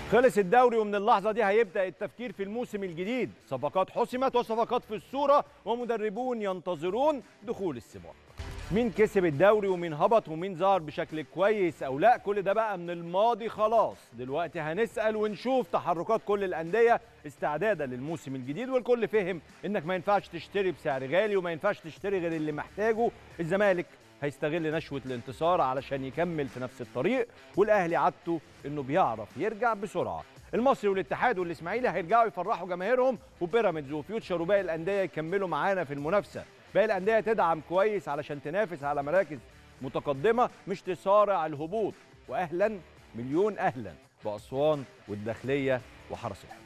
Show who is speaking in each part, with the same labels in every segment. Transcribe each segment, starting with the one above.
Speaker 1: خلص الدوري ومن اللحظة دي هيبدأ التفكير في الموسم الجديد صفقات حسمت وصفقات في الصورة ومدربون ينتظرون دخول السباق مين كسب الدوري ومين هبط ومين ظهر بشكل كويس او لا كل ده بقى من الماضي خلاص دلوقتي هنسأل ونشوف تحركات كل الأندية استعدادا للموسم الجديد والكل فهم انك ما ينفعش تشتري بسعر غالي وما ينفعش تشتري غير اللي محتاجه الزمالك هيستغل نشوة الانتصار علشان يكمل في نفس الطريق والاهلي عادته انه بيعرف يرجع بسرعة المصري والاتحاد والاسماعيلي هيرجعوا يفرحوا جماهيرهم وبيراميدز وفيوتشر وباقي الانديه يكملوا معانا في المنافسه باقي الانديه تدعم كويس علشان تنافس على مراكز متقدمه مش تصارع الهبوط واهلا مليون اهلا باسوان والداخليه وحرس الحدود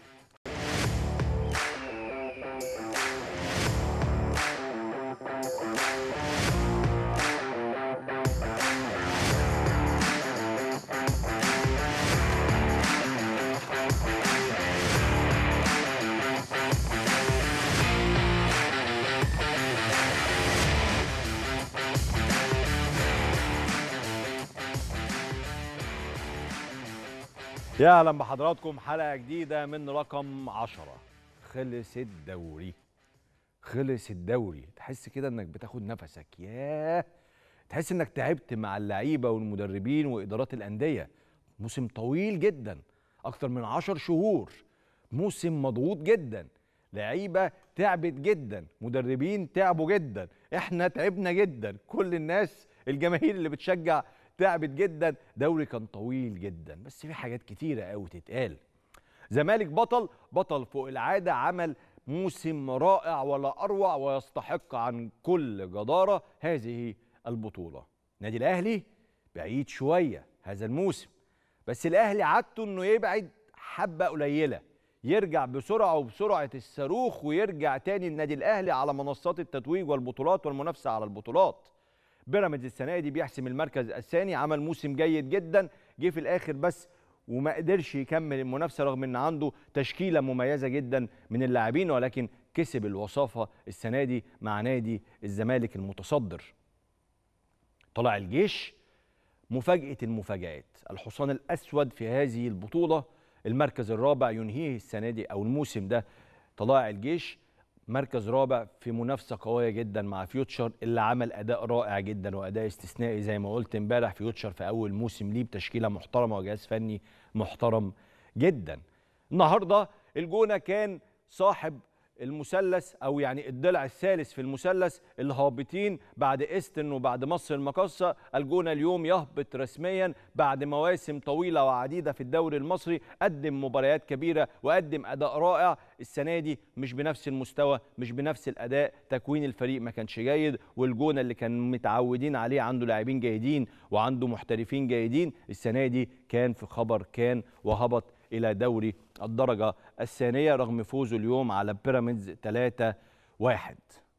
Speaker 1: يا اهلا بحضراتكم حلقه جديده من رقم 10 خلص الدوري خلص الدوري تحس كده انك بتاخد نفسك ياه تحس انك تعبت مع اللعيبه والمدربين وادارات الانديه موسم طويل جدا اكتر من 10 شهور موسم مضغوط جدا لعيبه تعبت جدا مدربين تعبوا جدا احنا تعبنا جدا كل الناس الجماهير اللي بتشجع تعبت جدا دوري كان طويل جدا بس في حاجات كتيرة قوي تتقال زمالك بطل بطل فوق العادة عمل موسم رائع ولا أروع ويستحق عن كل جدارة هذه البطولة نادي الأهلي بعيد شوية هذا الموسم بس الأهلي عادته أنه يبعد حبة قليلة يرجع بسرعة وبسرعة الصاروخ ويرجع تاني النادي الأهلي على منصات التتويج والبطولات والمنافسة على البطولات بيراميدز السنه دي بيحسم المركز الثاني عمل موسم جيد جدا جه في الاخر بس وما قدرش يكمل المنافسه رغم ان عنده تشكيله مميزه جدا من اللاعبين ولكن كسب الوصافه السنه دي مع نادي الزمالك المتصدر طلع الجيش مفاجاه المفاجات الحصان الاسود في هذه البطوله المركز الرابع ينهيه السنه دي او الموسم ده طلائع الجيش مركز رابع في منافسه قويه جدا مع فيوتشر اللي عمل اداء رائع جدا واداء استثنائي زي ما قلت امبارح فيوتشر في اول موسم ليه بتشكيله محترمه وجهاز فني محترم جدا النهارده الجونه كان صاحب المثلث او يعني الضلع الثالث في المثلث الهابطين بعد استن وبعد مصر المقاصه الجونه اليوم يهبط رسميا بعد مواسم طويله وعديده في الدوري المصري قدم مباريات كبيره وقدم اداء رائع السنه دي مش بنفس المستوى مش بنفس الاداء تكوين الفريق ما كانش جيد والجونه اللي كان متعودين عليه عنده لاعبين جيدين وعنده محترفين جيدين السنه دي كان في خبر كان وهبط الى دوري الدرجه الثانيه رغم فوزه اليوم على بيراميدز 3 1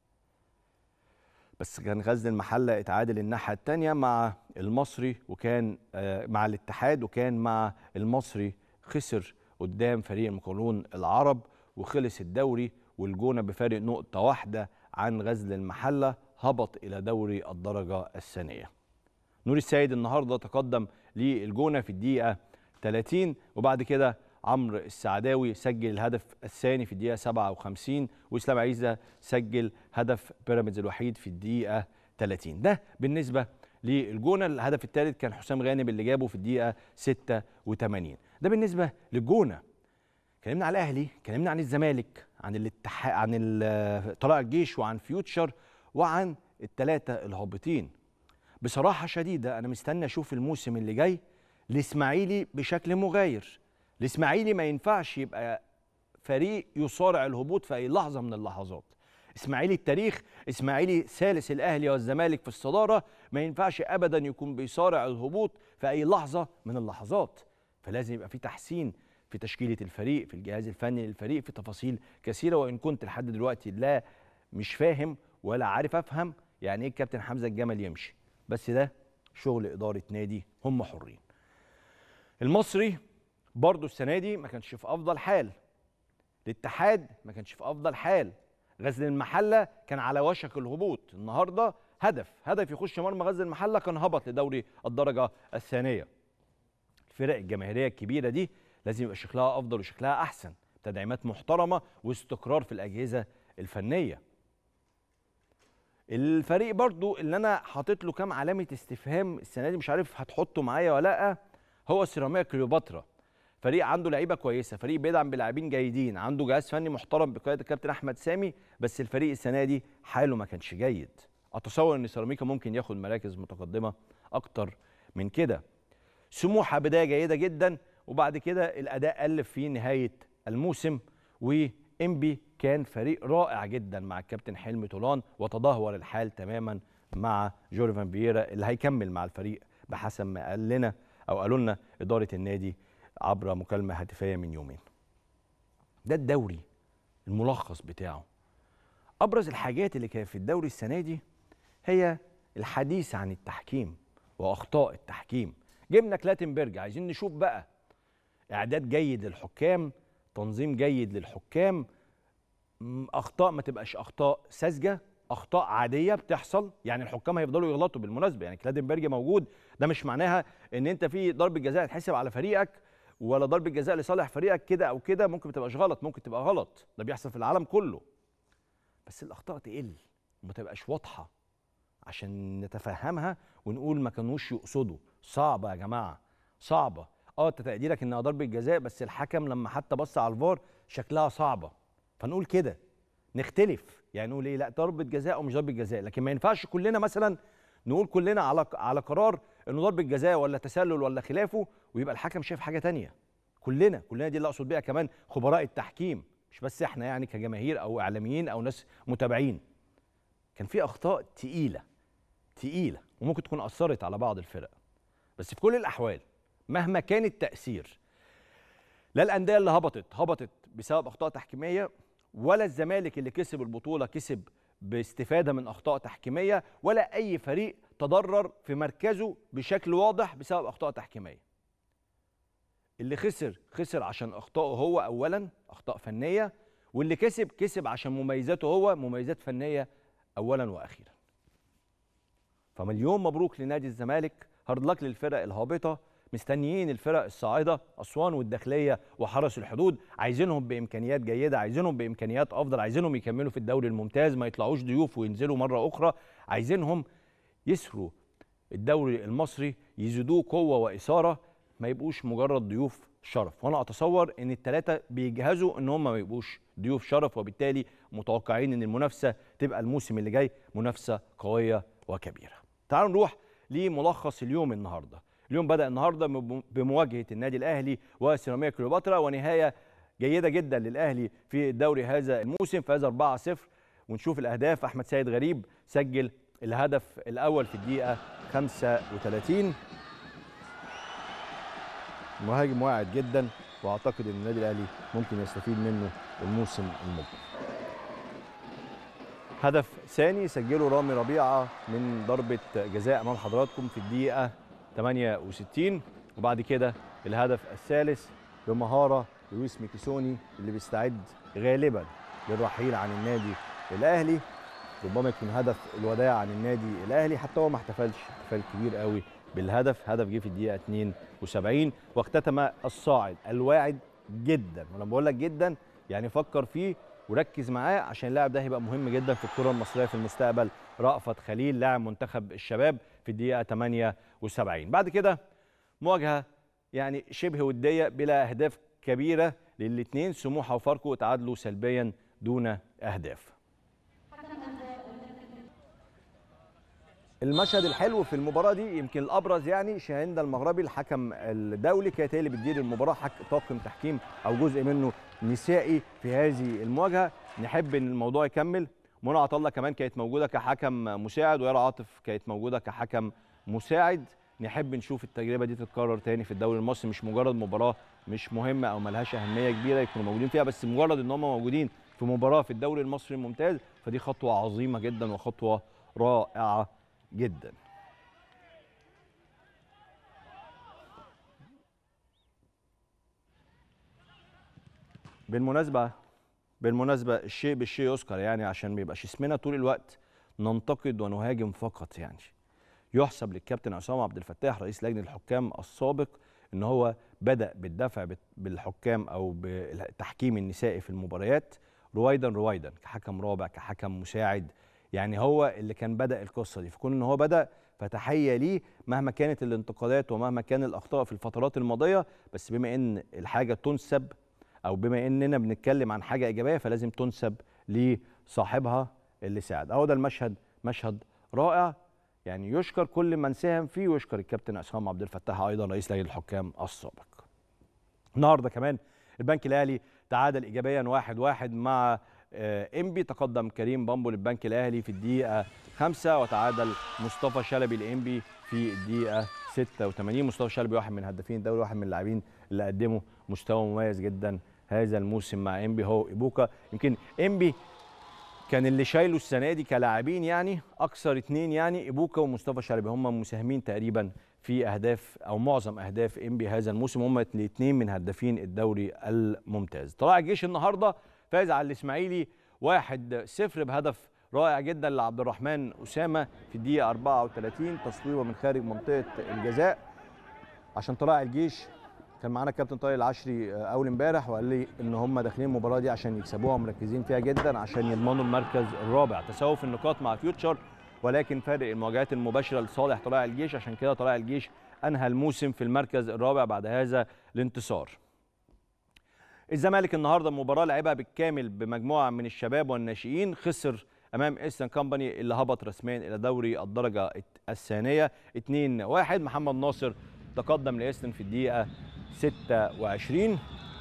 Speaker 1: بس كان غزل المحله اتعادل الناحيه الثانيه مع المصري وكان مع الاتحاد وكان مع المصري خسر قدام فريق المقاولون العرب وخلص الدوري والجونه بفارق نقطه واحده عن غزل المحله هبط الى دوري الدرجه الثانيه نور السيد النهارده تقدم للجونه في الدقيقه 30 وبعد كده عمرو السعداوي سجل الهدف الثاني في الدقيقه 57 واسلام عيسى سجل هدف بيراميدز الوحيد في الدقيقه 30 ده بالنسبه للجونه الهدف الثالث كان حسام غانم اللي جابه في الدقيقه 86 ده بالنسبه للجونه اتكلمنا على الاهلي اتكلمنا عن الزمالك عن الاتحاد عن طلائع الجيش وعن فيوتشر وعن الثلاثه الهابطين بصراحه شديده انا مستني اشوف الموسم اللي جاي الاسماعيلي بشكل مغاير الاسماعيلي ما ينفعش يبقى فريق يصارع الهبوط في اي لحظه من اللحظات اسماعيلي التاريخ اسماعيلي ثالث الاهلي والزمالك في الصداره ما ينفعش ابدا يكون بيصارع الهبوط في اي لحظه من اللحظات فلازم يبقى في تحسين في تشكيله الفريق في الجهاز الفني للفريق في تفاصيل كثيره وان كنت لحد دلوقتي لا مش فاهم ولا عارف افهم يعني ايه الكابتن حمزه الجمل يمشي بس ده شغل اداره نادي هم حرين المصري برضه السنه دي ما كانش في افضل حال الاتحاد ما كانش في افضل حال غزل المحله كان على وشك الهبوط النهارده هدف هدف يخش مرمى غزل المحله كان هبط لدوري الدرجه الثانيه الفرق الجماهيريه الكبيره دي لازم يبقى شكلها افضل وشكلها احسن تدعيمات محترمه واستقرار في الاجهزه الفنيه الفريق برضو اللي انا حاطط له كام علامه استفهام السنه دي مش عارف هتحطه معايا ولا لا هو سيراميكا كليوباترا فريق عنده لعيبه كويسه فريق بيدعم بلاعبين جيدين عنده جهاز فني محترم بقياده الكابتن احمد سامي بس الفريق السنه دي حاله ما كانش جيد اتصور ان سيراميكا ممكن ياخد مراكز متقدمه اكتر من كده سموحه بدايه جيده جدا وبعد كده الاداء قل في نهايه الموسم وانبي كان فريق رائع جدا مع الكابتن حلمي طولان وتدهور الحال تماما مع جورفان فييرا اللي هيكمل مع الفريق بحسب ما قال لنا او قالوا لنا اداره النادي عبر مكالمه هاتفيه من يومين. ده الدوري الملخص بتاعه. ابرز الحاجات اللي كانت في الدوري السنه دي هي الحديث عن التحكيم واخطاء التحكيم. جبنا كلاتنبرج عايزين نشوف بقى اعداد جيد للحكام، تنظيم جيد للحكام، اخطاء ما تبقاش اخطاء ساذجه اخطاء عاديه بتحصل يعني الحكام هيفضلوا يغلطوا بالمناسبه يعني كلادنبرج موجود ده مش معناها ان انت في ضربه جزاء تحسب على فريقك ولا ضربه جزاء لصالح فريقك كده او كده ممكن ما تبقاش غلط ممكن تبقى غلط ده بيحصل في العالم كله بس الاخطاء تقل وما تبقاش واضحه عشان نتفهمها ونقول ما كانوش يقصدوا صعبه يا جماعه صعبه اه انت تقديرك انها ضربه جزاء بس الحكم لما حتى بص على الفار شكلها صعبه فنقول كده نختلف يعني نقول ايه لا ضربه جزاء او مش ضربه جزاء لكن ما ينفعش كلنا مثلا نقول كلنا على على قرار انه ضربه جزاء ولا تسلل ولا خلافه ويبقى الحكم شايف حاجه تانية كلنا كلنا دي اللي اقصد بيها كمان خبراء التحكيم مش بس احنا يعني كجماهير او اعلاميين او ناس متابعين كان في اخطاء تقيله تقيله وممكن تكون اثرت على بعض الفرق بس في كل الاحوال مهما كان التاثير لا الانديه اللي هبطت هبطت بسبب اخطاء تحكيميه ولا الزمالك اللي كسب البطوله كسب باستفاده من اخطاء تحكيميه ولا اي فريق تضرر في مركزه بشكل واضح بسبب اخطاء تحكيميه اللي خسر خسر عشان اخطائه هو اولا اخطاء فنيه واللي كسب كسب عشان مميزاته هو مميزات فنيه اولا واخيرا فمليون مبروك لنادي الزمالك هارد لك للفرق الهابطه مستنيين الفرق الصاعده اسوان والداخليه وحرس الحدود عايزينهم بامكانيات جيده عايزينهم بامكانيات افضل عايزينهم يكملوا في الدوري الممتاز ما يطلعوش ضيوف وينزلوا مره اخرى عايزينهم يسروا الدوري المصري يزيدوه قوه واثاره ما يبقوش مجرد ضيوف شرف وانا اتصور ان الثلاثه بيجهزوا ان هم ما يبقوش ضيوف شرف وبالتالي متوقعين ان المنافسه تبقى الموسم اللي جاي منافسه قويه وكبيره تعالوا نروح لملخص اليوم النهارده اليوم بدا النهارده بمواجهه النادي الاهلي وسيراميكا كليوباترا ونهايه جيده جدا للاهلي في الدوري هذا الموسم فاز 4-0 ونشوف الاهداف احمد سيد غريب سجل الهدف الاول في الدقيقه 35 مهاجم واعد جدا واعتقد ان النادي الاهلي ممكن يستفيد منه الموسم المقبل هدف ثاني سجله رامي ربيعه من ضربه جزاء امام حضراتكم في الدقيقه 68 وبعد كده الهدف الثالث بمهاره لويس ميكيسوني اللي بيستعد غالبا للرحيل عن النادي الاهلي ربما يكون هدف الوداع عن النادي الاهلي حتى هو ما احتفلش احتفال كبير قوي بالهدف هدف جه في الدقيقه 72 واختتم الصاعد الواعد جدا وانا بقول لك جدا يعني فكر فيه وركز معاه عشان اللاعب ده هيبقى مهم جدا في الكره المصريه في المستقبل رأفت خليل لاعب منتخب الشباب في الدقيقه 78 بعد كده مواجهه يعني شبه وديه بلا اهداف كبيره للاثنين سموحه وفاركو تعادلوا سلبيا دون اهداف المشهد الحلو في المباراه دي يمكن الابرز يعني شاهين المغربي الحكم الدولي كانت هي اللي بتدير المباراه حك طاقم تحكيم او جزء منه نسائي في هذه المواجهه نحب ان الموضوع يكمل منى عطله كمان كانت موجوده كحكم مساعد ويارا عاطف كانت موجوده كحكم مساعد نحب نشوف التجربه دي تتكرر تاني في الدوري المصري مش مجرد مباراه مش مهمه او ملهاش اهميه كبيره يكونوا موجودين فيها بس مجرد ان هم موجودين في مباراه في الدوري المصري الممتاز فدي خطوه عظيمه جدا وخطوه رائعه جدا بالمناسبه بالمناسبه الشيء بالشيء يذكر يعني عشان ما يبقاش اسمنا طول الوقت ننتقد ونهاجم فقط يعني يحسب للكابتن عصام عبد الفتاح رئيس لجنه الحكام السابق ان هو بدا بالدفع بت- بالحكام او بالتحكيم النسائي في المباريات رويدا رويدا كحكم رابع كحكم مساعد يعني هو اللي كان بدا القصه دي فكون ان هو بدا فتحيه ليه مهما كانت الانتقادات ومهما كان الاخطاء في الفترات الماضيه بس بما ان الحاجه تنسب او بما اننا بنتكلم عن حاجه ايجابيه فلازم تنسب لصاحبها اللي ساعد اهو ده المشهد مشهد رائع يعني يشكر كل من ساهم فيه ويشكر الكابتن عصام عبد الفتاح ايضا رئيس لجنه الحكام السابق النهارده كمان البنك الاهلي تعادل ايجابيا واحد واحد مع آه، انبي تقدم كريم بامبو للبنك الاهلي في الدقيقه خمسة وتعادل مصطفى شلبي لانبي في الدقيقه 86 مصطفى شلبي واحد من هدافين الدوري واحد من اللاعبين اللي قدموا مستوى مميز جدا هذا الموسم مع انبي هو ايبوكا يمكن انبي كان اللي شايله السنه دي كلاعبين يعني اكثر اتنين يعني ايبوكا ومصطفى شلبي هم مساهمين تقريبا في اهداف او معظم اهداف انبي هذا الموسم هم الاثنين من هدافين الدوري الممتاز طلع الجيش النهارده فاز على الاسماعيلي 1-0 بهدف رائع جدا لعبد الرحمن اسامه في الدقيقه 34 تصويبه من خارج منطقه الجزاء عشان طلائع الجيش كان معانا الكابتن طارق العشري آه، اول امبارح وقال لي ان هم داخلين المباراه دي عشان يكسبوها مركزين فيها جدا عشان يضمنوا المركز الرابع تساوي في النقاط مع فيوتشر ولكن فارق المواجهات المباشره لصالح طلائع الجيش عشان كده طلائع الجيش انهى الموسم في المركز الرابع بعد هذا الانتصار الزمالك النهارده المباراه لعبها بالكامل بمجموعه من الشباب والناشئين خسر امام ايسترن كومباني اللي هبط رسميا الى دوري الدرجه الثانيه 2-1 محمد ناصر تقدم لايسترن في الدقيقه 26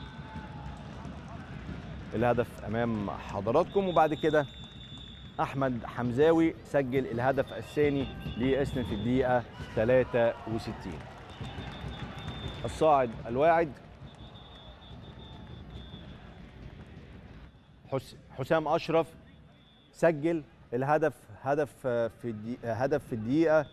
Speaker 1: الهدف امام حضراتكم وبعد كده احمد حمزاوي سجل الهدف الثاني لايسترن في الدقيقه 63 الصاعد الواعد حس- حسام اشرف سجل الهدف هدف آه، في الدقيقة هدف في الدقيقه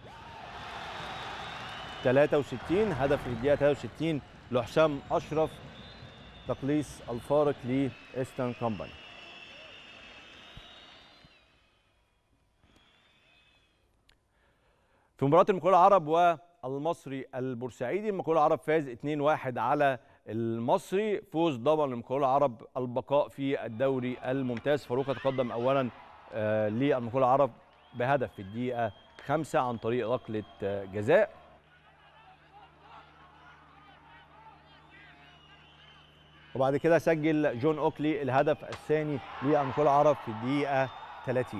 Speaker 1: 63 هدف في الدقيقه 63 لحسام اشرف تقليص الفارق لايسترن كومباني في مباراة المقاولون العرب والمصري البورسعيدي المقاولون العرب فاز 2-1 على المصري فوز ضمن المقاولون العرب البقاء في الدوري الممتاز فاروق تقدم اولا آه، للمقاولون العرب بهدف في الدقيقة خمسة عن طريق ركلة آه، جزاء وبعد كده سجل جون اوكلي الهدف الثاني للمقاولون العرب في الدقيقة 30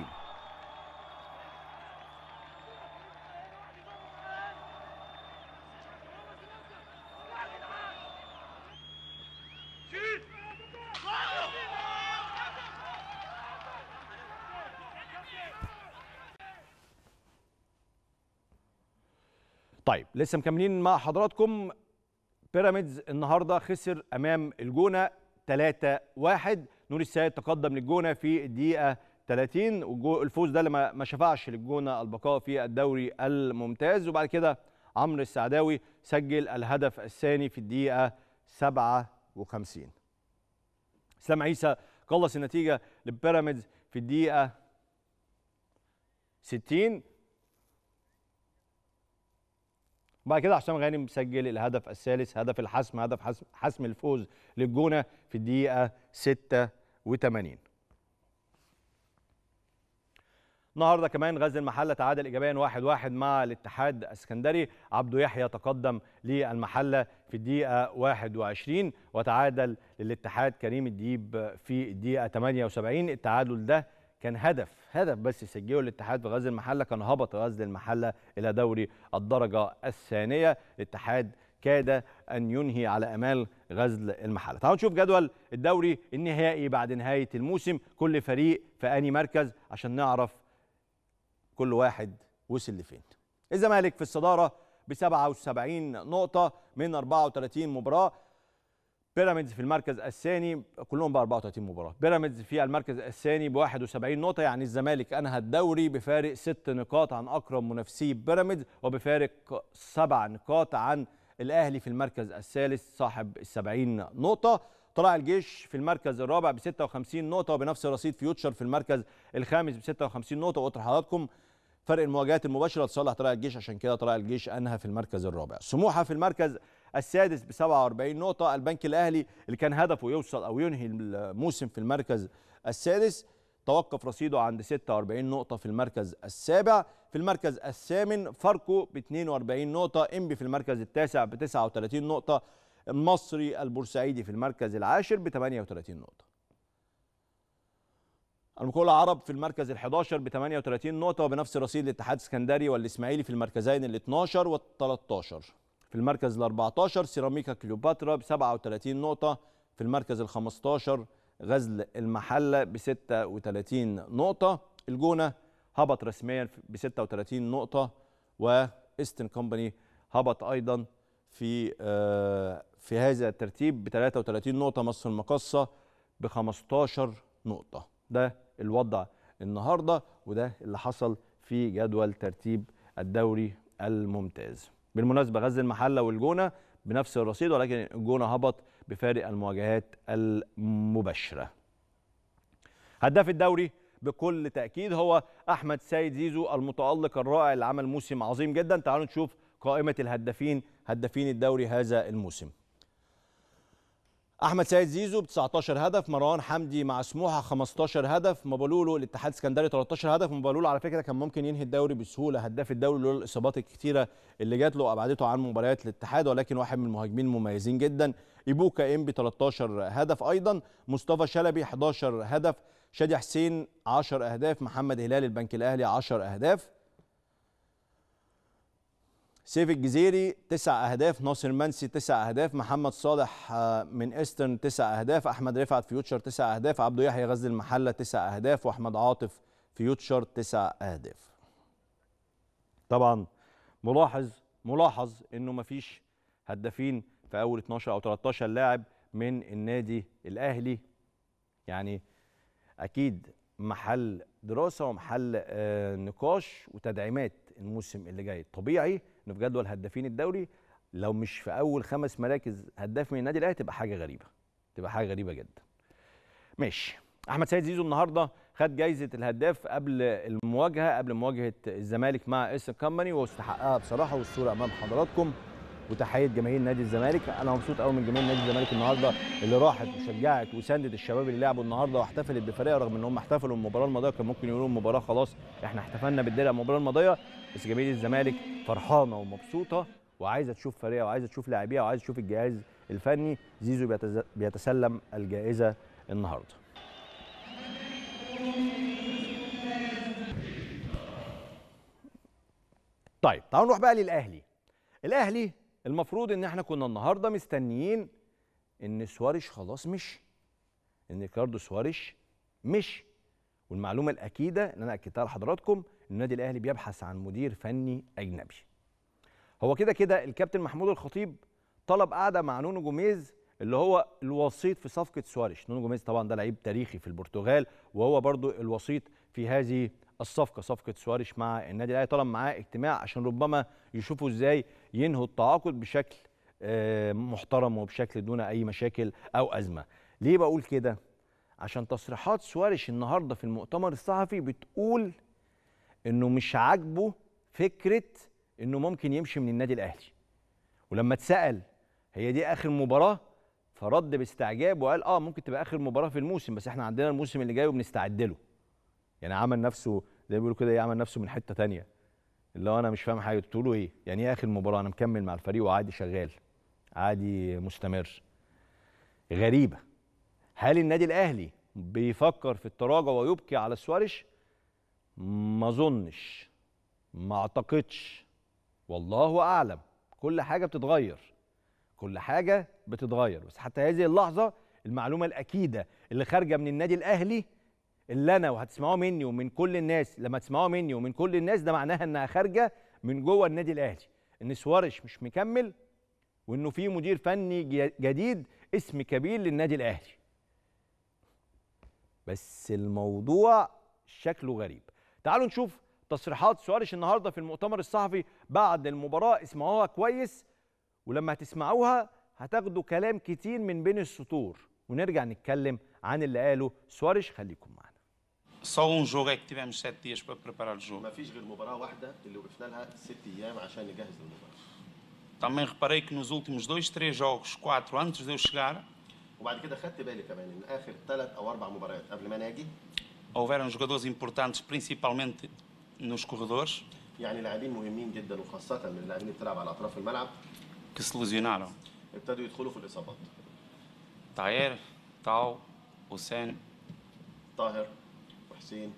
Speaker 1: طيب لسه مكملين مع حضراتكم بيراميدز النهارده خسر امام الجونه 3-1 نور السيد تقدم للجونه في الدقيقه 30 والفوز ده اللي ما ما شفعش للجونه البقاء في الدوري الممتاز وبعد كده عمرو السعداوي سجل الهدف الثاني في الدقيقه 57 اسلام عيسى قلص النتيجه لبيراميدز في الدقيقه 60 وبعد كده حسام غانم سجل الهدف الثالث هدف الحسم هدف حسم, حسم الفوز للجونه في الدقيقه 86 النهارده كمان غزل المحله تعادل ايجابيا 1-1 واحد واحد مع الاتحاد السكندري عبده يحيى تقدم للمحله في الدقيقه 21 وتعادل للاتحاد كريم الديب في الدقيقه 78 التعادل ده كان هدف هدف بس سجله الاتحاد في غزل المحله كان هبط غزل المحله الى دوري الدرجه الثانيه الاتحاد كاد ان ينهي على امال غزل المحله تعالوا نشوف جدول الدوري النهائي بعد نهايه الموسم كل فريق في انهي مركز عشان نعرف كل واحد وصل لفين الزمالك في الصداره ب 77 نقطه من 34 مباراه بيراميدز في المركز الثاني كلهم ب 34 مباراه بيراميدز في المركز الثاني ب 71 نقطه يعني الزمالك انهى الدوري بفارق ست نقاط عن اقرب منافسيه بيراميدز وبفارق سبع نقاط عن الاهلي في المركز الثالث صاحب ال 70 نقطه طلع الجيش في المركز الرابع ب 56 نقطه وبنفس رصيد فيوتشر في المركز الخامس ب 56 نقطه وقلت لحضراتكم فرق المواجهات المباشره لصالح طلائع الجيش عشان كده طلائع الجيش انهى في المركز الرابع سموحه في المركز السادس ب 47 نقطة البنك الأهلي اللي كان هدفه يوصل أو ينهي الموسم في المركز السادس توقف رصيده عند 46 نقطة في المركز السابع في المركز الثامن فاركو ب 42 نقطة انبي في المركز التاسع ب 39 نقطة المصري البورسعيدي في المركز العاشر ب 38 نقطة المقاول العرب في المركز ال11 ب 38 نقطة وبنفس رصيد الاتحاد السكندري والإسماعيلي في المركزين ال 12 وال 13 في المركز ال 14 سيراميكا كليوباترا ب 37 نقطة في المركز ال 15 غزل المحلة ب 36 نقطة الجونة هبط رسميا ب 36 نقطة وايستن كومباني هبط أيضا في آه في هذا الترتيب ب 33 نقطة مصر المقصة ب 15 نقطة ده الوضع النهارده وده اللي حصل في جدول ترتيب الدوري الممتاز بالمناسبة غزل المحلة والجونة بنفس الرصيد ولكن الجونة هبط بفارق المواجهات المباشرة هداف الدوري بكل تأكيد هو أحمد سيد زيزو المتألق الرائع اللي عمل موسم عظيم جدا تعالوا نشوف قائمة الهدافين هدافين الدوري هذا الموسم احمد سيد زيزو ب 19 هدف مروان حمدي مع سموحه 15 هدف مبولولو الاتحاد السكندري 13 هدف مبولولو على فكره كان ممكن ينهي الدوري بسهوله هداف الدوري لولا الاصابات الكثيره اللي جات له وابعدته عن مباريات الاتحاد ولكن واحد من المهاجمين المميزين جدا ايبوكا ام ب 13 هدف ايضا مصطفى شلبي 11 هدف شادي حسين 10 اهداف محمد هلال البنك الاهلي 10 اهداف سيف الجزيري تسع اهداف ناصر منسي تسع اهداف محمد صالح من ايسترن تسع اهداف احمد رفعت فيوتشر تسع اهداف عبدو يحيى غزل المحله تسع اهداف واحمد عاطف فيوتشر تسع اهداف طبعا ملاحظ ملاحظ انه مفيش هدافين في اول 12 او 13 لاعب من النادي الاهلي يعني اكيد محل دراسه ومحل آه نقاش وتدعيمات الموسم اللي جاي طبيعي انه في جدول هدافين الدوري لو مش في اول خمس مراكز هداف من النادي الاهلي تبقى حاجه غريبه تبقى حاجه غريبه جدا ماشي احمد سيد زيزو النهارده خد جايزه الهداف قبل المواجهه قبل مواجهه الزمالك مع اس كامباني واستحقها بصراحه والصوره امام حضراتكم وتحيه جماهير نادي الزمالك انا مبسوط قوي من جماهير نادي الزمالك النهارده اللي راحت وشجعت وساندت الشباب اللي لعبوا النهارده واحتفلت بفريق رغم ان هم احتفلوا المباراه الماضيه كان ممكن يقولوا المباراه خلاص احنا احتفلنا بالدرع المباراه الماضيه بس جماهير الزمالك فرحانه ومبسوطه وعايزه تشوف فريقها وعايزه تشوف لاعبيها وعايزه تشوف الجهاز الفني زيزو بيتسلم الجائزه النهارده طيب تعالوا نروح بقى للاهلي الاهلي المفروض ان احنا كنا النهارده مستنيين ان سواريش خلاص مشي ان ريكاردو سواريش مشي والمعلومه الاكيده اللي انا اكدتها لحضراتكم ان النادي الاهلي بيبحث عن مدير فني اجنبي هو كده كده الكابتن محمود الخطيب طلب قعده مع نونو جوميز اللي هو الوسيط في صفقه سواريش نونو جوميز طبعا ده لعيب تاريخي في البرتغال وهو برضو الوسيط في هذه الصفقه صفقه سواريش مع النادي الاهلي طلب معاه اجتماع عشان ربما يشوفوا ازاي ينهوا التعاقد بشكل محترم وبشكل دون اي مشاكل او ازمه ليه بقول كده عشان تصريحات سواريش النهارده في المؤتمر الصحفي بتقول انه مش عاجبه فكره انه ممكن يمشي من النادي الاهلي ولما اتسال هي دي اخر مباراه فرد باستعجاب وقال اه ممكن تبقى اخر مباراه في الموسم بس احنا عندنا الموسم اللي جاي وبنستعد له يعني عمل نفسه زي ما بيقولوا كده ايه عمل نفسه من حته تانية اللي هو انا مش فاهم حاجه تقولوا ايه يعني ايه اخر مباراه انا مكمل مع الفريق وعادي شغال عادي مستمر غريبه هل النادي الاهلي بيفكر في التراجع ويبكي على سواريش ما اظنش ما اعتقدش والله اعلم كل حاجه بتتغير كل حاجه بتتغير بس حتى هذه اللحظه المعلومه الاكيده اللي خارجه من النادي الاهلي اللي انا وهتسمعوها مني ومن كل الناس لما تسمعوها مني ومن كل الناس ده معناها انها خارجه من جوه النادي الاهلي ان سوارش مش مكمل وانه في مدير فني جديد اسم كبير للنادي الاهلي بس الموضوع شكله غريب تعالوا نشوف تصريحات سوارش النهارده في المؤتمر الصحفي بعد المباراه اسمعوها كويس ولما هتسمعوها هتاخدوا كلام كتير من بين السطور ونرجع نتكلم عن اللي قاله سوارش خليكم معانا
Speaker 2: Só um jogo é que tivemos sete dias para preparar o jogo.
Speaker 3: ما فيش غير مباراة واحدة اللي وقفنا لها ست أيام عشان نجهز للمباراة.
Speaker 2: Também reparei que nos últimos dois, três jogos, quatro antes de eu chegar,
Speaker 3: وبعد كده خدت بالي كمان ان اخر ثلاث او اربع مباريات قبل ما انا اجي
Speaker 2: houveram jogadores importantes, principalmente nos corredores,
Speaker 3: يعني لاعبين مهمين جدا وخاصه من اللاعبين اللي بتلعب على اطراف الملعب
Speaker 2: que se lesionaram.
Speaker 3: ابتدوا يدخلوا في الاصابات
Speaker 2: Taer, Tal, Hussein,
Speaker 3: طاهر وحسين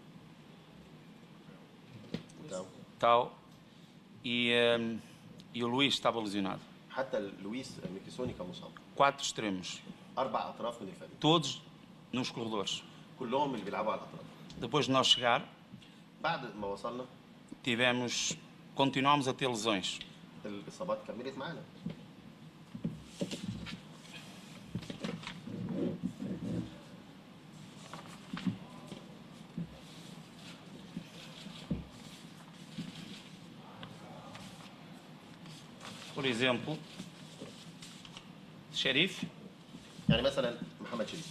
Speaker 3: وتاو.
Speaker 2: Tal e, ehm, e o Luís estava lesionado.
Speaker 3: حتى لويس ميكيسوني كان مصاب
Speaker 2: Quatro extremos,
Speaker 3: اربع اطراف من الفريق
Speaker 2: todos nos corredores.
Speaker 3: كلهم اللي بيلعبوا على الاطراف
Speaker 2: Depois de nós chegar,
Speaker 3: بعد ما وصلنا
Speaker 2: tivemos, continuámos a ter lesões.
Speaker 3: الاصابات كملت معانا
Speaker 2: Por exemplo, Xerife,
Speaker 3: يعني مثلا محمد شريف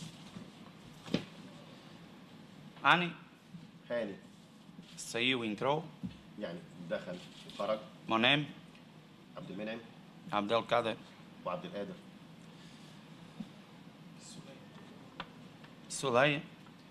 Speaker 2: Ani,
Speaker 3: هاني
Speaker 2: saiu e entrou,
Speaker 3: يعني دخل وخرج
Speaker 2: Monem,
Speaker 3: عبد المنعم
Speaker 2: Abdelkader,
Speaker 3: وعبد القادر
Speaker 2: Soleia.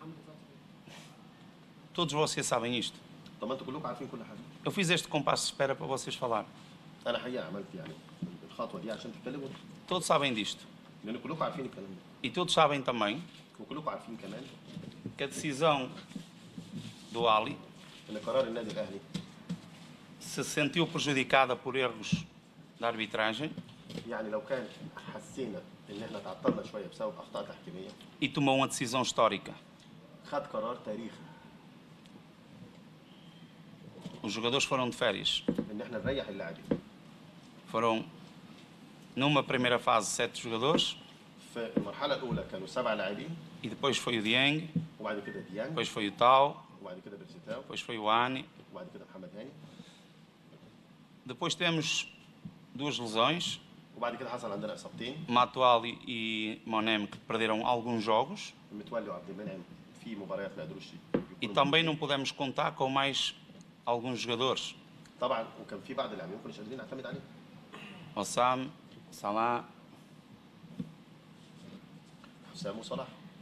Speaker 2: Todos vocês sabem isto.
Speaker 3: طب ما انتوا كلكم عارفين كل حاجه
Speaker 2: Eu fiz este compasso de espera para vocês falar.
Speaker 3: انا حقيقه عملت يعني الخطوه دي عشان تتكلموا
Speaker 2: Todos sabem disto.
Speaker 3: لان كلكم عارفين الكلام ده
Speaker 2: E todos sabem também
Speaker 3: وكلكم عارفين كمان
Speaker 2: que a decisão do Ali
Speaker 3: ان قرار النادي الاهلي
Speaker 2: se sentiu prejudicada por erros da arbitragem
Speaker 3: يعني لو كان حسينا ان احنا تعطلنا شويه بسبب اخطاء تحكيميه
Speaker 2: e tomou uma decisão histórica.
Speaker 3: خد قرار تاريخي
Speaker 2: Os jogadores foram de férias.
Speaker 3: ان احنا نريح اللاعبين
Speaker 2: Foram, numa primeira fase, sete jogadores,
Speaker 3: في المرحله الاولى كانوا سبع لاعبين
Speaker 2: e depois foi o Dieng,
Speaker 3: وبعد كده ديانج
Speaker 2: depois foi o Tal,
Speaker 3: وبعد كده بيرسيتاو
Speaker 2: depois foi o Ani.
Speaker 3: وبعد كده محمد هاني
Speaker 2: Depois temos duas lesões,
Speaker 3: وبعد كده حصل عندنا اصابتين
Speaker 2: Matuali e Monem, que perderam alguns jogos.
Speaker 3: متولي وعبد المنعم في مباريات ما قدروش
Speaker 2: E
Speaker 3: يكونوا
Speaker 2: também não
Speaker 3: موجودين.
Speaker 2: podemos contar com mais alguns jogadores.
Speaker 3: طبعا وكان في بعض اللاعبين ما كناش قادرين نعتمد عليهم
Speaker 2: Ossam, Salah.
Speaker 3: حسام وصلاح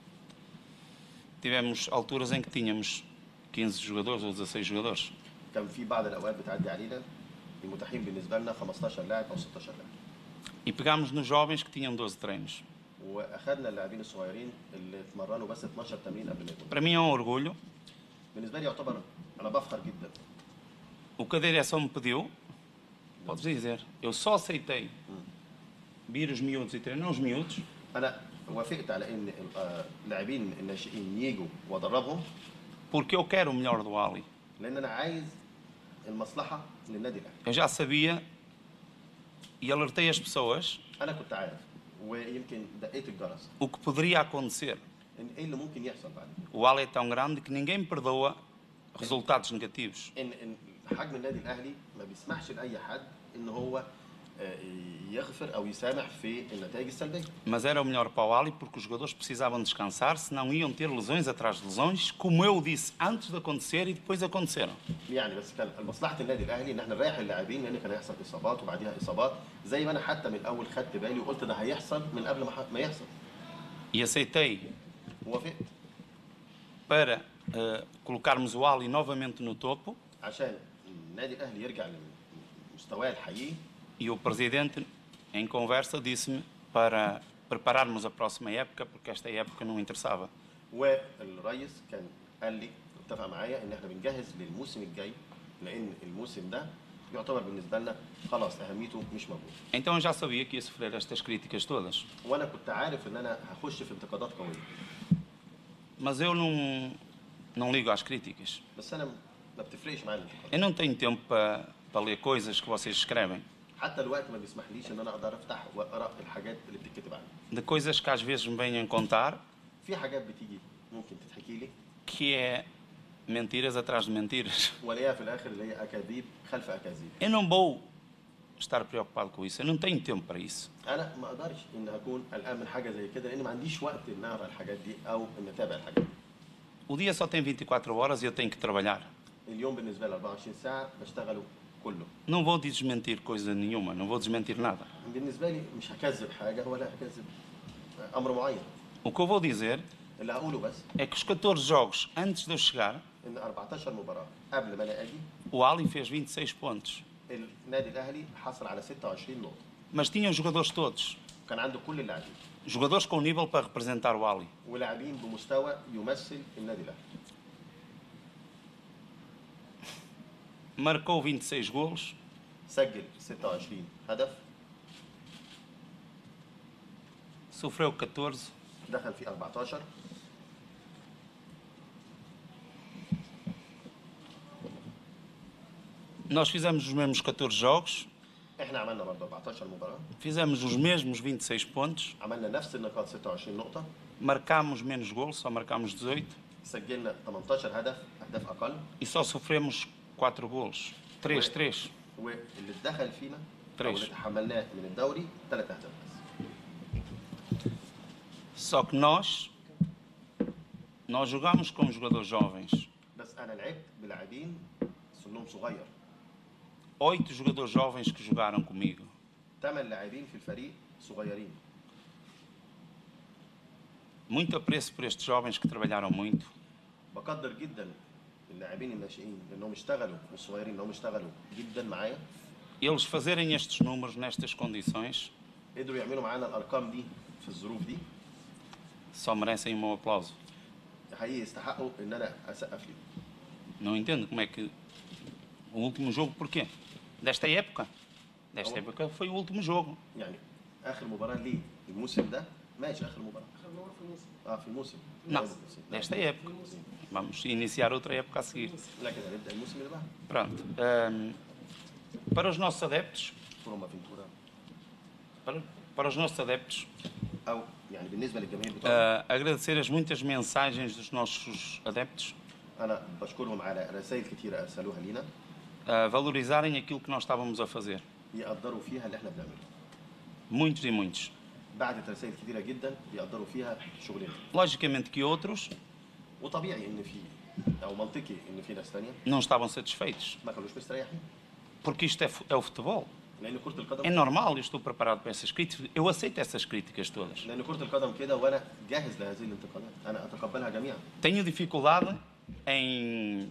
Speaker 2: Tivemos alturas em que tínhamos 15 jogadores ou 16 jogadores.
Speaker 3: كان في بعض الاوقات بتعدي علينا المتاحين بالنسبه لنا 15 لاعب او 16 لاعب
Speaker 2: E pegámos nos jovens que tinham 12 treinos.
Speaker 3: واخدنا اللاعبين الصغيرين اللي اتمرنوا بس 12 تمرين قبل ما يكونوا
Speaker 2: Para mim é um orgulho.
Speaker 3: بالنسبه لي يعتبر انا بفخر جدا
Speaker 2: O que a direção me pediu, podes dizer, eu só aceitei vir os miúdos e treinar os miúdos
Speaker 3: انا وافقت على ان آه، اللاعبين الناشئين يجوا وادربهم
Speaker 2: porque eu quero o melhor do Ali.
Speaker 3: لان انا عايز المصلحه للنادي الاهلي
Speaker 2: Eu já sabia e alertei as pessoas
Speaker 3: انا كنت عارف ويمكن دقيت الجرس
Speaker 2: o que poderia acontecer.
Speaker 3: ان ايه اللي ممكن يحصل بعد كده
Speaker 2: O Ali é tão grande que ninguém perdoa resultados negativos.
Speaker 3: ان ان حجم النادي الاهلي ما بيسمحش لاي حد ان هو آه، يغفر او يسامح في النتائج السلبيه
Speaker 2: Mas era o melhor para o Ali porque os jogadores precisavam descansar, senão iam ter lesões atrás de lesões, como eu disse antes de acontecer e depois aconteceram.
Speaker 3: يعني بس كان مصلحه النادي الاهلي ان احنا نريح اللاعبين لان كان هيحصل اصابات وبعديها اصابات زي ما انا حتى من الاول خدت بالي وقلت ده هيحصل من قبل ما ح- ما يحصل
Speaker 2: E aceitei
Speaker 3: ووافقت
Speaker 2: para eh, colocarmos o Ali novamente no topo
Speaker 3: عشان النادي الاهلي يرجع لمستواه الحقيقي
Speaker 2: e o presidente, em conversa, disse-me para prepararmos a próxima época, porque esta época não interessava.
Speaker 3: والرئيس كان قال لي اتفق معايا ان احنا بنجهز للموسم الجاي لان الموسم ده يعتبر بالنسبه لنا خلاص اهميته مش موجوده
Speaker 2: Então eu já sabia que ia sofrer estas críticas todas.
Speaker 3: وانا كنت عارف ان انا هخش في انتقادات قويه
Speaker 2: Mas eu não, não ligo às críticas.
Speaker 3: بس انا ما بتفرقش معايا الانتقادات
Speaker 2: Eu não tenho tempo para, para ler coisas que vocês escrevem,
Speaker 3: حتى الوقت ما بيسمحليش ان انا اقدر افتح واقرا الحاجات اللي بتتكتب عني
Speaker 2: de coisas que às vezes me vêm contar,
Speaker 3: في حاجات بتيجي ممكن تتحكي لي
Speaker 2: que é mentiras atrás de mentiras.
Speaker 3: والاقيها في الاخر اللي هي اكاذيب خلف اكاذيب
Speaker 2: Eu não vou estar preocupado com isso, eu não tenho tempo para isso.
Speaker 3: انا ما اقدرش ان اكون قلقان من حاجه زي كده لان ما عنديش وقت ان اقرا الحاجات دي او ان اتابع الحاجات دي
Speaker 2: O dia só tem 24 horas e eu tenho que trabalhar.
Speaker 3: اليوم بالنسبه لي 24 ساعه بشتغله كله
Speaker 2: Não vou desmentir coisa nenhuma, não vou desmentir nada.
Speaker 3: بالنسبه لي مش هكذب حاجه ولا هكذب امر معين
Speaker 2: O que eu vou dizer
Speaker 3: اللي هقوله بس
Speaker 2: é que os 14 jogos antes de eu chegar,
Speaker 3: ان 14 مباراه قبل ما انا اجي
Speaker 2: o Ali fez 26 pontos.
Speaker 3: النادي الاهلي حصل على 26 نقطه
Speaker 2: Mas tinha os jogadores todos.
Speaker 3: كان عنده كل اللاعبين
Speaker 2: Jogadores com nível para representar o Ali.
Speaker 3: ولاعبين بمستوى يمثل النادي الاهلي
Speaker 2: Marcou 26 golos,
Speaker 3: سجل 26 هدف
Speaker 2: sofreu 14,
Speaker 3: دخل في 14
Speaker 2: Nós fizemos os mesmos 14 jogos,
Speaker 3: احنا عملنا برضه 14 مباراه
Speaker 2: fizemos os mesmos 26 pontos,
Speaker 3: عملنا نفس النقاط 26 نقطه
Speaker 2: marcámos menos golos, só marcámos 18
Speaker 3: سجلنا 18 هدف اهداف اقل
Speaker 2: e só sofremos 4 golos. 3, 3.
Speaker 3: واللي اتدخل فينا او
Speaker 2: تريش.
Speaker 3: اللي تحملناه من الدوري ثلاث اهداف بس
Speaker 2: Só que nós, nós jogámos com jogadores jovens.
Speaker 3: بس انا لعبت بلاعبين سنهم صغير
Speaker 2: Oito jogadores jovens que jogaram comigo.
Speaker 3: ثمان لاعبين في الفريق صغيرين
Speaker 2: Muito apreço por estes jovens que trabalharam muito.
Speaker 3: بقدر جدا اللاعبين الناشئين لانهم اشتغلوا والصغيرين انهم اشتغلوا جدا معايا
Speaker 2: Eles fazerem estes números nestas condições
Speaker 3: قدروا يعملوا معانا الارقام دي في الظروف دي
Speaker 2: só merecem o meu aplauso.
Speaker 3: حقيقي يستحقوا ان انا اسقف ليهم
Speaker 2: Não entendo como é que. O último jogo, porquê? Desta época? Desta época foi o último jogo.
Speaker 3: يعني اخر مباراه ليه الموسم ده ماشي اخر مباراه اخر مباراه في الموسم اه في الموسم
Speaker 2: Não,
Speaker 3: لازم الموسم.
Speaker 2: desta época. Vamos iniciar outra época a seguir.
Speaker 3: لكن هنبدا الموسم اللي بعده
Speaker 2: Pronto. Ahm, para os nossos adeptos,
Speaker 3: روما فينتورا
Speaker 2: para, para os nossos adeptos,
Speaker 3: او يعني بالنسبه للجماهير بتوعنا
Speaker 2: ah, agradecer as muitas mensagens dos nossos adeptos,
Speaker 3: انا بشكرهم على رسائل كتيره ارسلوها لينا
Speaker 2: a valorizarem aquilo que nós estávamos a fazer.
Speaker 3: يقدروا فيها اللي احنا بنعمله
Speaker 2: Muitos e muitos.
Speaker 3: بعتت رسائل كتيره جدا بيقدروا فيها شغلنا
Speaker 2: Logicamente que outros
Speaker 3: وطبيعي ان في او منطقي ان في ناس ثانيه
Speaker 2: não estavam satisfeitos,
Speaker 3: ما كانوش مستريحين
Speaker 2: porque isto é, fu- é o futebol.
Speaker 3: لان كره
Speaker 2: É
Speaker 3: القدم
Speaker 2: normal, eu estou preparado para essas críticas. Eu aceito essas críticas todas.
Speaker 3: لان كره القدم كده وانا جاهز لهذه الانتقادات انا اتقبلها جميعا
Speaker 2: Tenho dificuldade em,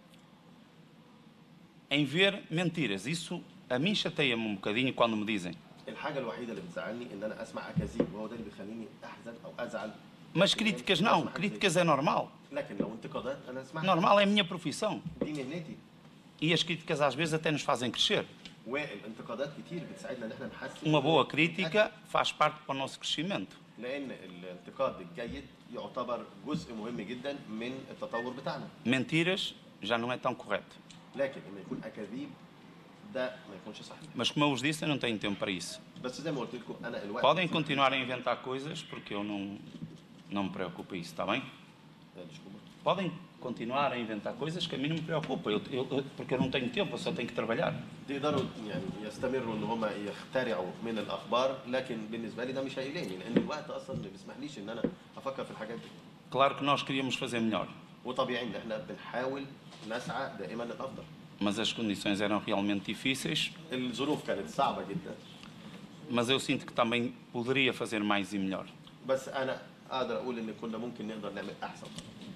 Speaker 2: em ver mentiras. Isso a mim chateia-me um bocadinho quando me dizem.
Speaker 3: الحاجه الوحيده اللي بتزعلني ان انا اسمع اكاذيب وهو ده اللي بيخليني احزن او ازعل
Speaker 2: Mas críticas não,
Speaker 3: أسمع حاجة زي
Speaker 2: críticas é normal.
Speaker 3: كده. لكن لو انتقادات انا اسمعها
Speaker 2: Normal é a minha profissão.
Speaker 3: دي مهنتي
Speaker 2: E as críticas às vezes até nos fazem crescer.
Speaker 3: والانتقادات كتير بتساعدنا ان احنا نحسن
Speaker 2: Uma boa crítica faz parte para o nosso crescimento.
Speaker 3: لان الانتقاد الجيد يعتبر جزء مهم جدا من التطور بتاعنا
Speaker 2: Mentiras já não é tão correto.
Speaker 3: لكن لما يكون اكاذيب ده ما يكونش صحيح
Speaker 2: Mas como eu vos disse, eu não tenho tempo para isso.
Speaker 3: بس زي ما قلت لكم انا الوقت
Speaker 2: Podem continuar a inventar coisas porque eu não, não me preocupa isso, está bem?
Speaker 3: desculpa
Speaker 2: Podem continuar a inventar coisas que a mim não me preocupa, eu, eu- eu- porque eu não tenho tempo, eu só tenho que trabalhar.
Speaker 3: يقدروا يعني يستمروا ان هم يخترعوا من الاخبار لكن بالنسبه لي ده مش هيقلقني لان الوقت اصلا ما بيسمحليش ان انا افكر في الحاجات دي
Speaker 2: Claro que nós queríamos fazer melhor,
Speaker 3: وطبيعي ان احنا بنحاول نسعى دائما للافضل
Speaker 2: mas as condições eram realmente difíceis,
Speaker 3: الظروف كانت صعبه جدا
Speaker 2: mas eu sinto que também poderia fazer mais e melhor.
Speaker 3: بس انا اقدر اقول ان كنا ممكن نقدر نعمل احسن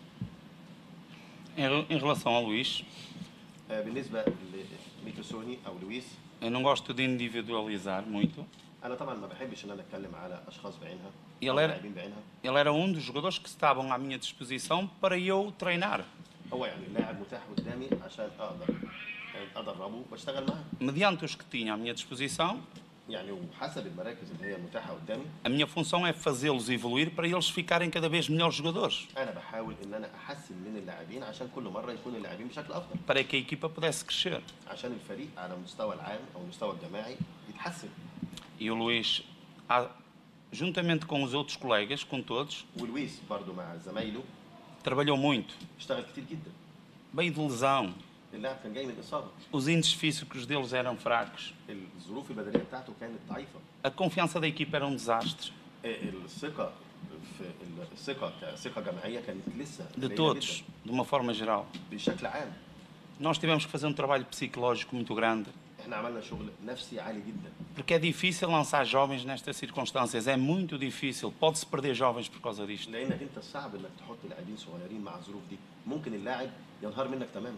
Speaker 2: Em, re- em relação ao Luís,
Speaker 3: آه، بالنسبه لميكروسوني او لويس
Speaker 2: eu não gosto de individualizar muito.
Speaker 3: انا طبعا ما بحبش ان انا اتكلم على اشخاص بعينها
Speaker 2: يلا
Speaker 3: أو
Speaker 2: يلا.
Speaker 3: لاعبين بعينها
Speaker 2: Ele era um dos jogadores que estavam à minha disposição para eu treinar,
Speaker 3: هو يعني لاعب متاح قدامي عشان اقدر يعني ادربه واشتغل معاه
Speaker 2: mediante os que tinha à minha disposição.
Speaker 3: يعني وحسب المراكز اللي هي متاحه قدامي
Speaker 2: A minha função é fazê-los evoluir para eles ficarem cada vez melhores jogadores,
Speaker 3: انا بحاول ان انا احسن من اللاعبين عشان كل مره يكون اللاعبين بشكل افضل
Speaker 2: para que a equipa pudesse crescer.
Speaker 3: عشان الفريق على المستوى العام او المستوى الجماعي يتحسن
Speaker 2: E o Luís, há- juntamente com os outros colegas, com todos,
Speaker 3: ولويس برضو مع زمايله
Speaker 2: trabalhou muito.
Speaker 3: اشتغل كتير جدا
Speaker 2: Veio de lesão,
Speaker 3: اللاعب كان جاي من اصابه
Speaker 2: os índices físicos deles eram fracos,
Speaker 3: الظروف البدنيه بتاعته كانت ضعيفه
Speaker 2: a confiança da equipa era um desastre.
Speaker 3: آه، الثقه في الثقه كثقه جماعيه كانت لسه
Speaker 2: De
Speaker 3: قليلة
Speaker 2: todos,
Speaker 3: جداً
Speaker 2: de uma forma geral.
Speaker 3: بشكل عام
Speaker 2: Nós tivemos que fazer um trabalho psicológico muito grande,
Speaker 3: احنا عملنا شغل نفسي عالي جدا
Speaker 2: porque é difícil lançar jovens nestas circunstâncias, é muito difícil. Pode-se perder jovens por causa disto.
Speaker 3: لانك انت صعب انك تحط لاعبين صغيرين مع الظروف دي ممكن اللاعب ينهار منك تماما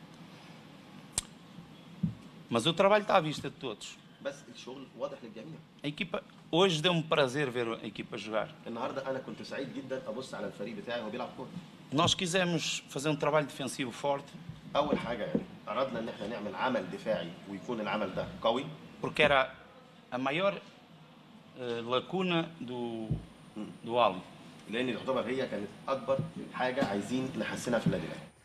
Speaker 2: Mas o trabalho está à vista de todos.
Speaker 3: بس الشغل واضح للجميع
Speaker 2: A equipa, hoje deu-me prazer ver a equipa jogar.
Speaker 3: النهارده انا كنت سعيد جدا ابص على الفريق بتاعي وهو بيلعب كوره
Speaker 2: Nós quisemos fazer um trabalho defensivo forte,
Speaker 3: اول حاجه يعني اردنا ان احنا نعمل عمل دفاعي ويكون العمل ده قوي
Speaker 2: porque era a maior eh, lacuna do, do Ali.
Speaker 3: لان تعتبر هي كانت اكبر حاجه عايزين نحسنها في النادي الاهلي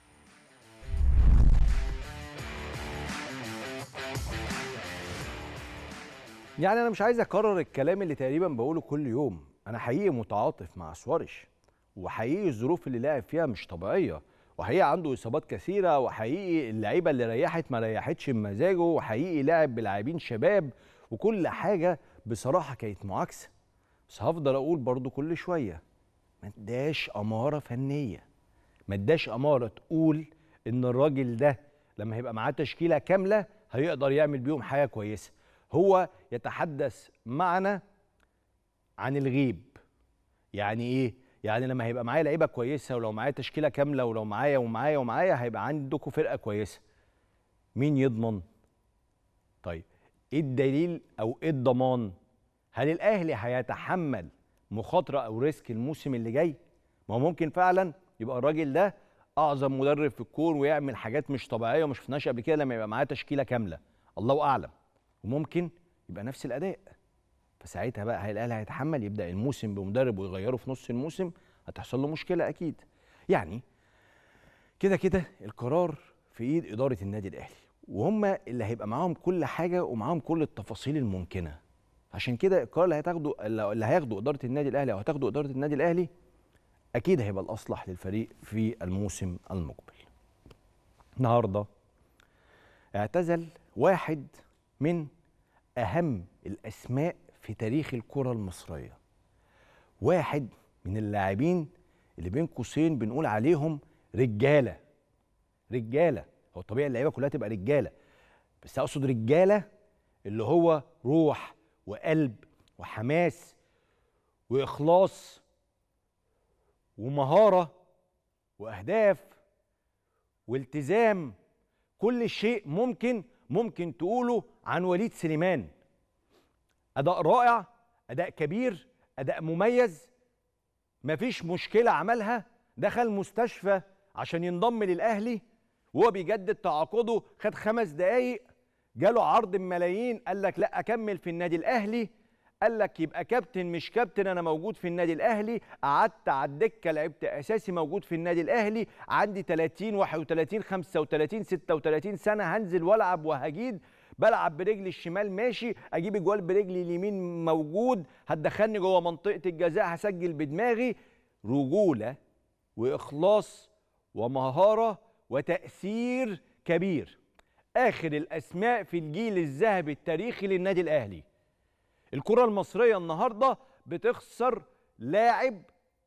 Speaker 1: يعني انا مش عايز اكرر الكلام اللي تقريبا بقوله كل يوم انا حقيقي متعاطف مع سوارش وحقيقي الظروف اللي لعب فيها مش طبيعيه وحقيقي عنده اصابات كثيره وحقيقي اللعيبه اللي ريحت ما ريحتش بمزاجه وحقيقي لعب بلاعبين شباب وكل حاجه بصراحه كانت معاكسه بس هفضل اقول برضو كل شويه ما اداش اماره فنيه ما اداش اماره تقول ان الراجل ده لما هيبقى معاه تشكيله كامله هيقدر يعمل بيهم حاجه كويسه هو يتحدث معنا عن الغيب يعني ايه يعني لما هيبقى معايا لعيبه كويسه ولو معايا تشكيله كامله ولو معايا ومعايا ومعايا هيبقى عندكم فرقه كويسه مين يضمن طيب ايه الدليل او ايه الضمان هل الاهلي هيتحمل مخاطره او ريسك الموسم اللي جاي ما هو ممكن فعلا يبقى الراجل ده اعظم مدرب في الكون ويعمل حاجات مش طبيعيه وما شفناش قبل كده لما يبقى معاه تشكيله كامله الله اعلم وممكن يبقى نفس الاداء فساعتها بقى هل الاهلي هيتحمل يبدا الموسم بمدرب ويغيره في نص الموسم هتحصل له مشكله اكيد يعني كده كده القرار في ايد اداره النادي الاهلي وهم اللي هيبقى معاهم كل حاجه ومعاهم كل التفاصيل الممكنه عشان كده القرار اللي هتاخده اللي هياخده اداره النادي الاهلي او هتاخده اداره النادي الاهلي اكيد هيبقى الاصلح للفريق في الموسم المقبل النهارده اعتزل واحد من اهم الاسماء في تاريخ الكره المصريه واحد من اللاعبين اللي بين قوسين بنقول عليهم رجاله رجاله هو طبيعي اللعيبه كلها تبقى رجاله بس اقصد رجاله اللي هو روح وقلب وحماس واخلاص ومهاره واهداف والتزام كل شيء ممكن ممكن تقوله عن وليد سليمان اداء رائع اداء كبير اداء مميز مفيش مشكله عملها دخل مستشفى عشان ينضم للاهلي وهو بيجدد تعاقده خد خمس دقايق جاله عرض بملايين قال لك لا اكمل في النادي الاهلي قال لك يبقى كابتن مش كابتن انا موجود في النادي الاهلي قعدت على الدكه لعبت اساسي موجود في النادي الاهلي عندي 30 31 35 36 سنه هنزل والعب وهجيد بلعب برجلي الشمال ماشي اجيب اجوال برجلي اليمين موجود هتدخلني جوه منطقه الجزاء هسجل بدماغي رجوله واخلاص ومهاره وتاثير كبير اخر الاسماء في الجيل الذهبي التاريخي للنادي الاهلي الكره المصريه النهارده بتخسر لاعب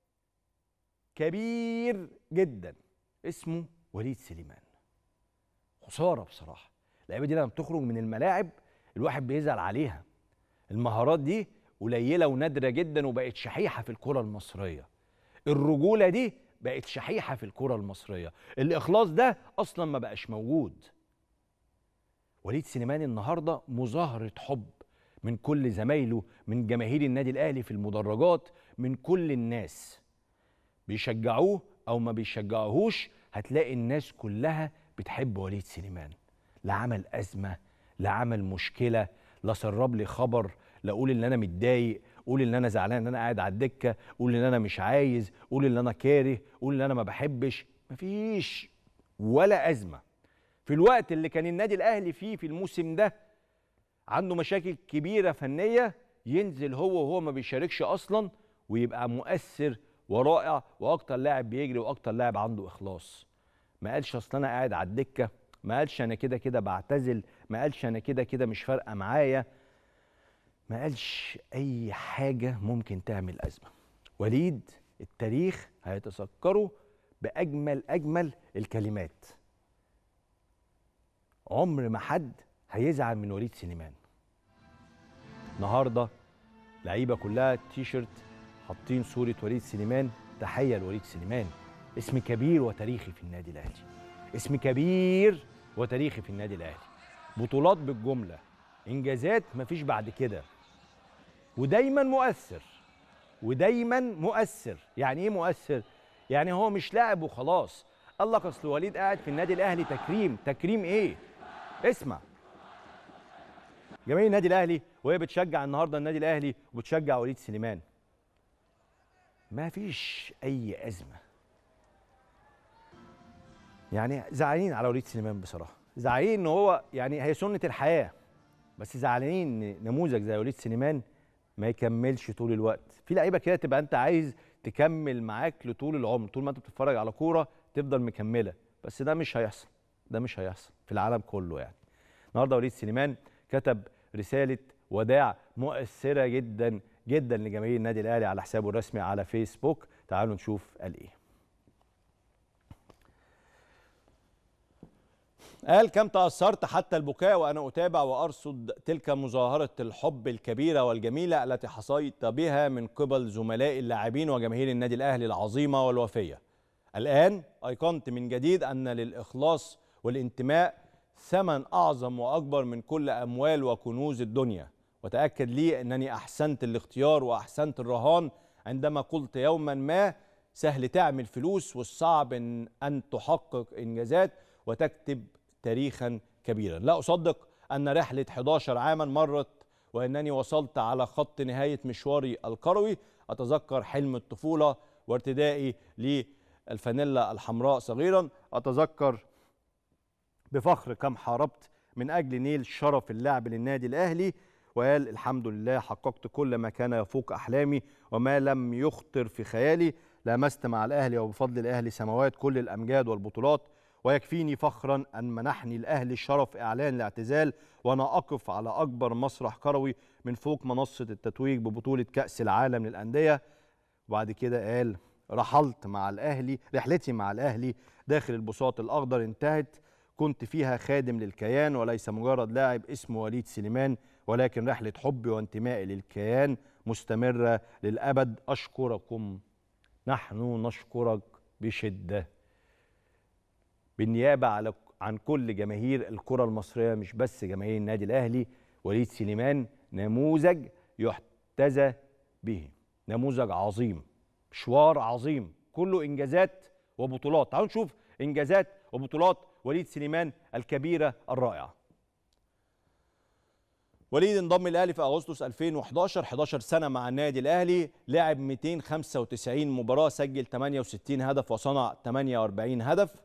Speaker 1: كبير جدا اسمه وليد سليمان خساره بصراحه اللعيبه دي لما بتخرج من الملاعب الواحد بيزعل عليها المهارات دي قليله ونادره جدا وبقت شحيحه في الكره المصريه الرجوله دي بقت شحيحه في الكره المصريه الاخلاص ده اصلا ما بقاش موجود وليد سليمان النهارده مظاهره حب من كل زمايله من جماهير النادي الاهلي في المدرجات من كل الناس بيشجعوه او ما بيشجعوهوش هتلاقي الناس كلها بتحب وليد سليمان لا عمل ازمه لا عمل مشكله لا سرب لي خبر لا اقول ان انا متضايق قول ان انا زعلان ان انا قاعد على الدكه قول ان انا مش عايز قول ان انا كاره قول ان انا ما بحبش مفيش ولا ازمه في الوقت اللي كان النادي الاهلي فيه في الموسم ده عنده مشاكل كبيره فنيه ينزل هو وهو ما بيشاركش اصلا ويبقى مؤثر ورائع واكتر لاعب بيجري واكتر لاعب عنده اخلاص ما قالش اصل انا قاعد على الدكه ما قالش انا كده كده بعتزل ما قالش انا كده كده مش فارقه معايا ما قالش اي حاجه ممكن تعمل ازمه وليد التاريخ هيتذكره باجمل اجمل الكلمات عمر ما حد هيزعل من وليد سليمان النهارده لعيبه كلها تي شيرت حاطين صوره وليد سليمان تحيه لوليد سليمان اسم كبير وتاريخي في النادي الاهلي اسم كبير وتاريخي في النادي الاهلي بطولات بالجمله انجازات مفيش بعد كده ودايما مؤثر ودايما مؤثر يعني ايه مؤثر يعني هو مش لاعب وخلاص قال لك اصل وليد قاعد في النادي الاهلي تكريم تكريم ايه اسمع جماهير النادي الاهلي وهي بتشجع النهارده النادي الاهلي وبتشجع وليد سليمان ما فيش اي ازمه يعني زعلانين على وليد سليمان بصراحه زعلانين ان هو يعني هي سنه الحياه بس زعلانين ان نموذج زي وليد سليمان ما يكملش طول الوقت في لعيبه كده تبقى انت عايز تكمل معاك لطول العمر طول ما انت بتتفرج على كوره تفضل مكمله بس ده مش هيحصل ده مش هيحصل في العالم كله يعني النهارده وليد سليمان كتب رساله وداع مؤثره جدا جدا لجماهير النادي الاهلي على حسابه الرسمي على فيسبوك تعالوا نشوف قال ايه قال كم تأثرت حتى البكاء وأنا أتابع وأرصد تلك مظاهرة الحب الكبيرة والجميلة التي حصيت بها من قبل زملاء اللاعبين وجماهير النادي الأهلي العظيمة والوفية الآن أيقنت من جديد أن للإخلاص والانتماء ثمن أعظم وأكبر من كل أموال وكنوز الدنيا وتأكد لي أنني أحسنت الاختيار وأحسنت الرهان عندما قلت يوما ما سهل تعمل فلوس والصعب إن, أن تحقق إنجازات وتكتب تاريخا كبيرا لا أصدق أن رحلة 11 عاما مرت وأنني وصلت على خط نهاية مشواري الكروي أتذكر حلم الطفولة وارتدائي للفانيلا الحمراء صغيرا أتذكر بفخر كم حاربت من أجل نيل شرف اللعب للنادي الأهلي وقال الحمد لله حققت كل ما كان يفوق أحلامي وما لم يخطر في خيالي لمست مع الأهلي وبفضل الأهلي سماوات كل الأمجاد والبطولات ويكفيني فخرا أن منحني الأهلي شرف إعلان الاعتزال وأنا أقف على أكبر مسرح كروي من فوق منصة التتويج ببطولة كأس العالم للأندية وبعد كده قال رحلت مع الأهلي رحلتي مع الأهلي داخل البساط الأخضر انتهت كنت فيها خادم للكيان وليس مجرد لاعب اسمه وليد سليمان ولكن رحلة حبي وانتمائي للكيان مستمرة للأبد أشكركم نحن نشكرك بشدة بالنيابة على عن كل جماهير الكرة المصرية مش بس جماهير النادي الأهلي وليد سليمان نموذج يحتذى به نموذج عظيم مشوار عظيم كله إنجازات وبطولات تعالوا نشوف إنجازات وبطولات وليد سليمان الكبيرة الرائعة وليد انضم الاهلي في اغسطس 2011 11 سنه مع النادي الاهلي لعب 295 مباراه سجل 68 هدف وصنع 48 هدف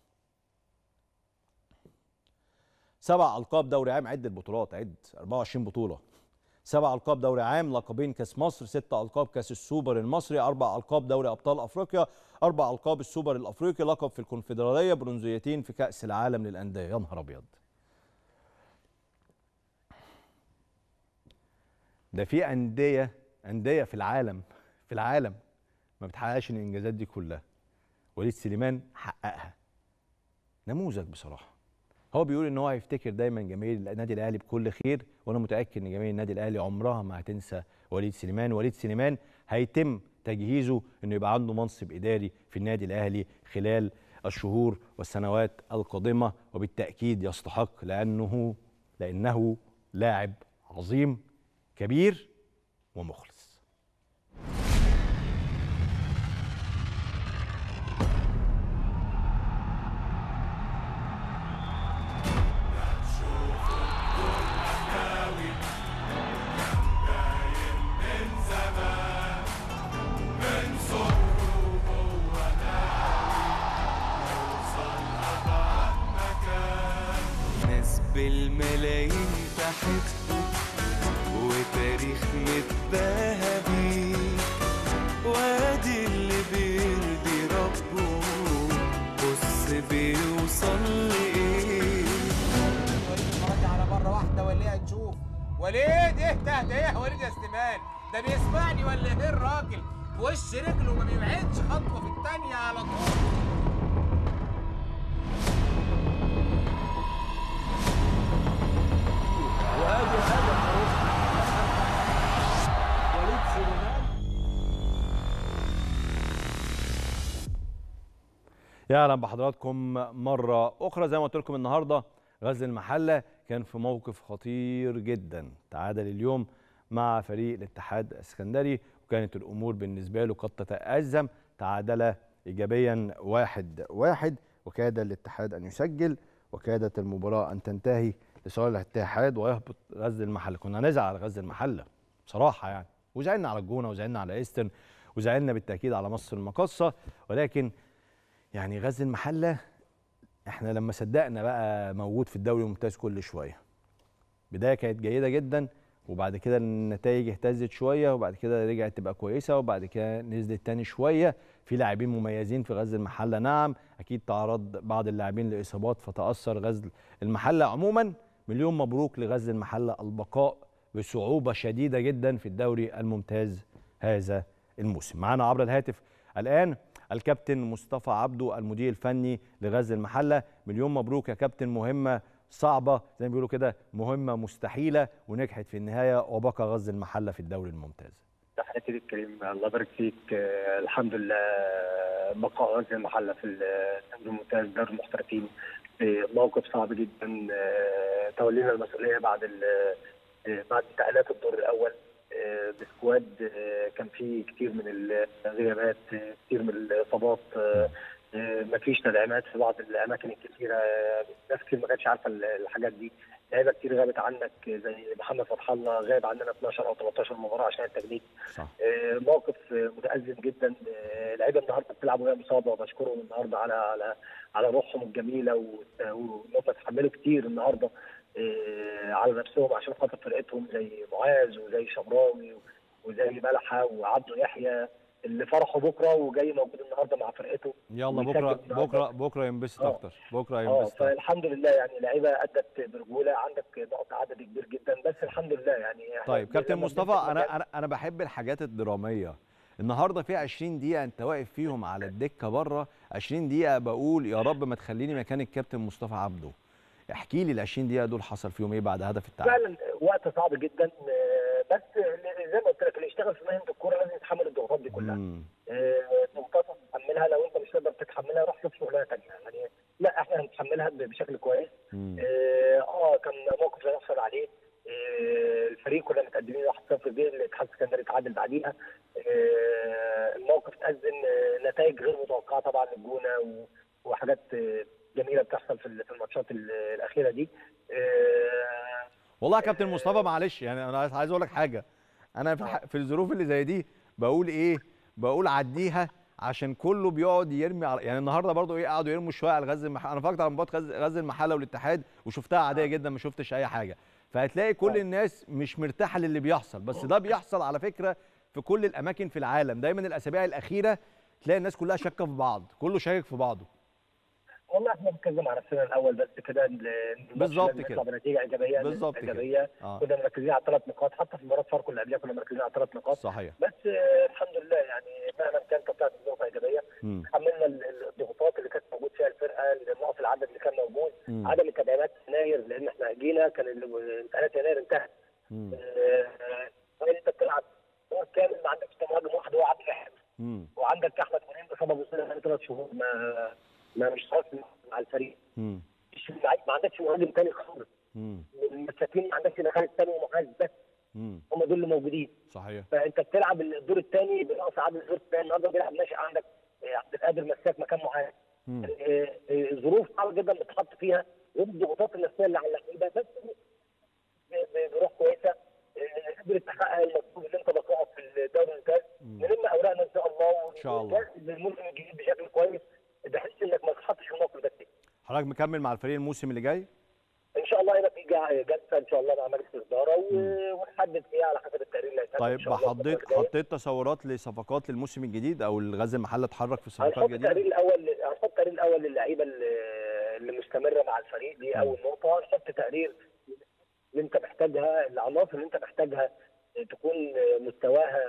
Speaker 1: سبع القاب دوري عام عد البطولات عد 24 بطوله سبع القاب دوري عام لقبين كاس مصر ست القاب كاس السوبر المصري اربع القاب دوري ابطال افريقيا اربع القاب السوبر الافريقي لقب في الكونفدراليه برونزيتين في كاس العالم للانديه يا نهار ابيض ده في انديه انديه في العالم في العالم ما بتحققش الانجازات دي كلها وليد سليمان حققها نموذج بصراحه هو بيقول ان هو هيفتكر دايما جماهير النادي الاهلي بكل خير وانا متاكد ان جماهير النادي الاهلي عمرها ما هتنسى وليد سليمان وليد سليمان هيتم تجهيزه انه يبقى عنده منصب اداري في النادي الاهلي خلال الشهور والسنوات القادمه وبالتاكيد يستحق لانه لانه لاعب عظيم كبير ومخلص
Speaker 4: ناس بالملايين تحت وتاريخ متباهى بيه وادي اللي بيرضي ربه بص بيوصل لايه
Speaker 5: اتفرج على مره واحده ولا نشوف وليد اهدى اهدى ايه يا وليد يا استمان ده بيسمعني ولا ايه الراجل في وش رجله ما بيبعدش خطوه في الثانيه على طول
Speaker 1: يا اهلا بحضراتكم مره اخرى زي ما قلت لكم النهارده غزل المحله كان في موقف خطير جدا تعادل اليوم مع فريق الاتحاد السكندري وكانت الامور بالنسبه له قد تتازم تعادل ايجابيا واحد واحد وكاد الاتحاد ان يسجل وكادت المباراه ان تنتهي لصالح الاتحاد ويهبط غزل المحله كنا نزعل على غزل المحله بصراحه يعني وزعلنا على الجونه وزعلنا على ايسترن وزعلنا بالتاكيد على مصر المقاصه ولكن يعني غزل المحله احنا لما صدقنا بقى موجود في الدوري الممتاز كل شويه بدايه كانت جيده جدا وبعد كده النتائج اهتزت شويه وبعد كده رجعت تبقى كويسه وبعد كده نزلت تاني شويه في لاعبين مميزين في غزل المحله نعم اكيد تعرض بعض اللاعبين لاصابات فتاثر غزل المحله عموما مليون مبروك لغزل المحله البقاء بصعوبه شديده جدا في الدوري الممتاز هذا الموسم معانا عبر الهاتف الان الكابتن مصطفى عبده المدير الفني لغزل المحله مليون مبروك يا كابتن مهمه صعبه زي ما بيقولوا كده مهمه مستحيله ونجحت في النهايه وبقى غزل المحله في الدوري الممتاز
Speaker 6: تحياتي ليك كريم الله يبارك فيك آه، الحمد لله بقاء غزل المحله في الدوري الممتاز دوري المحترفين في موقف صعب جدا آه، تولينا المسؤوليه بعد ال- آه، بعد انتقالات الدور الاول آه، بسكواد آه، كان فيه كتير من الغيابات آه، كتير من الاصابات آه، آه، مفيش تدعيمات في بعض الاماكن الكثيره آه، ناس كتير ما كانتش عارفه الحاجات دي لعيبه كتير غابت عنك زي محمد فتح الله غاب عننا 12 او 13 مباراه عشان التجنيد
Speaker 1: صح
Speaker 6: آه، موقف آه، متأزم جدا آه، لعيبه النهارده بتلعب وهي مصابه وبشكرهم النهارده على على على روحهم الجميله و- وان هم اتحملوا كتير النهارده آه، على نفسهم عشان خاطر فرقتهم زي معاذ وزي شمراوي وزي ملحه وعبده يحيى اللي فرحوا بكره وجاي موجود النهارده مع فرقته
Speaker 1: يلا
Speaker 6: ويسجل
Speaker 1: بكره
Speaker 6: النهاردة.
Speaker 1: بكره بكره ينبسط
Speaker 6: آه.
Speaker 1: اكتر بكره
Speaker 6: اه
Speaker 1: ينبسط أكتر.
Speaker 6: فالحمد لله يعني لعيبه ادت برجوله عندك نقط عدد كبير جدا بس الحمد لله يعني إحنا
Speaker 1: طيب كابتن
Speaker 6: لما
Speaker 1: مصطفى
Speaker 6: بنمسك
Speaker 1: انا
Speaker 6: مكان-
Speaker 1: انا انا بحب الحاجات الدراميه النهارده في 20 دقيقه انت واقف فيهم على الدكه بره 20 دقيقه بقول يا رب ما تخليني مكان الكابتن مصطفى عبده احكي لي ال 20 دقيقه دول حصل فيهم ايه بعد هدف التعادل
Speaker 6: فعلا وقت صعب جدا آه، بس زي ما قلت لك اللي يشتغل في مهنه الكوره لازم يتحمل الضغوطات دي كلها
Speaker 1: مم.
Speaker 6: آه، الضغوطات هتتحملها لو انت مش تقدر تتحملها روح شوف شغلانه ثانيه يعني لا احنا هنتحملها ب- بشكل كويس
Speaker 1: مم.
Speaker 6: اه آه، كان موقف لا يحصل عليه آه، الفريق كنا متقدمين 1-0 بيه الاتحاد السكندري اتعادل بعديها آه، الموقف تأذن آه، نتائج غير متوقعه طبعا للجونه و- وحاجات آه، جميله بتحصل في ال- في الماتشات ال- الاخيره دي آه،
Speaker 1: والله يا كابتن مصطفى معلش يعني انا عايز اقول لك حاجه انا في, الح... في الظروف اللي زي دي بقول ايه بقول عديها عشان كله بيقعد يرمي على يعني النهارده برضو ايه قعدوا يرموا شويه على غزل المحله انا اتفرجت على مباراه غزل غزل المحله والاتحاد وشفتها عاديه جدا ما شفتش اي حاجه فهتلاقي كل الناس مش مرتاحه للي بيحصل بس ده بيحصل على فكره في كل الاماكن في العالم دايما الاسابيع الاخيره تلاقي الناس كلها شاكه في بعض كله شاكك في بعضه
Speaker 6: والله احنا بنتكلم على نفسنا الاول بس كده ال- الماتش
Speaker 1: بالظبط
Speaker 6: لازم
Speaker 1: كده.
Speaker 6: يطلع بنتيجه ايجابيه
Speaker 1: بالظبط كده.
Speaker 6: ايجابيه
Speaker 1: اه
Speaker 6: كنا مركزين على ثلاث نقاط حتى في مباراه فاركو اللي قبلها كنا مركزين على ثلاث نقاط
Speaker 1: صحيح
Speaker 6: بس آه، الحمد لله يعني مهما كان طلعت نقطه ايجابيه
Speaker 1: مم.
Speaker 6: حملنا ال- ال- الضغوطات اللي كانت موجود فيها الفرقه نقص العدد اللي كان موجود
Speaker 1: مم.
Speaker 6: عدم التدعيمات في يناير لان احنا جينا كان ال- انتقالات يناير انتهت
Speaker 1: مم.
Speaker 6: آه، آه، انت بتلعب دور كامل ما عندكش مهاجم واحد هو عبد الواحد
Speaker 1: مم.
Speaker 6: وعندك احمد منين بسبب وصوله بقاله ثلاث شهور ما ما مش خالص مع الفريق
Speaker 1: مم.
Speaker 6: مش لعيب ما عندكش مهاجم تاني خالص
Speaker 1: مم.
Speaker 6: المساكين ما عندكش خالد تاني ومعاذ بس
Speaker 1: مم.
Speaker 6: هم دول اللي موجودين
Speaker 1: صحيح
Speaker 6: فانت بتلعب الدور الثاني بنقص عدد الدور الثاني النهارده بيلعب ناشئ عندك آه، عبد القادر مساك مكان معاذ
Speaker 1: مم.
Speaker 6: آه، آه، ظروف صعبه جدا بتتحط فيها غير الضغوطات النفسيه اللي على اللعيبه بس ب- ب- بروح كويسه آه، قدرت تحقق المطلوب اللي انت بتقعد في الدوري الممتاز نلم اوراقنا ان شاء الله
Speaker 1: إن شاء الله.
Speaker 6: ونجهز للموسم الجديد بشكل كويس بحيث انك ما تتحطش في الموقف ده كتير.
Speaker 1: حضرتك مكمل مع الفريق الموسم اللي جاي
Speaker 6: ان شاء الله هيبقى في جا- جلسه ان شاء الله مع مجلس الاداره و- ونحدد فيها على حسب التقرير اللي هيتعمل
Speaker 1: طيب
Speaker 6: إن شاء الله
Speaker 1: حطيت
Speaker 6: الفترة الجاية.
Speaker 1: حطيت تصورات لصفقات للموسم الجديد او الغزل المحله اتحرك في صفقات
Speaker 6: هنحط التقرير
Speaker 1: جديده
Speaker 6: الاول هنحط التقرير الاول للعيبه اللي اللي مستمره مع الفريق دي اول نقطه هنحط تقرير اللي انت محتاجها العناصر اللي انت محتاجها تكون مستواها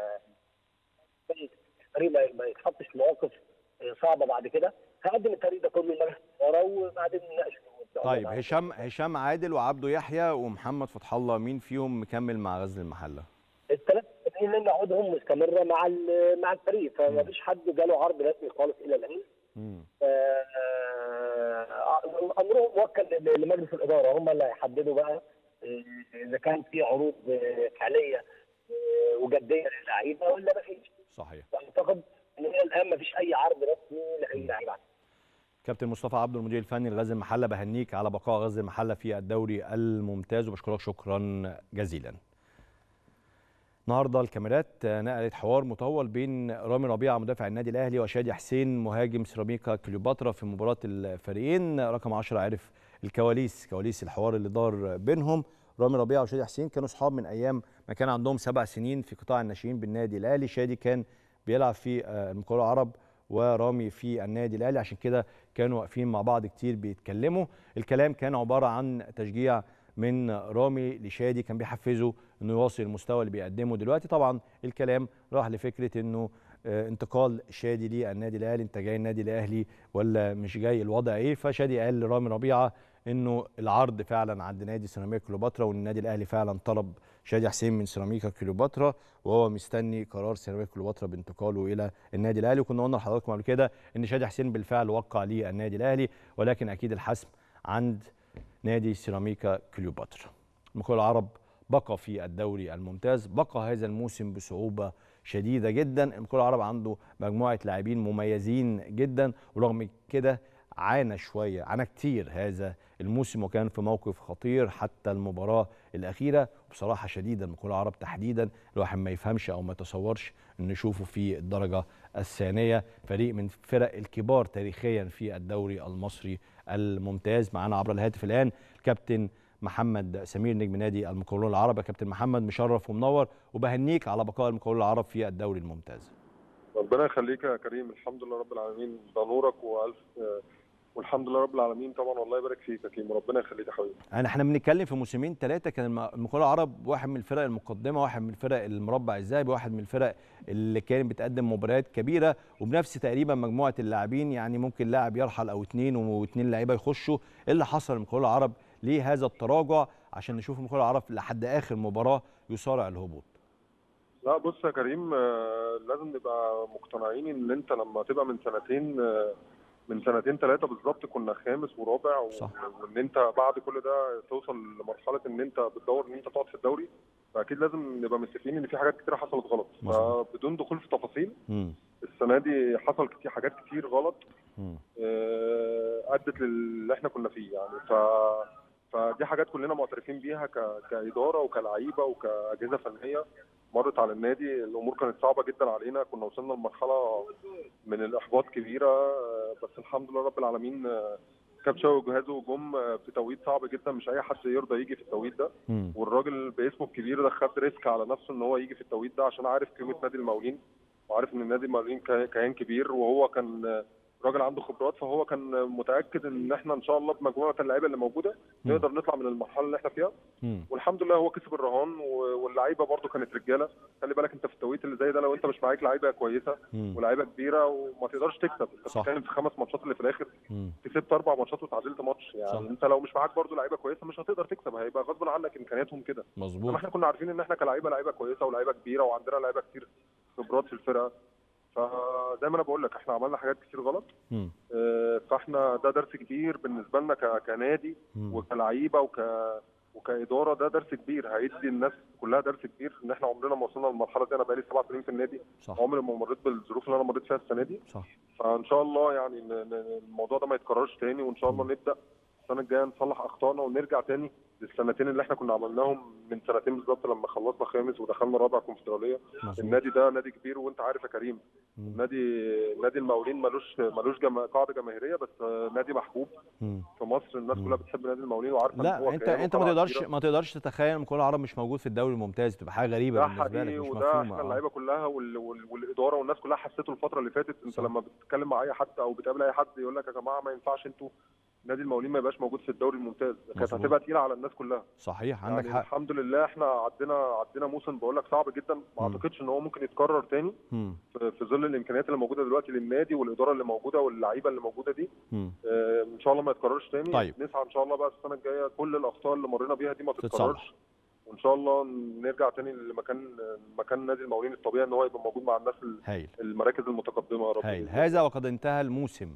Speaker 6: الفريق ما- ما يتحطش في مواقف صعبه بعد كده هقدم التقرير ده كله لمجلس الاداره وبعدين نناقشه إن شاء الله
Speaker 1: طيب
Speaker 6: مع-
Speaker 1: هشام هشام عادل وعبده يحيى ومحمد فتح الله مين فيهم مكمل مع غزل المحله
Speaker 6: الثلاث سنين اللي عقودهم مستمره مع ال- مع الفريق فما فيش حد جاله عرض رسمي خالص الى الان
Speaker 1: مم.
Speaker 6: آه، امرهم موكل ل- لمجلس الاداره هم اللي هيحددوا بقى آه، اذا كان في عروض آه، فعليه آه، وجديه للعيبه ولا ما فيش
Speaker 1: صحيح
Speaker 6: اعتقد ان هي الان ما فيش اي عرض رسمي لاي لعيبه
Speaker 1: كابتن مصطفى عبده المدير الفني لغزل المحله بهنيك على بقاء غزل المحله في الدوري الممتاز وبشكرك شكرا جزيلا النهارده الكاميرات نقلت حوار مطول بين رامي ربيعه مدافع النادي الاهلي وشادي حسين مهاجم سيراميكا كليوباترا في مباراه الفريقين رقم 10 عرف الكواليس كواليس الحوار اللي دار بينهم رامي ربيعه وشادي حسين كانوا اصحاب من ايام ما كان عندهم سبع سنين في قطاع الناشئين بالنادي الاهلي شادي كان بيلعب في آه، المقاولة العرب ورامي في النادي الاهلي عشان كده كانوا واقفين مع بعض كتير بيتكلموا الكلام كان عباره عن تشجيع من رامي لشادي كان بيحفزه انه يواصل المستوى اللي بيقدمه دلوقتي طبعا الكلام راح لفكره انه آه، انتقال شادي للنادي الاهلي انت جاي النادي الاهلي ولا مش جاي الوضع ايه فشادي قال لرامي ربيعه انه العرض فعلا عند نادي سيراميكا كليوباترا وان النادي الاهلي فعلا طلب شادي حسين من سيراميكا كليوباترا وهو مستني قرار سيراميكا كليوباترا بانتقاله الى النادي الاهلي وكنا قلنا لحضراتكم قبل كده ان شادي حسين بالفعل وقع للنادي الاهلي ولكن اكيد الحسم عند نادي سيراميكا كليوباترا المقاول العرب بقى في الدوري الممتاز بقى هذا الموسم بصعوبة شديدة جدا المقاول العرب عنده مجموعة لاعبين مميزين جدا ورغم كده عانى شوية عانى كتير هذا الموسم وكان في موقف خطير حتى المباراة الأخيرة بصراحة شديدة المقاول العرب تحديدا الواحد ما يفهمش أو ما يتصورش أن نشوفه في الدرجة الثانية فريق من فرق الكبار تاريخيا في الدوري المصري الممتاز معانا عبر الهاتف الآن الكابتن محمد سمير نجم نادي المقاولون العرب يا كابتن محمد مشرف ومنور وبهنيك على بقاء المقاولون العرب في الدوري الممتاز
Speaker 7: ربنا يخليك يا كريم الحمد لله رب العالمين ده نورك والف والحمد لله رب العالمين طبعا والله يبارك فيك يا كريم وربنا يخليك يا حبيبي
Speaker 1: انا احنا بنتكلم في موسمين ثلاثه كان الم- المقاولون العرب واحد من الفرق المقدمه واحد من الفرق المربع الذهبي واحد من الفرق اللي كانت بتقدم مباريات كبيره وبنفس تقريبا مجموعه اللاعبين يعني ممكن لاعب يرحل او اثنين واثنين لعيبه يخشوا ايه اللي حصل للمقاولون العرب ليه هذا التراجع عشان نشوف المقاولون العرب لحد اخر مباراه يصارع الهبوط
Speaker 7: لا بص يا كريم آه، لازم نبقى مقتنعين ان انت لما تبقى من سنتين آه، من سنتين ثلاثه بالظبط كنا خامس ورابع و-
Speaker 1: صح.
Speaker 7: وان انت بعد كل ده توصل لمرحله ان انت بتدور ان انت تقعد في الدوري فاكيد لازم نبقى متفقين ان في حاجات كتير حصلت غلط
Speaker 1: مظبوط.
Speaker 7: فبدون دخول في تفاصيل
Speaker 1: امم
Speaker 7: السنه دي حصل كتير حاجات كتير غلط
Speaker 1: امم
Speaker 7: آه، ادت للي احنا كنا فيه يعني ف فدي حاجات كلنا معترفين بيها ك... كاداره وكلعيبه وكاجهزه فنيه مرت على النادي الامور كانت صعبه جدا علينا كنا وصلنا لمرحله من الاحباط كبيره آه، بس الحمد لله رب العالمين آه، كابتشا وجهازه جم آه، في توقيت صعب جدا مش اي حد يرضى يجي في التوقيت ده
Speaker 1: امم
Speaker 7: والراجل باسمه الكبير ده خد ريسك على نفسه ان هو يجي في التوقيت ده عشان عارف قيمه نادي المقاولين وعارف ان نادي المقاولين كيان- كيان كبير وهو كان آه، راجل عنده خبرات فهو كان متاكد ان احنا ان شاء الله بمجموعه اللعيبه اللي موجوده
Speaker 1: مم.
Speaker 7: نقدر نطلع من المرحله اللي احنا فيها
Speaker 1: امم
Speaker 7: والحمد لله هو كسب الرهان و- واللعيبه برده كانت رجاله خلي بالك انت في التوقيت اللي زي ده لو انت مش معاك لعيبه كويسه
Speaker 1: امم
Speaker 7: ولاعيبه كبيره وما تقدرش تكسب انت
Speaker 1: صح.
Speaker 7: بتتكلم في خمس ماتشات اللي في الاخر
Speaker 1: امم
Speaker 7: كسبت اربع ماتشات وتعادلت ماتش يعني
Speaker 1: صح.
Speaker 7: انت لو مش معاك برده لعيبه كويسه مش هتقدر تكسب هيبقى غصب عنك امكانياتهم كده انما
Speaker 1: مظبوط
Speaker 7: احنا كنا عارفين ان احنا كلاعيبه لعيبه كويسه ولاعيبه كبيره وعندنا لعيبه كتير خبرات في الفرقه فزي ما انا بقول لك احنا عملنا حاجات كتير غلط
Speaker 1: امم
Speaker 7: اه، فاحنا ده درس كبير بالنسبه لنا ك- كنادي
Speaker 1: مم.
Speaker 7: وكلعيبه وك وكاداره ده درس كبير هيدي الناس كلها درس كبير ان احنا عمرنا ما وصلنا للمرحله دي انا بقالي سبع سنين في النادي
Speaker 1: صح
Speaker 7: عمري ما مريت بالظروف اللي انا مريت فيها السنه دي
Speaker 1: صح
Speaker 7: فان شاء الله يعني ن- ن- الموضوع ده ما يتكررش تاني وان شاء الله نبدا السنه الجايه نصلح اخطائنا ونرجع تاني للسنتين اللي احنا كنا عملناهم من سنتين بالظبط لما خلصنا خامس ودخلنا رابع كونفدراليه
Speaker 1: مظبوط
Speaker 7: النادي ده نادي كبير وانت عارف يا كريم
Speaker 1: مم.
Speaker 7: نادي نادي المقاولين ملوش ملوش جما... قاعده جماهيريه بس آه، نادي محبوب
Speaker 1: مم.
Speaker 7: في مصر الناس
Speaker 1: مم.
Speaker 7: كلها بتحب نادي المقاولين وعارفه إن هو
Speaker 1: لا انت
Speaker 7: كيان
Speaker 1: انت ما
Speaker 7: وطلعة
Speaker 1: تقدرش
Speaker 7: كبيرة.
Speaker 1: ما تقدرش تتخيل ان كل العرب مش موجود في الدوري الممتاز تبقى حاجه غريبه
Speaker 7: ده
Speaker 1: بالنسبه لك
Speaker 7: حقيقي
Speaker 1: مش
Speaker 7: وده
Speaker 1: مفهومه
Speaker 7: احنا
Speaker 1: آه.
Speaker 7: اللعيبه كلها وال... وال... والاداره والناس كلها حسيته الفتره اللي فاتت انت
Speaker 1: صح.
Speaker 7: لما بتتكلم مع اي حد او بتقابل اي حد يقول لك يا جماعه ما ينفعش انتوا نادي المقاولين ما يبقاش موجود في الدوري الممتاز كانت
Speaker 1: مظبوط.
Speaker 7: هتبقى تقيله على الناس كلها
Speaker 1: صحيح عندك
Speaker 7: يعني
Speaker 1: حق
Speaker 7: الحمد لله احنا عدينا عدينا موسم بقول لك صعب جدا ما
Speaker 1: مم.
Speaker 7: اعتقدش ان هو ممكن يتكرر تاني
Speaker 1: مم.
Speaker 7: في في ظل الامكانيات اللي موجوده دلوقتي للنادي والاداره اللي موجوده واللعيبه اللي موجوده دي
Speaker 1: مم.
Speaker 7: آه، ان شاء الله ما يتكررش تاني
Speaker 1: طيب.
Speaker 7: نسعى ان شاء الله بقى السنه الجايه كل الاخطاء اللي مرينا بيها دي ما
Speaker 1: تتصلح.
Speaker 7: تتكررش وان شاء الله نرجع تاني لمكان مكان نادي المقاولين الطبيعي ان هو يبقى موجود مع الناس ال-
Speaker 1: هايل
Speaker 7: المراكز المتقدمه يا رب
Speaker 1: هايل
Speaker 7: بإذن الله.
Speaker 1: هذا وقد انتهى الموسم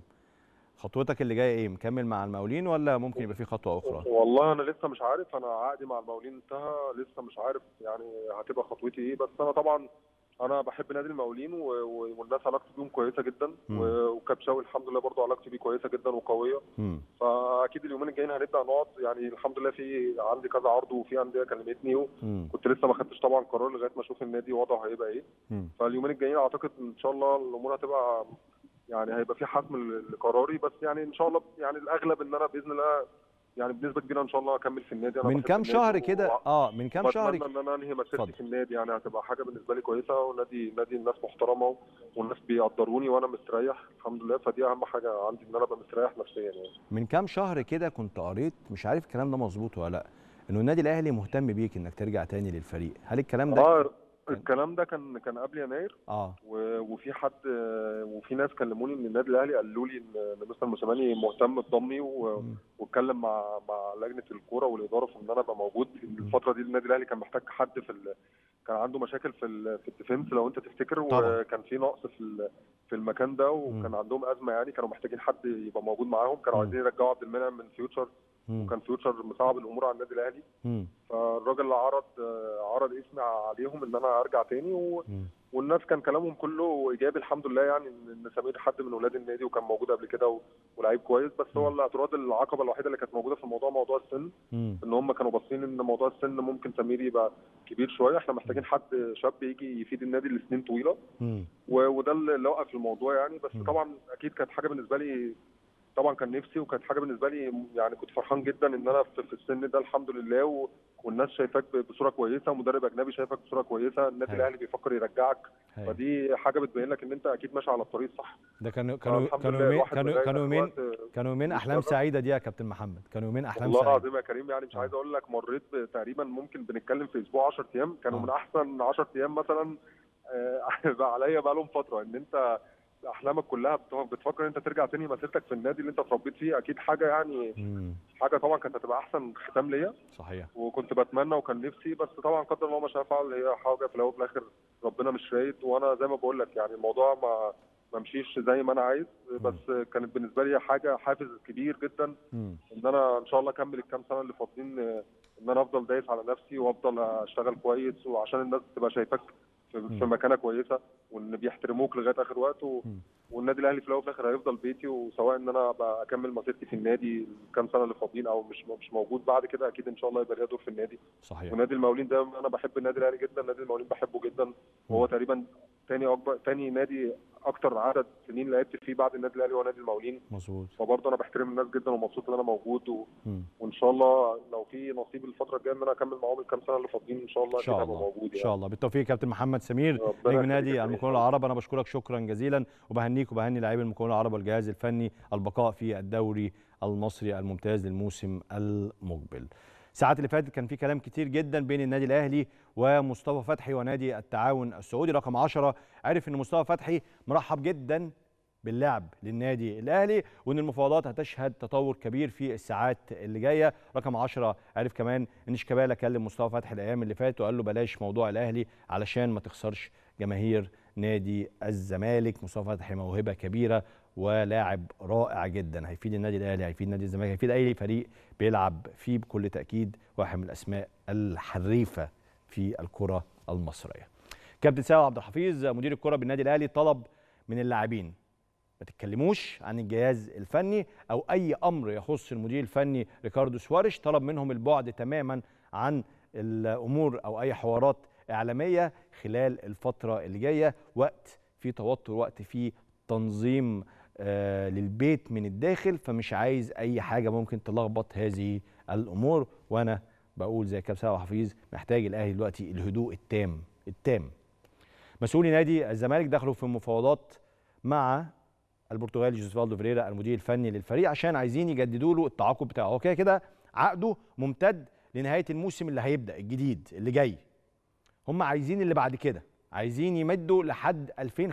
Speaker 1: خطوتك اللي جايه ايه مكمل مع المقاولين ولا ممكن يبقى في خطوه اخرى
Speaker 7: والله انا لسه مش عارف انا عقدي مع المقاولين انتهى لسه مش عارف يعني هتبقى خطوتي ايه بس انا طبعا انا بحب نادي المقاولين و- و- والناس علاقتي بيهم كويسه جدا
Speaker 1: مم.
Speaker 7: و- وكابشاوي الحمد لله برضه علاقتي بيه كويسه جدا وقويه
Speaker 1: مم.
Speaker 7: فاكيد اليومين الجايين هنبدا نقعد يعني الحمد لله في عندي كذا عرض وفي انديه كلمتني
Speaker 1: مم.
Speaker 7: وكنت لسه ما خدتش طبعا قرار لغايه ما اشوف النادي وضعه هيبقى ايه
Speaker 1: مم.
Speaker 7: فاليومين الجايين اعتقد ان شاء الله الامور هتبقى يعني هيبقى في حسم ل- لقراري بس يعني ان شاء الله يعني الاغلب ان انا باذن الله يعني بنسبه كبيره ان شاء الله اكمل في النادي انا
Speaker 1: من
Speaker 7: بحب
Speaker 1: كام
Speaker 7: النادي
Speaker 1: شهر
Speaker 7: و-
Speaker 1: كده اه من كام شهر
Speaker 7: بتمنى ان انا انهي مسيرتي
Speaker 1: اتفضل.
Speaker 7: في النادي يعني هتبقى حاجه بالنسبه لي كويسه ونادي نادي الناس محترمه والناس بيقدروني وانا مستريح الحمد لله فدي اهم حاجه عندي ان انا ابقى مستريح نفسيا يعني
Speaker 1: من كام شهر كده كنت قريت مش عارف الكلام ده مظبوط ولا لا انه النادي الاهلي مهتم بيك انك ترجع تاني للفريق هل الكلام ده
Speaker 7: اه الكلام ده كان كان قبل يناير
Speaker 1: اه
Speaker 7: و- وفي حد وفي ناس كلموني من النادي الاهلي قالوا لي ان إن مستر موسيماني مهتم بضمي و-
Speaker 1: مم.
Speaker 7: واتكلم مع مع لجنه الكوره والاداره في ان انا ابقى موجود الفتره دي النادي الاهلي كان محتاج حد في ال... كان عنده مشاكل في ال... في الديفنس لو انت تفتكر
Speaker 1: طبعا.
Speaker 7: وكان في نقص في ال... في المكان ده وكان
Speaker 1: مم.
Speaker 7: عندهم ازمه يعني كانوا محتاجين حد يبقى موجود معاهم كانوا
Speaker 1: مم.
Speaker 7: عايزين يرجعوا عبد المنعم من فيوتشر
Speaker 1: مم.
Speaker 7: وكان فيوتشر مصعب الامور على النادي الاهلي
Speaker 1: مم.
Speaker 7: فالراجل عرض عرض اسمي عليهم ان انا ارجع تاني و...
Speaker 1: مم.
Speaker 7: والناس كان كلامهم كله ايجابي الحمد لله يعني ان إن سمير حد من ولاد النادي وكان موجود قبل كده و- ولاعيب كويس بس هو الاعتراض العقبه الوحيده اللي كانت موجوده في الموضوع موضوع السن
Speaker 1: مم.
Speaker 7: ان هم كانوا باصين ان موضوع السن ممكن سمير يبقى كبير شويه احنا محتاجين حد شاب يجي يفيد النادي لسنين طويله
Speaker 1: مم.
Speaker 7: و- وده اللي وقف الموضوع يعني بس
Speaker 1: مم.
Speaker 7: طبعا اكيد كانت حاجه بالنسبه لي طبعا كان نفسي وكانت حاجه بالنسبه لي يعني كنت فرحان جدا ان انا في في السن ده الحمد لله و... والناس شايفاك ب- بصوره كويسه ومدرب اجنبي شايفك بصوره كويسه النادي
Speaker 1: هايل.
Speaker 7: الاهلي بيفكر يرجعك
Speaker 1: هايل.
Speaker 7: فدي حاجه بتبين لك ان انت اكيد ماشي على الطريق الصح
Speaker 1: ده كانوا كانوا
Speaker 7: فالحمد
Speaker 1: كانوا
Speaker 7: لله
Speaker 1: يومين
Speaker 7: الواحد
Speaker 1: كانوا
Speaker 7: لغاية
Speaker 1: كانوا يومين
Speaker 7: دلوقتي
Speaker 1: كانوا يومين احلام
Speaker 7: بيشتغل.
Speaker 1: سعيده دي يا كابتن محمد كانوا يومين احلام
Speaker 7: والله
Speaker 1: سعيده
Speaker 7: العظيم يا كريم يعني مش
Speaker 1: آه.
Speaker 7: عايز اقول لك مريت ب- تقريبا ممكن بنتكلم في اسبوع 10 ايام كانوا
Speaker 1: آه.
Speaker 7: من احسن 10 ايام مثلا آه، بقى عليا بقى لهم فتره ان انت احلامك كلها بت- بتفكر ان انت ترجع تاني مسيرتك في النادي اللي انت اتربيت فيه اكيد حاجه يعني
Speaker 1: مم.
Speaker 7: حاجه طبعا كانت هتبقى احسن ختام ليا
Speaker 1: صحيح
Speaker 7: وكنت بتمنى وكان نفسي بس طبعا قدر الله ما شاء فعل هي حاجه في الاول وفي الاخر ربنا مش رايد وانا زي ما بقول لك يعني الموضوع ما ما مشيش زي ما انا عايز بس كانت بالنسبه لي حاجه حافز كبير جدا
Speaker 1: مم.
Speaker 7: ان انا ان شاء الله اكمل الكام سنه اللي فاضلين آه، ان انا افضل دايس على نفسي وافضل اشتغل كويس وعشان الناس تبقى شايفاك في, في
Speaker 1: مم.
Speaker 7: مكانه كويسه وان بيحترموك لغايه اخر وقت و...
Speaker 1: مم.
Speaker 7: والنادي الاهلي في الاول وفي الاخر هيفضل بيتي وسواء ان انا ابقى اكمل مسيرتي في النادي الكام سنه اللي فاضلين او مش مش موجود بعد كده اكيد ان شاء الله يبقى ليا دور في النادي
Speaker 1: صحيح
Speaker 7: ونادي المقاولين ده انا بحب النادي الاهلي جدا نادي المقاولين بحبه جدا وهو تقريبا تاني اكبر تاني نادي اكتر عدد سنين لعبت فيه بعد النادي الاهلي هو نادي المقاولين
Speaker 1: مظبوط
Speaker 7: فبرضه انا بحترم الناس جدا ومبسوط ان انا موجود و...
Speaker 1: مم.
Speaker 7: وان شاء الله لو في نصيب الفتره الجايه ان انا اكمل معاهم الكام سنه اللي فاضلين ان شاء الله
Speaker 1: ان شاء
Speaker 7: أكيد هبقى
Speaker 1: الله
Speaker 7: موجود
Speaker 1: ان شاء الله بالتوفيق يا كابتن محمد سمير
Speaker 7: ربنا
Speaker 1: نجم
Speaker 7: يخليك
Speaker 1: نادي
Speaker 7: يا
Speaker 1: المقاولون
Speaker 7: كريم.
Speaker 1: العرب انا بشكرك شكرا جزيلا وبهنيك وبهني لاعبي المقاولون العرب والجهاز الفني البقاء في الدوري المصري الممتاز للموسم المقبل الساعات اللي فاتت كان في كلام كتير جدا بين النادي الاهلي ومصطفى فتحي ونادي التعاون السعودي رقم 10 عرف ان مصطفى فتحي مرحب جدا باللعب للنادي الاهلي وان المفاوضات هتشهد تطور كبير في الساعات اللي جايه رقم 10 عرف كمان ان شيكابالا كلم مصطفى فتحي الايام اللي فاتت وقال له بلاش موضوع الاهلي علشان ما تخسرش جماهير نادي الزمالك مصطفى فتحي موهبه كبيره ولاعب رائع جدا هيفيد النادي الاهلي هيفيد نادي الزمالك هيفيد اي فريق بيلعب فيه بكل تاكيد واحد من الاسماء الحريفه في الكره المصريه كابتن سامي عبد الحفيظ مدير الكره بالنادي الاهلي طلب من اللاعبين ما تتكلموش عن الجهاز الفني او اي امر يخص المدير الفني ريكاردو سواريش طلب منهم البعد تماما عن الامور او اي حوارات اعلاميه خلال الفتره اللي جايه وقت في توتر وقت في تنظيم آه للبيت من الداخل فمش عايز اي حاجه ممكن تلخبط هذه الامور وانا بقول زي كابتن سامي حفيظ محتاج الاهلي دلوقتي الهدوء التام التام مسؤولي نادي الزمالك دخلوا في مفاوضات مع البرتغالي جوزفالدو فيريرا المدير الفني للفريق عشان عايزين يجددوا له التعاقد بتاعه هو كده كده عقده ممتد لنهايه الموسم اللي هيبدا الجديد اللي جاي هم عايزين اللي بعد كده عايزين يمدوا لحد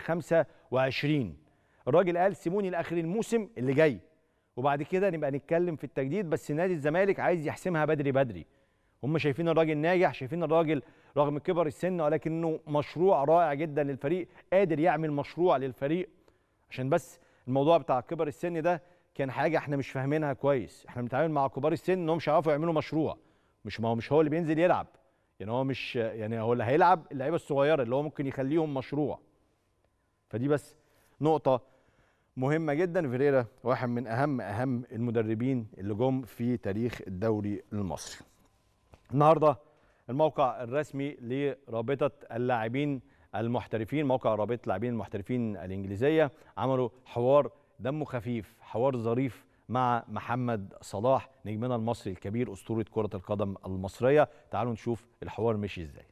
Speaker 1: 2025 الراجل قال سيبوني لاخر الموسم اللي جاي وبعد كده نبقى نتكلم في التجديد بس نادي الزمالك عايز يحسمها بدري بدري هم شايفين الراجل ناجح شايفين الراجل رغم كبر السن ولكنه مشروع رائع جدا للفريق قادر يعمل مشروع للفريق عشان بس الموضوع بتاع كبر السن ده كان حاجه احنا مش فاهمينها كويس احنا بنتعامل مع كبار السن انهم مش هيعرفوا يعملوا مشروع مش ما هو مش هو اللي بينزل يلعب يعني هو مش يعني هو اللي هيلعب اللعيبه الصغيره اللي هو ممكن يخليهم مشروع فدي بس نقطه مهمه جدا فيريرا واحد من اهم اهم المدربين اللي جم في تاريخ الدوري المصري النهارده الموقع الرسمي لرابطه اللاعبين المحترفين موقع رابطه اللاعبين المحترفين الانجليزيه عملوا حوار دمه خفيف حوار ظريف مع محمد صلاح نجمنا المصري الكبير اسطوره كره القدم المصريه تعالوا نشوف الحوار مشي ازاي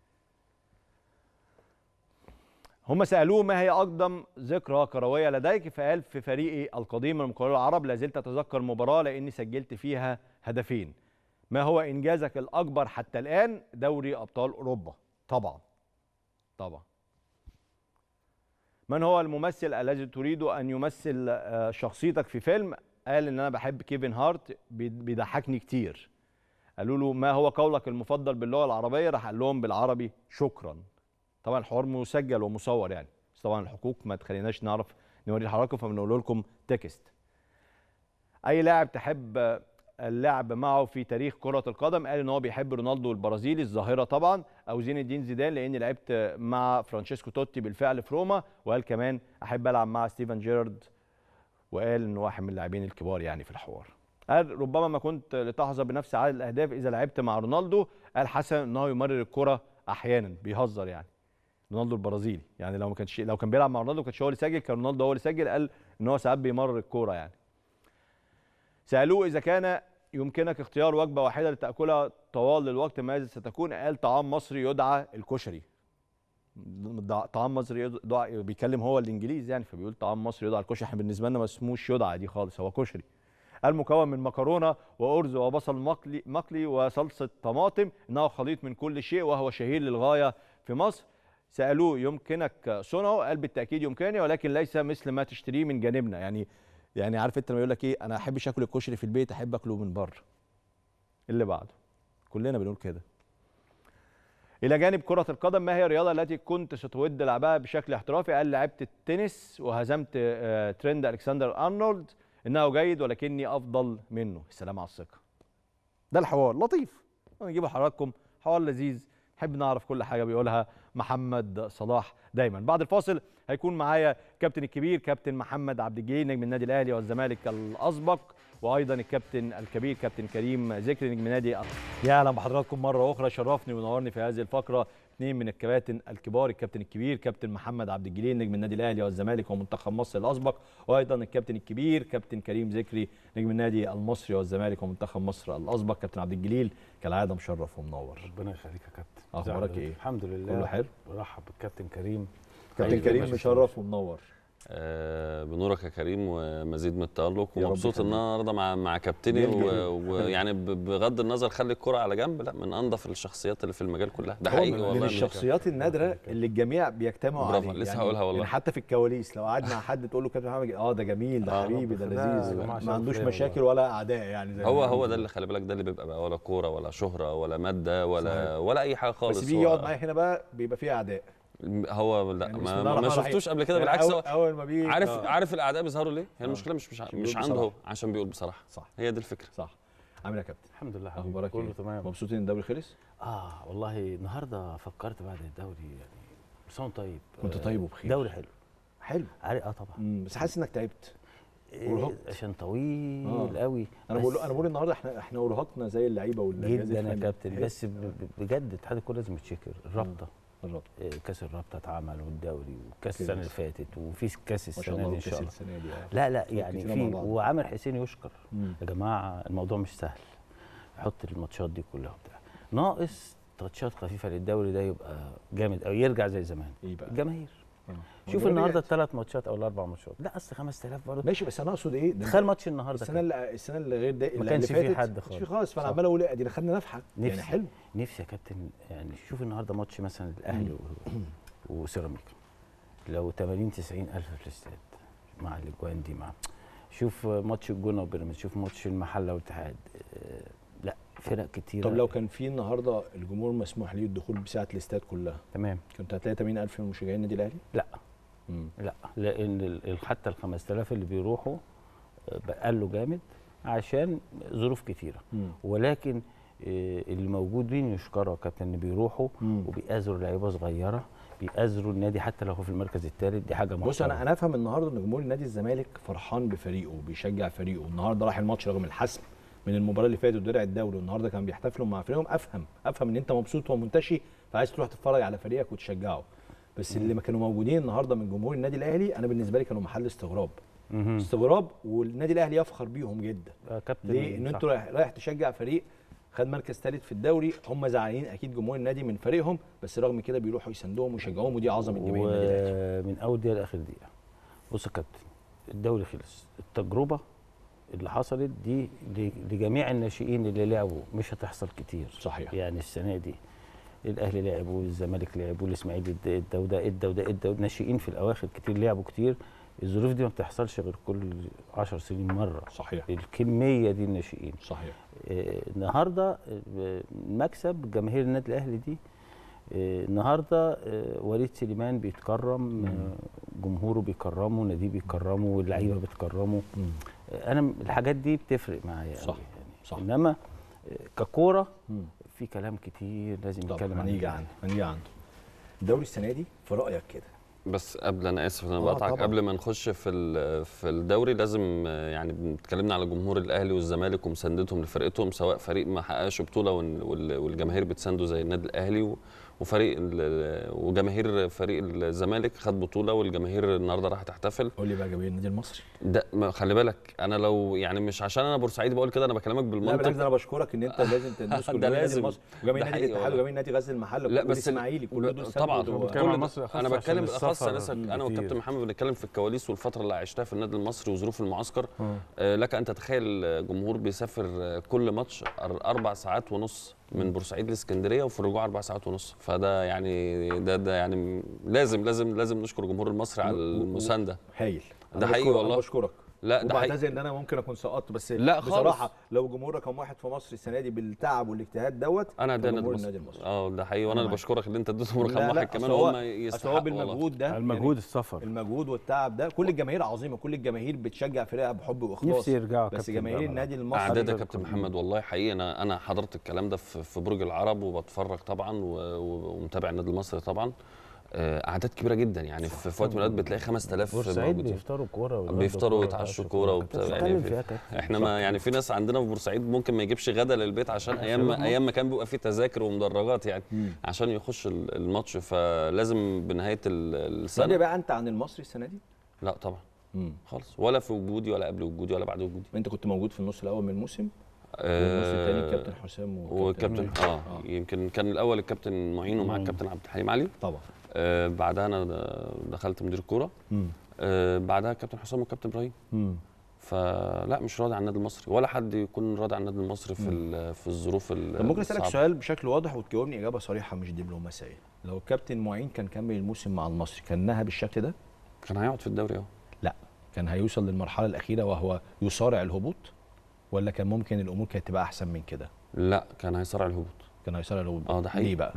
Speaker 1: هم سالوه ما هي اقدم ذكرى كرويه لديك فقال في فريقي القديم من المقاولون العرب لا زلت اتذكر مباراه لاني سجلت فيها هدفين ما هو انجازك الاكبر حتى الان دوري ابطال اوروبا طبعا طبعا من هو الممثل الذي تريد ان يمثل آه، شخصيتك في فيلم قال ان انا بحب كيفن هارت بيد- بيضحكني كتير قالوا له ما هو قولك المفضل باللغه العربيه راح قال لهم بالعربي شكرا طبعا الحوار مسجل ومصور يعني بس طبعا الحقوق ما تخليناش نعرف نوري لحضراتكم فبنقول لكم تكست اي لاعب تحب اللعب معه في تاريخ كرة القدم قال ان هو بيحب رونالدو البرازيلي الظاهرة طبعا او زين الدين زيدان لاني لعبت مع فرانشيسكو توتي بالفعل في روما وقال كمان احب العب مع ستيفن جيرارد وقال انه واحد من اللاعبين الكبار يعني في الحوار قال ربما ما كنت لتحظى بنفس عدد الاهداف اذا لعبت مع رونالدو قال حسن انه يمرر الكرة احيانا بيهزر يعني رونالدو البرازيلي يعني لو ما كانش لو كان بيلعب مع رونالدو كانش هو اللي سجل كان رونالدو هو اللي سجل قال ان هو ساعات بيمرر الكوره يعني سالوه اذا كان يمكنك اختيار وجبه واحده لتاكلها طوال الوقت ماذا ستكون قال طعام مصري يدعى الكشري دع- طعام مصري يدعى بيتكلم هو الانجليزي يعني فبيقول طعام مصري يدعى الكشري احنا بالنسبه لنا ما اسموش يدعى دي خالص هو كشري المكون من مكرونه وارز وبصل مقلي مقلي وصلصه طماطم انه خليط من كل شيء وهو شهير للغايه في مصر سالوه يمكنك صنعه قال بالتاكيد يمكنني ولكن ليس مثل ما تشتريه من جانبنا يعني يعني عارف انت لما يقول لك ايه انا احبش اكل الكشري في البيت احب اكله من بره اللي بعده كلنا بنقول كده الى جانب كره القدم ما هي الرياضه التي كنت ستود لعبها بشكل احترافي قال لعبت التنس وهزمت آه، ترند الكسندر ارنولد انه جيد ولكني افضل منه السلام على الثقه ده الحوار لطيف نجيب حضراتكم حوار لذيذ نحب نعرف كل حاجه بيقولها محمد صلاح دايما بعد الفاصل هيكون معايا كابتن الكبير كابتن محمد عبد الجليل نجم النادي الاهلي والزمالك الاسبق وايضا الكابتن الكبير كابتن كريم ذكري نجم نادي يا اهلا بحضراتكم مره اخرى شرفني ونورني في هذه الفقره اثنين من الكباتن الكبار الكابتن الكبير كابتن محمد عبد الجليل نجم النادي الاهلي والزمالك ومنتخب مصر الاسبق وايضا الكابتن الكبير كابتن كريم ذكري نجم النادي المصري والزمالك ومنتخب مصر الاسبق كابتن عبد الجليل كالعاده مشرف ومنور
Speaker 8: ربنا يخليك يا كابتن
Speaker 1: أخبارك
Speaker 8: زي
Speaker 1: إيه؟
Speaker 8: الحمد لله
Speaker 1: كله حلو؟
Speaker 8: برحب بالكابتن كريم
Speaker 1: كابتن
Speaker 8: حبيبي
Speaker 1: كريم
Speaker 8: ماشي
Speaker 1: مشرف ومنور
Speaker 9: آه، بنورك يا كريم ومزيد من التألق
Speaker 1: يا رب
Speaker 9: ومبسوط ان
Speaker 1: يخليك.
Speaker 9: انا النهارده مع مع كابتني
Speaker 1: جميل جدا.
Speaker 9: و- ويعني ب- بغض النظر خلي الكرة على جنب لا من انظف الشخصيات اللي في المجال كلها ده
Speaker 1: هو
Speaker 9: حقيقي
Speaker 1: من-
Speaker 9: والله
Speaker 1: من
Speaker 9: من-
Speaker 1: الشخصيات النادره اللي الجميع بيجتمعوا
Speaker 9: برافو،
Speaker 1: عليه
Speaker 9: لسه هقولها والله.
Speaker 1: يعني حتى في الكواليس لو قعد مع حد تقول له كابتن محمد اه ده جميل ده
Speaker 9: آه،
Speaker 1: حبيبي ده
Speaker 8: ده
Speaker 1: لذيذ
Speaker 8: جماعة
Speaker 1: ما
Speaker 8: شرف
Speaker 1: عندوش
Speaker 8: ليا
Speaker 1: مشاكل ولا اعداء يعني زي ما
Speaker 9: هو هو
Speaker 1: بيقولوا.
Speaker 9: ده اللي خلي بالك ده اللي بيبقى بقى ولا كوره ولا شهره ولا ماده ولا ولا اي حاجه خالص
Speaker 1: بس بيجي
Speaker 9: هو-
Speaker 1: يقعد معايا هنا بقى بيبقى فيه اعداء
Speaker 9: هو لا
Speaker 1: يعني بسم
Speaker 9: ما,
Speaker 1: الله
Speaker 9: ما, ما
Speaker 1: الرحمن
Speaker 9: شفتوش
Speaker 1: الرحيم.
Speaker 9: قبل كده
Speaker 1: يعني
Speaker 9: بالعكس
Speaker 1: أول-
Speaker 9: هو
Speaker 1: اول ما بيجي
Speaker 9: عارف
Speaker 1: آه.
Speaker 9: عارف الاعداء بيظهروا ليه هي
Speaker 1: آه.
Speaker 9: المشكله مش مش,
Speaker 1: عشان
Speaker 9: مش
Speaker 1: بيقول
Speaker 9: عنده هو
Speaker 1: بصراحة.
Speaker 9: عشان بيقول بصراحه
Speaker 1: صح
Speaker 9: هي دي الفكره
Speaker 1: صح عامل ايه يا كابتن
Speaker 8: الحمد لله حبيبي
Speaker 1: اخبارك
Speaker 8: كله
Speaker 1: ايه
Speaker 8: تمام
Speaker 1: مبسوط ان الدوري خلص
Speaker 8: اه والله النهارده فكرت بعد الدوري يعني بس أنا طيب
Speaker 1: كنت
Speaker 8: آه،
Speaker 1: طيب وبخير.
Speaker 8: دوري حلو
Speaker 1: حلو
Speaker 8: عارف اه طبعا
Speaker 1: مم، بس حاسس انك تعبت
Speaker 8: إيه،
Speaker 1: أرهقت.
Speaker 8: عشان طويل
Speaker 1: آه.
Speaker 8: قوي
Speaker 1: انا
Speaker 8: بس
Speaker 1: بقول انا بقول النهارده احنا احنا ارهقنا زي اللعيبه والجهاز
Speaker 8: جدا يا
Speaker 1: الفني.
Speaker 8: كابتن
Speaker 1: حلو.
Speaker 8: بس ب- ب- بجد اتحاد الكوره لازم يتشكر الرابطه
Speaker 1: الرابطه
Speaker 8: إيه، كاس الرابطه اتعمل والدوري وكاس
Speaker 1: كده.
Speaker 8: السنه اللي فاتت وفي كاس
Speaker 1: ما شاء
Speaker 8: السنه
Speaker 1: الله
Speaker 8: دي ان شاء
Speaker 1: كاس
Speaker 8: الله
Speaker 1: السنه دي آه.
Speaker 8: لا لا يعني
Speaker 1: كتير
Speaker 8: في
Speaker 1: مع بعض.
Speaker 8: وعامر حسين يشكر
Speaker 1: مم.
Speaker 8: يا جماعه الموضوع مش سهل يحط الماتشات دي كلها وبتاع ناقص تاتشات خفيفه للدوري ده يبقى جامد او يرجع زي زمان
Speaker 1: ايه بقى
Speaker 8: الجماهير
Speaker 1: آه.
Speaker 8: شوف
Speaker 1: والجماهير
Speaker 8: النهارده
Speaker 1: رجعت.
Speaker 8: الثلاث ماتشات او الاربع ماتشات لا اصل 5000 برضه
Speaker 1: ماشي بس انا اقصد ايه ده
Speaker 8: تخيل
Speaker 1: أنت
Speaker 8: ماتش النهارده
Speaker 1: السنه
Speaker 8: كده.
Speaker 1: اللي السنه اللي غير ده اللي
Speaker 8: كانش
Speaker 1: اللي
Speaker 8: في
Speaker 1: فاتت
Speaker 8: حد
Speaker 1: ما كانش في
Speaker 8: خالص.
Speaker 1: خالص فانا
Speaker 8: صح.
Speaker 1: عمال اقول ادي دخلنا نفحه يعني
Speaker 8: نفسي.
Speaker 1: حلو
Speaker 8: نفسي يا كابتن يعني شوف النهارده ماتش مثلا الاهلي و- وسيراميكا لو 80 90 الف في الاستاد مع الاجوان دي مع شوف ماتش الجونه وبيراميدز شوف ماتش المحله والاتحاد آه، لا فرق كتير
Speaker 1: طب لو كان في النهارده الجمهور مسموح ليه الدخول بساعه الاستاد كلها
Speaker 8: تمام
Speaker 1: كنت هتلاقي 80000 من مشجعين النادي الاهلي؟
Speaker 8: لا
Speaker 1: مم.
Speaker 8: لا لان ال- ال- حتى ال 5000 اللي بيروحوا آه، قالوا جامد عشان ظروف كتيره
Speaker 1: مم.
Speaker 8: ولكن آه، اللي موجودين يشكروا يا كابتن ان بيروحوا
Speaker 1: مم.
Speaker 8: وبيأذروا لعيبه صغيره بيأذروا النادي حتى لو هو في المركز الثالث دي حاجه محترمه
Speaker 1: بص انا انا افهم النهارده ان جمهور نادي الزمالك فرحان بفريقه وبيشجع فريقه النهارده راح الماتش رغم الحسم من المباراه اللي فاتت ودرع الدوري والنهارده كان بيحتفلوا مع فريقهم افهم افهم ان انت مبسوط ومنتشي فعايز تروح تتفرج على فريقك وتشجعه بس اللي ما كانوا موجودين النهارده من جمهور النادي الاهلي انا بالنسبه لي كانوا محل استغراب
Speaker 8: مهم.
Speaker 1: استغراب والنادي الاهلي يفخر بيهم جدا
Speaker 8: آه، كابتن
Speaker 1: ليه؟ ان
Speaker 8: صح.
Speaker 1: انت رايح رايح تشجع فريق خد مركز ثالث في الدوري هم زعلانين اكيد جمهور النادي من فريقهم بس رغم كده بيروحوا يساندوهم ويشجعوهم ودي عظمه جماهير النادي الاهلي
Speaker 8: ومن اول دقيقه لاخر دقيقه بص يا كابتن الدوري خلص التجربه اللي حصلت دي ل- لجميع الناشئين اللي لعبوا مش هتحصل كتير
Speaker 1: صحيح.
Speaker 8: يعني السنه دي الاهلي لعبوا الزمالك لعبوا الاسماعيلي اد- ادى وده ادى وده ادى ناشئين في الاواخر كتير لعبوا كتير الظروف دي ما بتحصلش غير كل 10 سنين مره
Speaker 1: صحيح
Speaker 8: الكميه دي الناشئين
Speaker 1: صحيح
Speaker 8: آه، النهارده آه، مكسب جماهير النادي الاهلي دي آه، النهارده آه، وليد سليمان بيتكرم آه، جمهوره بيكرمه ناديه بيكرمه واللعيبه بتكرمه آه، انا م- الحاجات دي بتفرق معايا
Speaker 1: صح،
Speaker 8: أوي يعني
Speaker 1: صح.
Speaker 8: انما آه، ككوره
Speaker 1: مم.
Speaker 8: في كلام كتير لازم
Speaker 1: طب
Speaker 8: نتكلم
Speaker 1: هنيجي
Speaker 8: عنه
Speaker 1: عنده هنيجي عنده الدوري السنه دي في رايك كده
Speaker 9: بس قبل انا اسف ان انا
Speaker 1: آه،
Speaker 9: بقطعك
Speaker 1: طبعاً.
Speaker 9: قبل ما نخش في ال- في الدوري لازم آه، يعني اتكلمنا على جمهور الاهلي والزمالك ومساندتهم لفرقتهم سواء فريق ما حققش بطوله وال- وال- والجماهير بتسانده زي النادي الاهلي و- وفريق ال- وجماهير فريق الزمالك خد بطوله والجماهير النهارده راح تحتفل
Speaker 1: قول لي بقى جماهير النادي المصري
Speaker 9: ده ما خلي بالك انا لو يعني مش عشان انا بورسعيدي بقول كده انا بكلمك
Speaker 1: لا
Speaker 9: بالمنطق
Speaker 1: بالعكس ده انا بشكرك ان انت لازم تدوس
Speaker 9: ده
Speaker 1: كل جماهير النادي
Speaker 9: لازم.
Speaker 1: المصري وجماهير
Speaker 9: ده
Speaker 1: نادي
Speaker 9: حقيقي
Speaker 1: الاتحاد
Speaker 9: والله.
Speaker 1: وجماهير نادي غزل المحله
Speaker 9: لا
Speaker 1: وكل
Speaker 9: بس
Speaker 1: الاسماعيلي كل دول
Speaker 9: طبعا
Speaker 1: ساندوا
Speaker 8: بتكلم
Speaker 9: كل
Speaker 8: عن
Speaker 9: ده-
Speaker 8: مصر أخص
Speaker 9: انا
Speaker 8: عشان
Speaker 9: بتكلم
Speaker 8: السفر
Speaker 9: اخص انا لسه- انا
Speaker 8: كتير.
Speaker 9: والكابتن محمد بنتكلم في الكواليس والفتره اللي عشتها في النادي المصري وظروف المعسكر آه لك ان تتخيل آه، جمهور بيسافر آه، كل ماتش أر- اربع ساعات ونص من بورسعيد لاسكندريه وفي الرجوع اربع ساعات ونص فده يعني ده ده يعني لازم لازم لازم نشكر الجمهور المصري على المسانده
Speaker 1: هايل
Speaker 9: ده
Speaker 1: أنا
Speaker 9: حقيقي
Speaker 1: بشكرك-
Speaker 9: والله.
Speaker 1: انا بشكرك
Speaker 9: لا ده حقيقي
Speaker 1: وبعتذر ان انا ممكن اكون سقطت بس
Speaker 9: لا خالص.
Speaker 1: بصراحه لو جمهور رقم واحد في مصر السنه دي بالتعب والاجتهاد دوت
Speaker 9: انا
Speaker 1: كان
Speaker 9: ده
Speaker 1: جمهور
Speaker 9: النادي
Speaker 1: النادي
Speaker 9: المصري
Speaker 1: المصري
Speaker 9: اه ده حقيقي وانا
Speaker 1: أنا
Speaker 9: اللي
Speaker 1: معاك.
Speaker 9: بشكرك اللي انت اديتهم رقم
Speaker 1: لا، لا،
Speaker 9: واحد كمان
Speaker 1: أصل هو-
Speaker 9: وهم
Speaker 1: أصل هو
Speaker 9: يستحقوا والله.
Speaker 1: بالمجهود ده
Speaker 8: المجهود السفر
Speaker 1: المجهود والتعب ده كل الجماهير عظيمه كل الجماهير بتشجع فرقها بحب واخلاص
Speaker 8: نفسي يرجعوا
Speaker 1: بس
Speaker 8: كابتن
Speaker 1: جماهير
Speaker 8: بقى.
Speaker 1: النادي المصري
Speaker 9: اعداد يا كابتن محمد والله حقيقي انا انا حضرت الكلام ده في في برج العرب وبتفرج طبعا و- و- ومتابع النادي المصري طبعا آه، اعداد كبيره جدا يعني في في وقت من الاوقات بتلاقي 5000
Speaker 8: بورسعيد
Speaker 9: موجودين.
Speaker 8: بيفطروا كوره ويتغدوا
Speaker 9: بيفطروا
Speaker 8: كورة
Speaker 9: ويتعشوا كوره وبتاع
Speaker 8: بتتكلم
Speaker 9: يعني
Speaker 8: فيها
Speaker 9: في
Speaker 8: كابتن.
Speaker 9: احنا ما يعني في ناس عندنا في بورسعيد ممكن ما يجيبش غدا للبيت عشان ايام ما ايام ما كان بيبقى في تذاكر ومدرجات يعني عشان يخش ال- الماتش فلازم بنهايه ال-
Speaker 1: السنه
Speaker 9: السنه
Speaker 1: بقى انت عن المصري السنه دي
Speaker 9: لا طبعا
Speaker 1: مم.
Speaker 9: خالص ولا في وجودي ولا قبل وجودي ولا بعد وجودي
Speaker 1: انت كنت موجود في النص الاول من الموسم والنص الثاني
Speaker 9: آه،
Speaker 1: كابتن حسام
Speaker 9: والكابتن اه يمكن كان الاول الكابتن معين ومع الكابتن عبد الحليم علي
Speaker 1: طبعا
Speaker 9: آه بعدها انا د- دخلت مدير الكوره
Speaker 1: مم.
Speaker 9: آه بعدها الكابتن حسام والكابتن ابراهيم
Speaker 1: مم.
Speaker 9: فلا مش راضي عن النادي المصري ولا حد يكون راضي عن النادي المصري في ال- في الظروف ال-
Speaker 1: طب ممكن اسالك
Speaker 9: الصعبة.
Speaker 1: سؤال بشكل واضح وتجاوبني اجابه صريحه مش دبلوماسيه لو الكابتن معين كان كمل الموسم مع المصري كان نهى بالشكل ده
Speaker 9: كان هيقعد في الدوري اهو
Speaker 1: لا كان هيوصل للمرحله الاخيره وهو يصارع الهبوط ولا كان ممكن الامور كانت تبقى احسن من كده
Speaker 9: لا كان هيصارع الهبوط
Speaker 1: كان هيصارع الهبوط
Speaker 9: اه ده حقيقي
Speaker 1: ليه بقى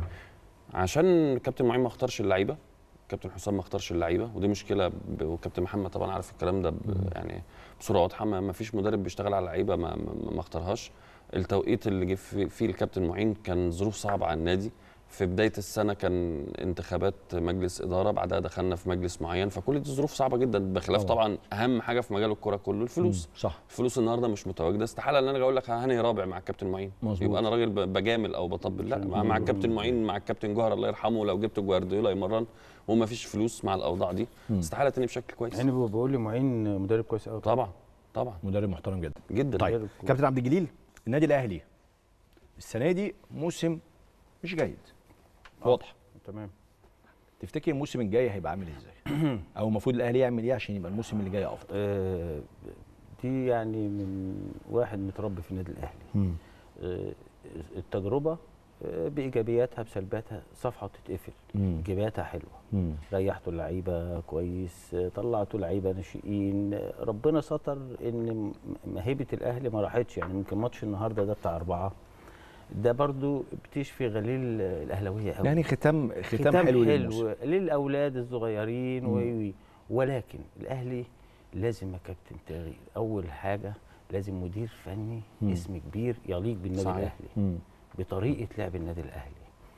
Speaker 9: عشان كابتن معين ما اختارش اللعيبه كابتن حسام ما اختارش اللعيبه ودي مشكله ب... وكابتن محمد طبعا عارف الكلام ده ب... يعني بصوره واضحه ما ما فيش مدرب بيشتغل على لعيبه ما, ما, ما اختارهاش التوقيت اللي جه فيه فيه الكابتن معين كان ظروف صعبه على النادي في بدايه السنه كان انتخابات مجلس اداره بعدها دخلنا في مجلس معين فكل دي ظروف صعبه جدا بخلاف طبعا اهم حاجه في مجال الكوره كله الفلوس
Speaker 1: صح
Speaker 9: الفلوس النهارده مش متواجده استحاله ان انا اجي اقول لك هاني رابع مع الكابتن معين
Speaker 1: مظبوط.
Speaker 9: يبقى انا راجل ب- بجامل او بطبل لا مع, مع الكابتن معين مع الكابتن جوهر الله يرحمه لو جبت جوارديولا يمرن وما فيش فلوس مع الاوضاع دي استحاله تاني بشكل كويس
Speaker 8: يعني بقول- بقول لي معين مدرب كويس قوي
Speaker 9: طبعا طبعا
Speaker 1: مدرب محترم جدا
Speaker 9: جدا
Speaker 1: طيب كابتن عبد الجليل النادي الاهلي السنه دي موسم مش جيد واضح
Speaker 8: تمام
Speaker 1: تفتكر الموسم الجاي هيبقى عامل ازاي او المفروض الاهلي يعمل ايه عشان يبقى الموسم اللي جاي افضل
Speaker 8: آه، دي يعني من واحد متربي في النادي الاهلي آه، التجربه آه، بايجابياتها بسلبياتها صفحه وتتقفل
Speaker 1: مم.
Speaker 8: ايجابياتها حلوه ريحتوا اللعيبه كويس آه، طلعتوا لعيبه ناشئين آه، ربنا ستر ان م- مهيبه الاهلي ما راحتش يعني ممكن ماتش النهارده ده بتاع اربعه ده برضو بتشفي غليل الاهلاويه قوي
Speaker 1: يعني ختام ختام, حلو, للموسم.
Speaker 8: للاولاد الصغيرين و و- ولكن الاهلي لازم يا كابتن تغيير اول حاجه لازم مدير فني
Speaker 1: مم.
Speaker 8: اسم كبير يليق بالنادي
Speaker 9: صحيح.
Speaker 8: الاهلي
Speaker 1: مم.
Speaker 8: بطريقه لعب النادي الاهلي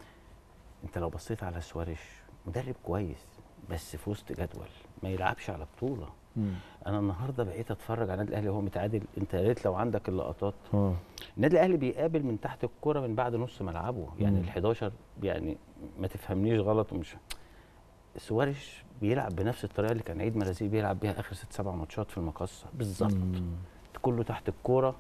Speaker 8: انت لو بصيت على سواريش مدرب كويس بس في وسط جدول ما يلعبش على بطوله
Speaker 1: مم.
Speaker 8: انا النهارده بقيت اتفرج على النادي الاهلي وهو متعادل انت يا ريت لو عندك اللقطات
Speaker 1: اه
Speaker 8: النادي الاهلي بيقابل من تحت الكرة من بعد نص ملعبه يعني
Speaker 1: مم.
Speaker 8: ال 11 يعني ما تفهمنيش غلط ومش سواريش بيلعب بنفس الطريقه اللي كان عيد مرازي بيلعب بيها اخر ست سبع ماتشات في المقصه بالظبط
Speaker 1: مم.
Speaker 8: كله تحت الكوره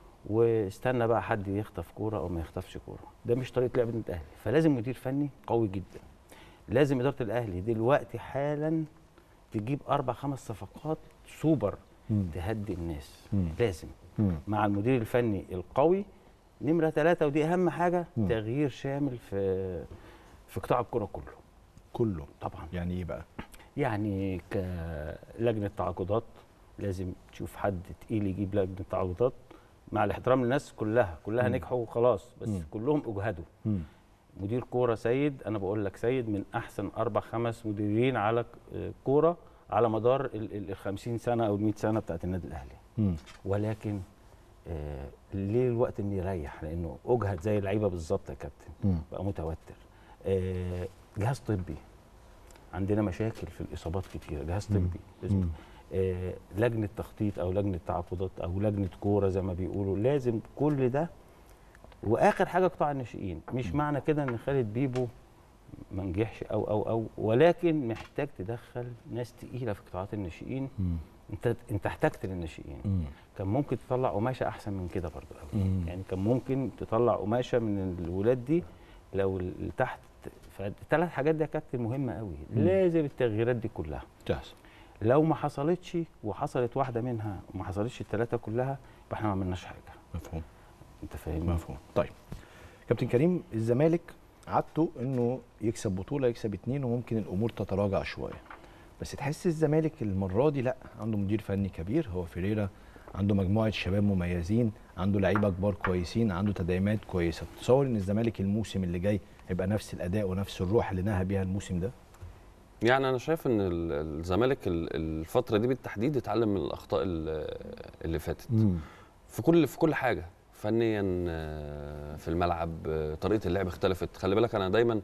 Speaker 8: واستنى بقى حد يخطف كوره او ما يخطفش كوره ده مش طريقه لعب النادي الاهلي فلازم مدير فني قوي جدا لازم اداره الاهلي دلوقتي حالا تجيب اربع خمس صفقات سوبر
Speaker 1: مم.
Speaker 8: تهدي الناس
Speaker 1: مم.
Speaker 8: لازم
Speaker 1: مم.
Speaker 8: مع المدير الفني القوي نمره ثلاثة ودي اهم حاجه
Speaker 1: مم.
Speaker 8: تغيير شامل في في قطاع الكره كله
Speaker 1: كله
Speaker 8: طبعا
Speaker 1: يعني ايه بقى؟
Speaker 8: يعني كلجنه تعاقدات لازم تشوف حد تقيل يجيب لجنه تعاقدات مع الاحترام للناس كلها كلها
Speaker 1: مم.
Speaker 8: نجحوا وخلاص بس
Speaker 1: مم.
Speaker 8: كلهم اجهدوا
Speaker 1: مم.
Speaker 8: مدير كوره سيد انا بقول لك سيد من احسن اربع خمس مديرين على ك- كوره على مدار ال ال 50 سنه او ال 100 سنه بتاعت النادي الاهلي
Speaker 1: مم.
Speaker 8: ولكن آه ليه الوقت انه يريح لانه اجهد زي اللعيبه بالظبط يا كابتن
Speaker 1: مم.
Speaker 8: بقى متوتر آه جهاز طبي عندنا مشاكل في الاصابات كتيره جهاز
Speaker 1: مم.
Speaker 8: طبي لازم
Speaker 1: مم.
Speaker 8: آه لجنه تخطيط او لجنه تعاقدات او لجنه كوره زي ما بيقولوا لازم كل ده واخر حاجه قطاع الناشئين مش معنى كده ان خالد بيبو ما نجحش او او او ولكن محتاج تدخل ناس تقيله في قطاعات الناشئين
Speaker 1: مم.
Speaker 8: انت انت احتجت للناشئين
Speaker 1: مم.
Speaker 8: كان ممكن تطلع قماشه احسن من كده برضو قوي
Speaker 1: مم.
Speaker 8: يعني كان ممكن تطلع قماشه من الولاد دي لو اللي تحت فالثلاث حاجات دي يا كابتن مهمه قوي لازم التغييرات دي كلها
Speaker 1: جاهز
Speaker 8: لو ما حصلتش وحصلت واحده منها وما حصلتش الثلاثه كلها يبقى احنا ما عملناش حاجه
Speaker 1: مفهوم
Speaker 8: انت فاهمني
Speaker 1: مفهوم طيب كابتن كريم الزمالك عادته انه يكسب بطوله يكسب اتنين وممكن الامور تتراجع شويه بس تحس الزمالك المره دي لا عنده مدير فني كبير هو فيريرا عنده مجموعه شباب مميزين عنده لعيبه كبار كويسين عنده تدعيمات كويسه تصور ان الزمالك الموسم اللي جاي هيبقى نفس الاداء ونفس الروح اللي نهى بيها الموسم ده
Speaker 9: يعني انا شايف ان ال- الزمالك ال- الفتره دي بالتحديد اتعلم من الاخطاء ال- اللي فاتت في كل في كل حاجه فنيا آه، في الملعب آه، طريقه اللعب اختلفت خلي بالك انا دايما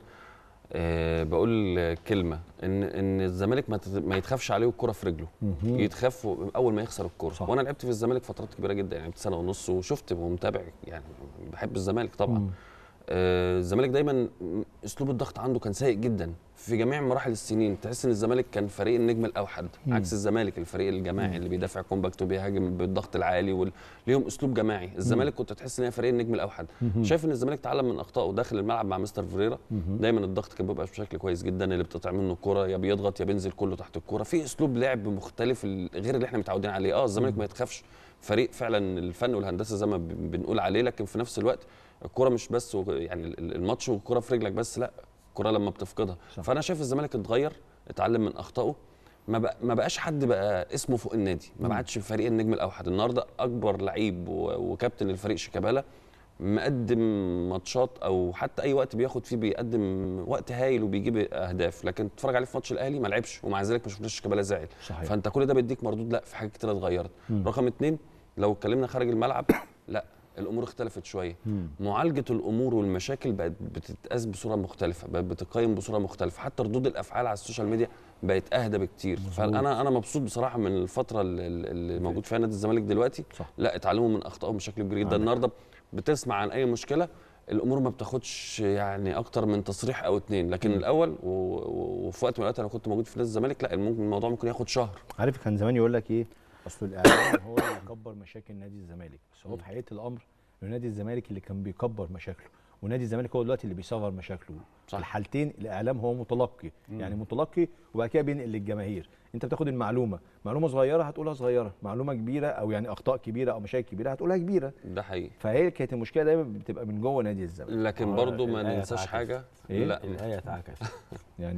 Speaker 9: آه، بقول كلمه ان ان الزمالك ما تت- ما يتخافش عليه الكره في رجله يتخاف اول ما يخسر الكره
Speaker 1: صح.
Speaker 9: وانا لعبت في الزمالك فترات كبيره جدا يعني لعبت سنه ونص وشفت ومتابع يعني بحب الزمالك طبعا
Speaker 1: مم.
Speaker 9: آه، الزمالك دايما اسلوب الضغط عنده كان سيء جدا في جميع مراحل السنين تحس ان الزمالك كان فريق النجم الاوحد
Speaker 1: مم.
Speaker 9: عكس الزمالك الفريق الجماعي اللي بيدافع كومباكت وبيهاجم بالضغط العالي وال... ليهم اسلوب جماعي الزمالك كنت تحس ان هي فريق النجم الاوحد شايف ان الزمالك تعلم من اخطائه داخل الملعب مع مستر فريرا دايما الضغط كان بيبقى بشكل كويس جدا اللي بتقطع منه الكره يا بيضغط يا بينزل كله تحت الكره في اسلوب لعب مختلف ال- غير اللي احنا متعودين عليه اه الزمالك ما يتخافش فريق فعلا الفن والهندسه زي ما ب- بنقول عليه لكن في نفس الوقت الكره مش بس و- يعني ال- ال- الماتش والكره في رجلك بس لا الكره لما بتفقدها
Speaker 1: صح.
Speaker 9: فانا شايف الزمالك اتغير اتعلم من اخطائه ما بق- ما بقاش حد بقى اسمه فوق النادي ما بعدش فريق النجم الاوحد النهارده اكبر لعيب و- وكابتن الفريق شيكابالا مقدم ماتشات او حتى اي وقت بياخد فيه بيقدم وقت هايل وبيجيب اهداف لكن تتفرج عليه في ماتش الاهلي ما لعبش ومع ذلك ما شفناش شيكابالا زعل
Speaker 1: صحيح.
Speaker 9: فانت كل ده بيديك مردود لا في حاجات كتير اتغيرت رقم اتنين لو اتكلمنا خارج الملعب لا الامور اختلفت شويه معالجه الامور والمشاكل بقت بتتقاس بصوره مختلفه بقت بتقيم بصوره مختلفه حتى ردود الافعال على السوشيال ميديا بقت اهدى بكتير فانا انا مبسوط بصراحه من الفتره اللي, اللي موجود فيها نادي الزمالك دلوقتي
Speaker 1: صح.
Speaker 9: لا اتعلموا من اخطائهم بشكل كبير جدا النهارده بتسمع عن اي مشكله الامور ما بتاخدش يعني اكتر من تصريح او اتنين لكن الاول و- و- وفي وقت من الاوقات انا كنت موجود في نادي الزمالك لا ممكن الموضوع ممكن ياخد شهر
Speaker 1: عارف كان زمان يقول لك ايه اصل الاعلام هو اللي يكبر مشاكل نادي الزمالك بس هو في حقيقه الامر انه نادي الزمالك اللي كان بيكبر مشاكله ونادي الزمالك هو دلوقتي اللي بيصغر مشاكله
Speaker 9: صح.
Speaker 1: في الحالتين الاعلام هو متلقي يعني متلقي وبعد كده بينقل للجماهير انت بتاخد المعلومه معلومه صغيره هتقولها صغيره معلومه كبيره او يعني اخطاء كبيره او مشاكل كبيره هتقولها كبيره
Speaker 9: ده حقيقي
Speaker 1: فهي كانت المشكله دايما بتبقى من جوه نادي الزمالك
Speaker 9: لكن
Speaker 8: آه،
Speaker 9: برضو ما
Speaker 8: الآية
Speaker 9: ننساش
Speaker 8: اتعكست.
Speaker 9: حاجه
Speaker 1: إيه؟
Speaker 9: لا
Speaker 8: الايه اتعكست
Speaker 1: يعني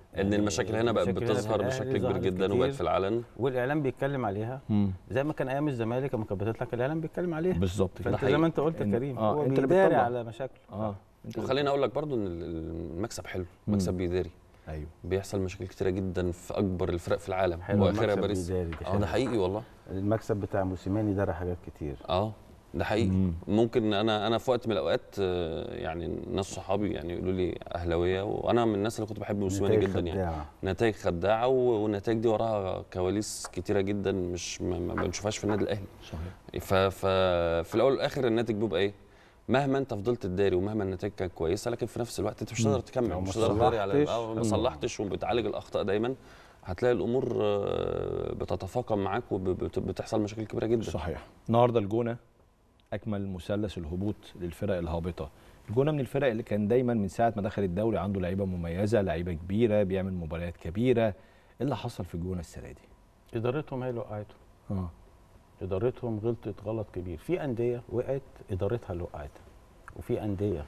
Speaker 9: ان المشاكل هنا بقت
Speaker 8: المشاكل هنا في
Speaker 9: بتظهر
Speaker 8: الأهلي
Speaker 9: بشكل كبير
Speaker 8: ظهرت
Speaker 9: جدا وبقت
Speaker 8: كتير.
Speaker 9: في العلن
Speaker 8: والاعلام بيتكلم عليها
Speaker 1: مم.
Speaker 8: زي ما كان ايام الزمالك لما كانت بتطلع الاعلام بيتكلم عليها
Speaker 1: بالظبط كده
Speaker 8: فانت زي ما انت قلت يا
Speaker 1: إن-
Speaker 8: كريم
Speaker 1: آه،
Speaker 8: هو
Speaker 1: أنت اللي
Speaker 8: بيداري
Speaker 1: بتطلع.
Speaker 8: على مشاكله
Speaker 1: اه أنت
Speaker 9: وخليني اقول لك برضو ان المكسب حلو مكسب بيداري
Speaker 1: ايوه
Speaker 9: بيحصل مشاكل كتيره جدا في اكبر الفرق في العالم
Speaker 8: حلو
Speaker 9: واخرها
Speaker 8: المكسب
Speaker 9: باريس
Speaker 8: بيداري، دي
Speaker 9: اه
Speaker 8: حلوة.
Speaker 9: ده حقيقي والله
Speaker 8: المكسب بتاع موسيماني دار حاجات كتير
Speaker 9: اه ده حقيقي
Speaker 1: مم.
Speaker 9: ممكن انا انا في وقت من الاوقات آه، يعني ناس صحابي يعني يقولوا لي اهلاويه وانا من الناس اللي كنت بحب موسيماني
Speaker 8: نتائج
Speaker 9: جدا يعني
Speaker 8: خداعة.
Speaker 9: نتائج خداعه و- والنتائج دي وراها كواليس كتيره جدا مش ما, ما بنشوفهاش في النادي الاهلي
Speaker 1: صحيح
Speaker 9: ف- ففي الاول والاخر الناتج بيبقى ايه؟ مهما انت فضلت تداري ومهما النتائج كانت كويسه لكن في نفس الوقت انت مش هتقدر تكمل
Speaker 8: لو ما
Speaker 9: مش هتقدر تداري على
Speaker 8: صلحتش،
Speaker 9: آه، ما
Speaker 8: مم.
Speaker 9: صلحتش وبتعالج الاخطاء دايما هتلاقي الامور آه، بتتفاقم معاك وبتحصل مشاكل كبيره جدا
Speaker 1: صحيح النهارده الجونه اكمل مثلث الهبوط للفرق الهابطه الجونه من الفرق اللي كان دايما من ساعه ما دخل الدوري عنده لعيبه مميزه لعيبه كبيره بيعمل مباريات كبيره ايه اللي حصل في الجونه السنه دي
Speaker 8: ادارتهم هي اللي وقعتهم
Speaker 1: اه
Speaker 8: ادارتهم غلطت غلط كبير في انديه وقعت ادارتها اللي وقعتها وفي انديه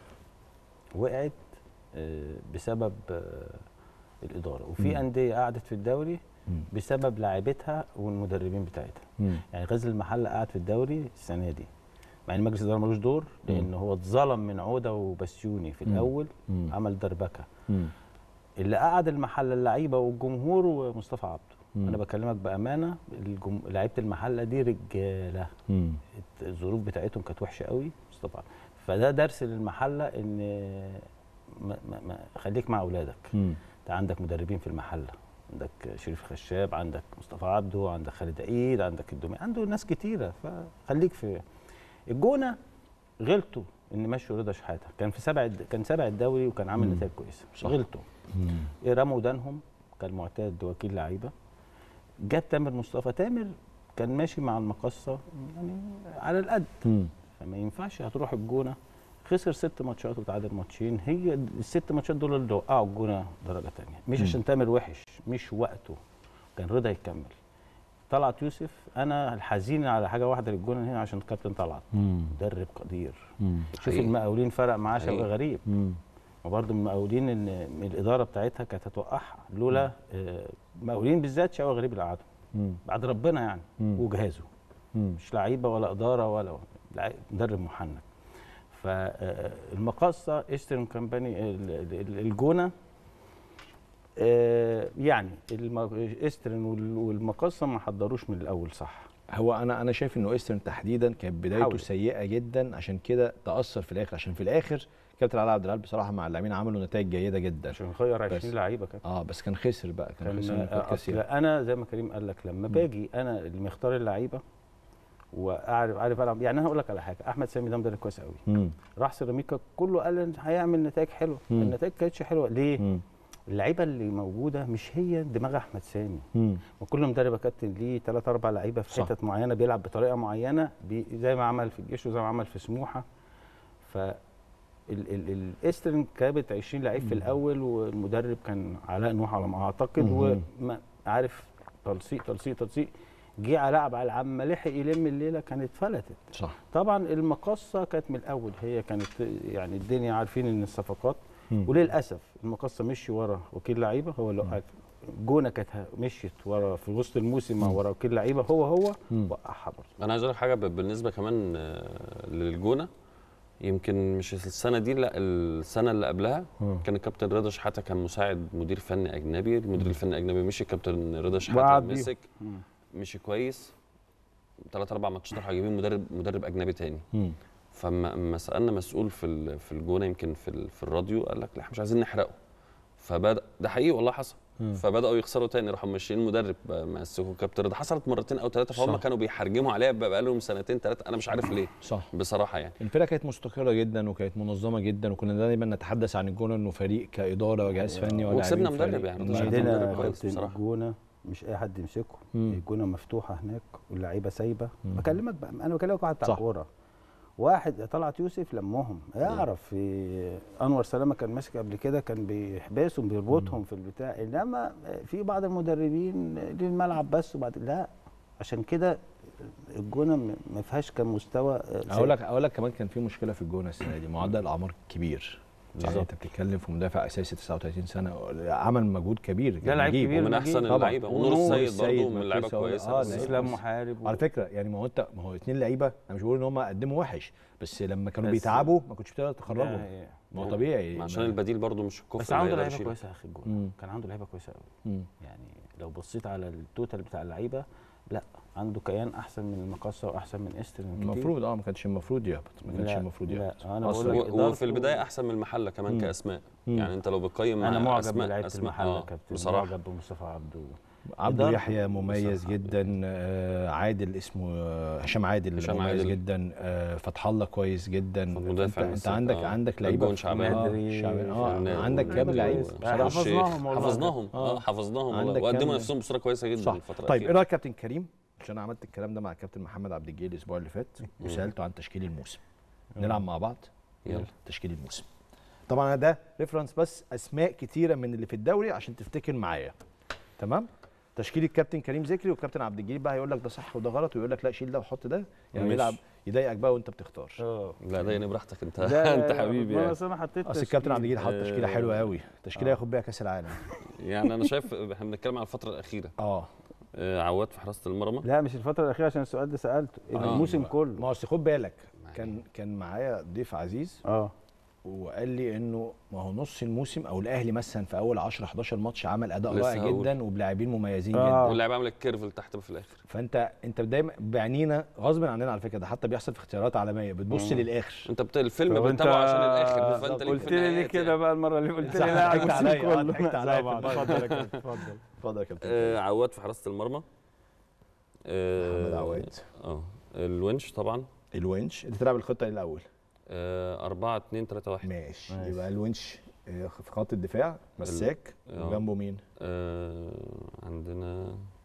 Speaker 8: وقعت آه، بسبب آه، الاداره
Speaker 1: مم.
Speaker 8: وفي انديه قعدت في الدوري
Speaker 1: مم.
Speaker 8: بسبب لاعبتها والمدربين بتاعتها
Speaker 1: مم.
Speaker 8: يعني غزل المحله قعد في الدوري السنه دي مع ان مجلس الاداره ملوش دور لان هو اتظلم من عوده وبسيوني في
Speaker 1: مم.
Speaker 8: الاول
Speaker 1: مم.
Speaker 8: عمل دربكه
Speaker 1: مم.
Speaker 8: اللي قعد المحله اللعيبه والجمهور ومصطفى عبده
Speaker 1: مم.
Speaker 8: انا بكلمك بامانه الجم... لعيبه المحله دي رجاله
Speaker 1: مم.
Speaker 8: الظروف بتاعتهم كانت وحشه قوي مصطفى عبده فده درس للمحله ان ما ما ما خليك مع اولادك
Speaker 1: مم.
Speaker 8: انت عندك مدربين في المحله عندك شريف خشاب عندك مصطفى عبده عندك خالد عيد عندك الدومي عنده ناس كتيره فخليك في الجونه غلطوا ان مشوا رضا شحاته كان في سبع كان سبع الدوري وكان عامل
Speaker 1: مم.
Speaker 8: نتائج كويسه
Speaker 1: صح.
Speaker 8: غلطوا
Speaker 1: مم.
Speaker 8: إيه رموا ودانهم كالمعتاد وكيل لعيبه جاب تامر مصطفى تامر كان ماشي مع المقصه يعني على القد
Speaker 1: مم.
Speaker 8: فما ينفعش هتروح الجونه خسر ست ماتشات وتعادل ماتشين هي الست ماتشات دول اللي وقعوا الجونه درجه تانية مش
Speaker 1: مم.
Speaker 8: عشان تامر وحش مش وقته كان رضا يكمل طلعت يوسف انا الحزين على حاجه واحده للجونه هنا عشان كابتن طلعت
Speaker 1: مم.
Speaker 8: مدرب قدير
Speaker 1: مم.
Speaker 8: شوف
Speaker 9: حقيقي.
Speaker 8: المقاولين فرق معاه شوقي
Speaker 9: حقيقي.
Speaker 8: غريب
Speaker 1: مم.
Speaker 8: وبرضه من المقاولين ان من الاداره بتاعتها كانت هتوقعها لولا آه، المقاولين بالذات شوقي غريب اللي قعدهم
Speaker 1: مم.
Speaker 8: بعد ربنا يعني
Speaker 1: مم.
Speaker 8: وجهازه
Speaker 1: مم.
Speaker 8: مش لعيبه ولا اداره ولا لعي- مدرب محنك فالمقاصه ايسترن كامباني ال- ال- الجونه آه، يعني الم- ايسترن وال- والمقاصه ما حضروش من الاول صح
Speaker 1: هو انا انا شايف انه ايسترن تحديدا كانت بدايته
Speaker 8: حاول.
Speaker 1: سيئه جدا عشان كده تاثر في الاخر عشان في الاخر كابتن علي عبد العال بصراحه مع اللاعبين عملوا نتائج جيده جدا
Speaker 8: عشان يغير
Speaker 1: بس.
Speaker 8: 20 لعيبه كده
Speaker 1: اه بس كان خسر بقى كان,
Speaker 8: كان
Speaker 1: خسر نقاط
Speaker 8: أصل
Speaker 1: كثيره
Speaker 8: انا زي ما كريم قال لك لما باجي انا اللي مختار اللعيبه واعرف عارف العب يعني انا هقول لك على حاجه احمد سامي ده مدرب كويس قوي
Speaker 1: مم.
Speaker 8: راح سيراميكا كله قال إن هيعمل نتائج حلوه
Speaker 1: مم.
Speaker 8: النتائج كانتش حلوه ليه
Speaker 1: مم.
Speaker 8: اللعيبه اللي موجوده مش هي دماغ احمد سامي
Speaker 1: مم.
Speaker 8: وكل مدرب يا كابتن ليه ثلاث اربع لعيبه في
Speaker 1: صح.
Speaker 8: حتت معينه بيلعب بطريقه معينه بي زي ما عمل في الجيش وزي ما عمل في سموحه ف ال- ال- الايسترن جابت 20 لعيب في الاول والمدرب كان علاء نوح على ما اعتقد
Speaker 1: مم.
Speaker 8: وعارف تلصيق تلصيق تلصيق جه على لعب على عم لحق يلم الليله كانت فلتت
Speaker 1: صح
Speaker 8: طبعا المقصه كانت من الاول هي كانت يعني الدنيا عارفين ان الصفقات
Speaker 1: مم.
Speaker 8: وللاسف المقصه مشي ورا وكيل لعيبه هو اللي وقعت جونه كانت ه- مشيت ورا في وسط الموسم مع ورا وكيل لعيبه هو هو
Speaker 1: مم.
Speaker 8: وقعها برضه
Speaker 9: انا عايز اقول لك حاجه ب- بالنسبه كمان آه، للجونه يمكن مش السنه دي لا السنه اللي قبلها
Speaker 1: مم.
Speaker 9: كان الكابتن رضا شحاته كان مساعد مدير فني اجنبي المدير الفني الاجنبي مشي الكابتن رضا شحاته
Speaker 8: وقعد بيهم.
Speaker 9: مسك مشي كويس ثلاث اربع ماتشات راحوا جايبين مدرب مدرب اجنبي تاني
Speaker 1: مم.
Speaker 9: فما اما سالنا مسؤول في ال- في الجونه يمكن في ال- في الراديو قال لك لا احنا مش عايزين نحرقه فبدا ده حقيقي والله حصل
Speaker 1: مم.
Speaker 9: فبداوا يخسروا تاني راحوا ماشيين مدرب بقى مسكوا كابتن رضا حصلت مرتين او ثلاثه فهم
Speaker 1: صح.
Speaker 9: كانوا بيحرجموا عليها بقى لهم سنتين ثلاثه انا مش عارف ليه
Speaker 1: صح
Speaker 9: بصراحه يعني
Speaker 1: الفرقه كانت مستقره جدا وكانت منظمه جدا وكنا دايما نتحدث عن الجونه انه فريق كاداره وجهاز فني ولاعبين
Speaker 9: وكسبنا مدرب
Speaker 1: فريق.
Speaker 9: يعني.
Speaker 1: مم.
Speaker 9: شايف
Speaker 8: وبعدين
Speaker 9: مدرب كويس
Speaker 8: كابتن
Speaker 9: بصراحة.
Speaker 8: الجونه مش اي حد يمسكه
Speaker 1: مم.
Speaker 8: الجونه مفتوحه هناك واللعيبه سايبه
Speaker 1: مم.
Speaker 8: بكلمك بقى انا بكلمك واحد بتاع
Speaker 1: صح.
Speaker 8: كوره واحد طلعت يوسف لمهم يعرف في انور سلامه كان ماسك قبل كده كان بيحبسهم بيربطهم في البتاع انما في بعض المدربين للملعب بس وبعد لا عشان كده الجونه م- ما فيهاش كان مستوى
Speaker 1: اقول لك اقول لك كمان كان في مشكله في الجونه السنه دي معدل الاعمار كبير يعني انت بتتكلم في مدافع اساسي 39 سنه عمل مجهود كبير
Speaker 8: لا، لعيب
Speaker 1: نجيب.
Speaker 8: كبير
Speaker 9: ومن
Speaker 8: نجيب.
Speaker 9: احسن
Speaker 1: طبعاً.
Speaker 9: اللعيبه ونور
Speaker 1: ونور
Speaker 9: السيد برضه
Speaker 1: السيد
Speaker 9: من اللعيبه
Speaker 1: كويس أوي.
Speaker 9: كويسه
Speaker 1: آه،
Speaker 9: بس
Speaker 1: لعيب
Speaker 8: اسلام محارب
Speaker 1: على فكره يعني ما هو انت ما هو اتنين لعيبه انا مش بقول ان هم قدموا وحش بس لما كانوا
Speaker 8: بس-
Speaker 1: بيتعبوا ما كنتش بتقدر تخرجهم
Speaker 8: لا،
Speaker 1: ما هو طبيعي
Speaker 9: عشان
Speaker 1: ما-
Speaker 9: البديل برضه مش الكفر
Speaker 8: بس
Speaker 9: اللي
Speaker 8: عنده
Speaker 9: هيقدر
Speaker 8: لعيبه
Speaker 9: يشيله.
Speaker 8: كويسه يا اخي الجول
Speaker 1: مم.
Speaker 8: كان عنده لعيبه كويسه قوي
Speaker 1: مم.
Speaker 8: يعني لو بصيت على التوتال بتاع اللعيبه لا عنده كيان احسن من المقصه واحسن من استر من كتير.
Speaker 1: المفروض اه ما كانش المفروض يهبط ما كانش
Speaker 8: لا،
Speaker 1: المفروض
Speaker 8: لا،
Speaker 1: يهبط
Speaker 8: أنا
Speaker 1: أصلاً.
Speaker 8: بقول لك
Speaker 9: و- وفي
Speaker 8: إدارته-
Speaker 9: البدايه احسن من المحله كمان
Speaker 1: مم.
Speaker 9: كاسماء
Speaker 1: مم.
Speaker 9: يعني انت لو بتقيم
Speaker 8: انا معجب
Speaker 9: أسماء-
Speaker 8: بلعيبه
Speaker 9: أسماء-
Speaker 8: المحله
Speaker 9: آه،
Speaker 8: كابتن
Speaker 9: بصراحه
Speaker 8: معجب بمصطفى عبده
Speaker 1: عبده
Speaker 8: إدارته
Speaker 1: يحيى مميز
Speaker 8: بصراحة.
Speaker 1: جدا آه، عادل اسمه آه، هشام عادل
Speaker 9: هشام
Speaker 1: مميز
Speaker 9: عادل.
Speaker 1: جدا آه، فتح الله كويس جدا
Speaker 9: مدافع
Speaker 1: انت, انت
Speaker 9: مساك،
Speaker 1: عندك
Speaker 9: آه.
Speaker 1: عندك لعيبه
Speaker 9: الجون
Speaker 1: في-
Speaker 9: شعبان.
Speaker 1: آه،
Speaker 8: بدري،
Speaker 1: شعبان اه
Speaker 9: فنان
Speaker 1: عندك كام
Speaker 9: و-
Speaker 1: لعيب
Speaker 9: و-
Speaker 1: بصراحه
Speaker 9: والشيخ.
Speaker 8: حفظناهم والله.
Speaker 9: حفظناهم اه
Speaker 1: آه.
Speaker 9: حفظناهم والله
Speaker 1: عندك
Speaker 9: وقدموا
Speaker 1: كام-
Speaker 9: نفسهم بصوره كويسه جدا
Speaker 1: صح
Speaker 9: الفتره
Speaker 1: طيب ايه
Speaker 9: الأخيرة.
Speaker 1: رايك كابتن كريم عشان انا عملت الكلام ده مع الكابتن محمد عبد الجليل الاسبوع اللي فات وسالته عن تشكيل الموسم نلعب مع بعض
Speaker 9: يلا.
Speaker 1: تشكيل الموسم طبعا انا ده ريفرنس بس اسماء كتيره من اللي في الدوري عشان تفتكر معايا تمام تشكيل الكابتن كريم ذكري والكابتن عبد الجليل بقى هيقول لك ده صح وده غلط ويقول لك لا شيل ده وحط ده يعني
Speaker 9: ماشي.
Speaker 1: يلعب يضايقك بقى وانت بتختار
Speaker 8: اه
Speaker 9: لا ضايقني براحتك انت
Speaker 8: لا،
Speaker 9: انت
Speaker 8: لا،
Speaker 9: حبيبي
Speaker 8: لا،
Speaker 9: يعني.
Speaker 8: بس انا حطيت
Speaker 1: اصل الكابتن عبد الجليل حط
Speaker 9: آه.
Speaker 1: تشكيله حلوه قوي تشكيله ياخد بيها كاس العالم
Speaker 9: يعني انا شايف احنا بنتكلم على الفتره الاخيره
Speaker 1: اه
Speaker 9: آه، عواد في حراسه المرمى
Speaker 8: لا مش الفتره الاخيره عشان السؤال ده سالته
Speaker 9: آه.
Speaker 8: الموسم
Speaker 1: ما
Speaker 8: كله
Speaker 1: هو أصل خد بالك كان كان معايا ضيف عزيز
Speaker 8: اه
Speaker 1: وقال لي انه ما هو نص الموسم او الاهلي مثلا في اول 10 11 ماتش عمل اداء
Speaker 9: لسه
Speaker 1: رائع
Speaker 9: هقول.
Speaker 1: جدا وبلاعبين مميزين
Speaker 8: آه.
Speaker 1: جدا
Speaker 9: واللاعب عامل الكيرف اللي تحت في الاخر
Speaker 1: فانت انت دايما بعينينا غصب عننا على فكره ده حتى بيحصل في اختيارات عالميه بتبص للاخر
Speaker 9: انت بت... الفيلم
Speaker 8: طب
Speaker 9: بتتابعه
Speaker 8: أنت
Speaker 9: عشان الاخر فانت ليك
Speaker 8: قلت
Speaker 9: في
Speaker 8: لي ليه
Speaker 9: النهايات
Speaker 8: كده
Speaker 9: يعني.
Speaker 8: بقى المره اللي قلت لي
Speaker 1: صح،
Speaker 8: لا
Speaker 1: ضحكت
Speaker 8: الموسم
Speaker 1: عليا آه،
Speaker 8: كله.
Speaker 1: ضحكت عليا في
Speaker 8: طبعاً.
Speaker 1: اتفضل يا كابتن اتفضل اتفضل يا كابتن
Speaker 9: آه عواد في حراسه المرمى آه
Speaker 1: محمد عواد
Speaker 9: اه الونش طبعا
Speaker 1: الونش انت تلعب الخطه إيه الاول
Speaker 9: آه 4 2 3 1
Speaker 1: ماشي
Speaker 8: ماشي.
Speaker 1: يبقى الونش آه، في خط الدفاع مساك
Speaker 9: آه.
Speaker 1: وجنبه مين
Speaker 9: آه عندنا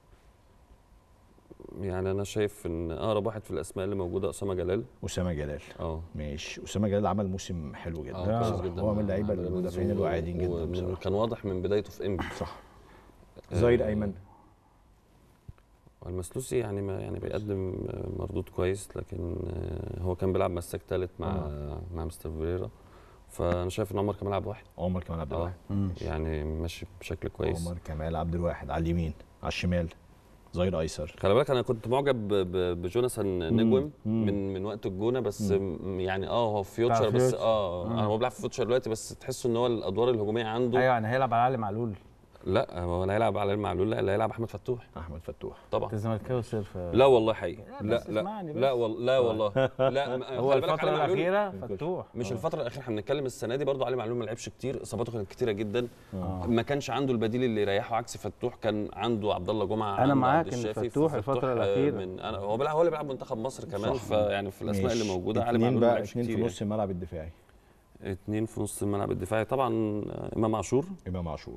Speaker 9: يعني انا شايف ان اقرب واحد في الاسماء اللي موجوده اسامه جلال
Speaker 1: اسامه جلال
Speaker 9: اه
Speaker 1: ماشي اسامه جلال عمل موسم حلو جدا
Speaker 9: اه كويس
Speaker 1: بصراحة.
Speaker 9: جدا
Speaker 1: هو من
Speaker 9: مع-
Speaker 1: اللعيبه
Speaker 9: مع
Speaker 1: المدافعين
Speaker 9: بيراميدز و-
Speaker 1: الواعدين جدا
Speaker 9: ومن-
Speaker 1: بصراحه
Speaker 9: كان واضح من بدايته في انبي
Speaker 1: صح ظهير
Speaker 9: آه،
Speaker 1: ايمن
Speaker 9: المسلوسي يعني ما يعني بيقدم آه، مردود كويس لكن آه، هو كان بيلعب مساك ثالث مع مع مستر فيريرا فانا شايف ان عمر كان بيلعب واحد
Speaker 1: عمر كمال عبد
Speaker 9: اه
Speaker 1: الواحد
Speaker 9: يعني ماشي بشكل كويس
Speaker 1: عمر كمال عبد الواحد على اليمين على الشمال ظهير ايسر
Speaker 9: خلي بالك انا كنت معجب ب- ب- بجوناثان نجوم
Speaker 1: مم.
Speaker 9: من من وقت الجونه بس م- يعني اه هو في فيوتشر
Speaker 8: بتاع
Speaker 9: بس
Speaker 8: فيوتشر.
Speaker 9: اه
Speaker 8: مم.
Speaker 9: هو بيلعب في فيوتشر دلوقتي بس تحس ان هو الادوار الهجوميه عنده
Speaker 8: ايوه يعني هيلعب على علي معلول
Speaker 9: لا هو لا هيلعب على المعلول لا لا هيلعب احمد فتوح
Speaker 1: احمد فتوح
Speaker 9: طبعا
Speaker 8: انت زملكاوي صرف
Speaker 9: لا والله حقيقي
Speaker 8: لا،
Speaker 9: لا
Speaker 8: بس
Speaker 9: لا
Speaker 8: اسمعني بس.
Speaker 9: لا والله لا والله لا ما-
Speaker 8: هو
Speaker 9: خلي بالك
Speaker 8: الفتره
Speaker 9: علي معلول-
Speaker 8: الاخيره فتوح
Speaker 9: مش الفترة الأخيرة احنا بنتكلم السنة دي برضو علي معلول ما لعبش كتير إصاباته كانت كتيرة جدا ما كانش عنده البديل اللي يريحه عكس فتوح كان عنده عبد الله جمعة
Speaker 8: أنا
Speaker 9: عنده
Speaker 8: معاك
Speaker 9: عبد
Speaker 8: إن
Speaker 9: الشافي،
Speaker 8: فتوح
Speaker 9: ففتوح،
Speaker 8: الفترة
Speaker 9: آه،
Speaker 8: الأخيرة.
Speaker 9: من أنا هو بيلعب هو اللي بيلعب منتخب مصر كمان
Speaker 1: صح.
Speaker 9: فيعني في الأسماء اللي
Speaker 1: ماشي.
Speaker 9: موجودة علي
Speaker 1: اتنين
Speaker 9: معلول ما
Speaker 1: بقى
Speaker 9: لعبش
Speaker 1: اتنين في
Speaker 9: كتير
Speaker 1: نص الملعب الدفاعي
Speaker 9: يعني. اتنين في نص الملعب الدفاعي طبعا آه، إمام عاشور
Speaker 1: امام عاشور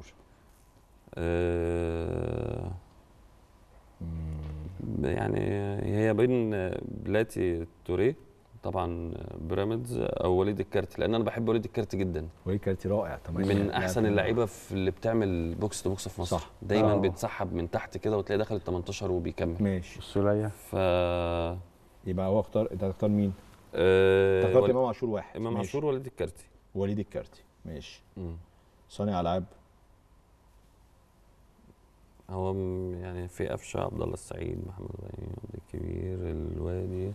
Speaker 9: آه، يعني هي بين بلاتي توريه طبعا بيراميدز او وليد الكارتي لان انا بحب وليد الكارتي جدا
Speaker 1: وليد كارتي رائع تمام
Speaker 9: من احسن اللعيبه في اللي بتعمل بوكس تو بوكس في مصر
Speaker 1: صح.
Speaker 9: دايما
Speaker 8: آه.
Speaker 9: بيتسحب من تحت كده وتلاقيه داخل ال 18 وبيكمل
Speaker 1: ماشي
Speaker 8: السوليه
Speaker 9: ف
Speaker 1: يبقى هو اختار انت هتختار مين؟
Speaker 9: آه،
Speaker 1: انت اخترت
Speaker 9: ول-
Speaker 1: امام عاشور واحد
Speaker 9: امام
Speaker 1: ماشي.
Speaker 9: عاشور ووليد الكارتي
Speaker 1: وليد الكارتي ماشي
Speaker 9: مم.
Speaker 1: صانع العاب
Speaker 9: هو م- يعني في قفشه عبد الله السعيد محمد ابراهيم عبد الكبير الوادي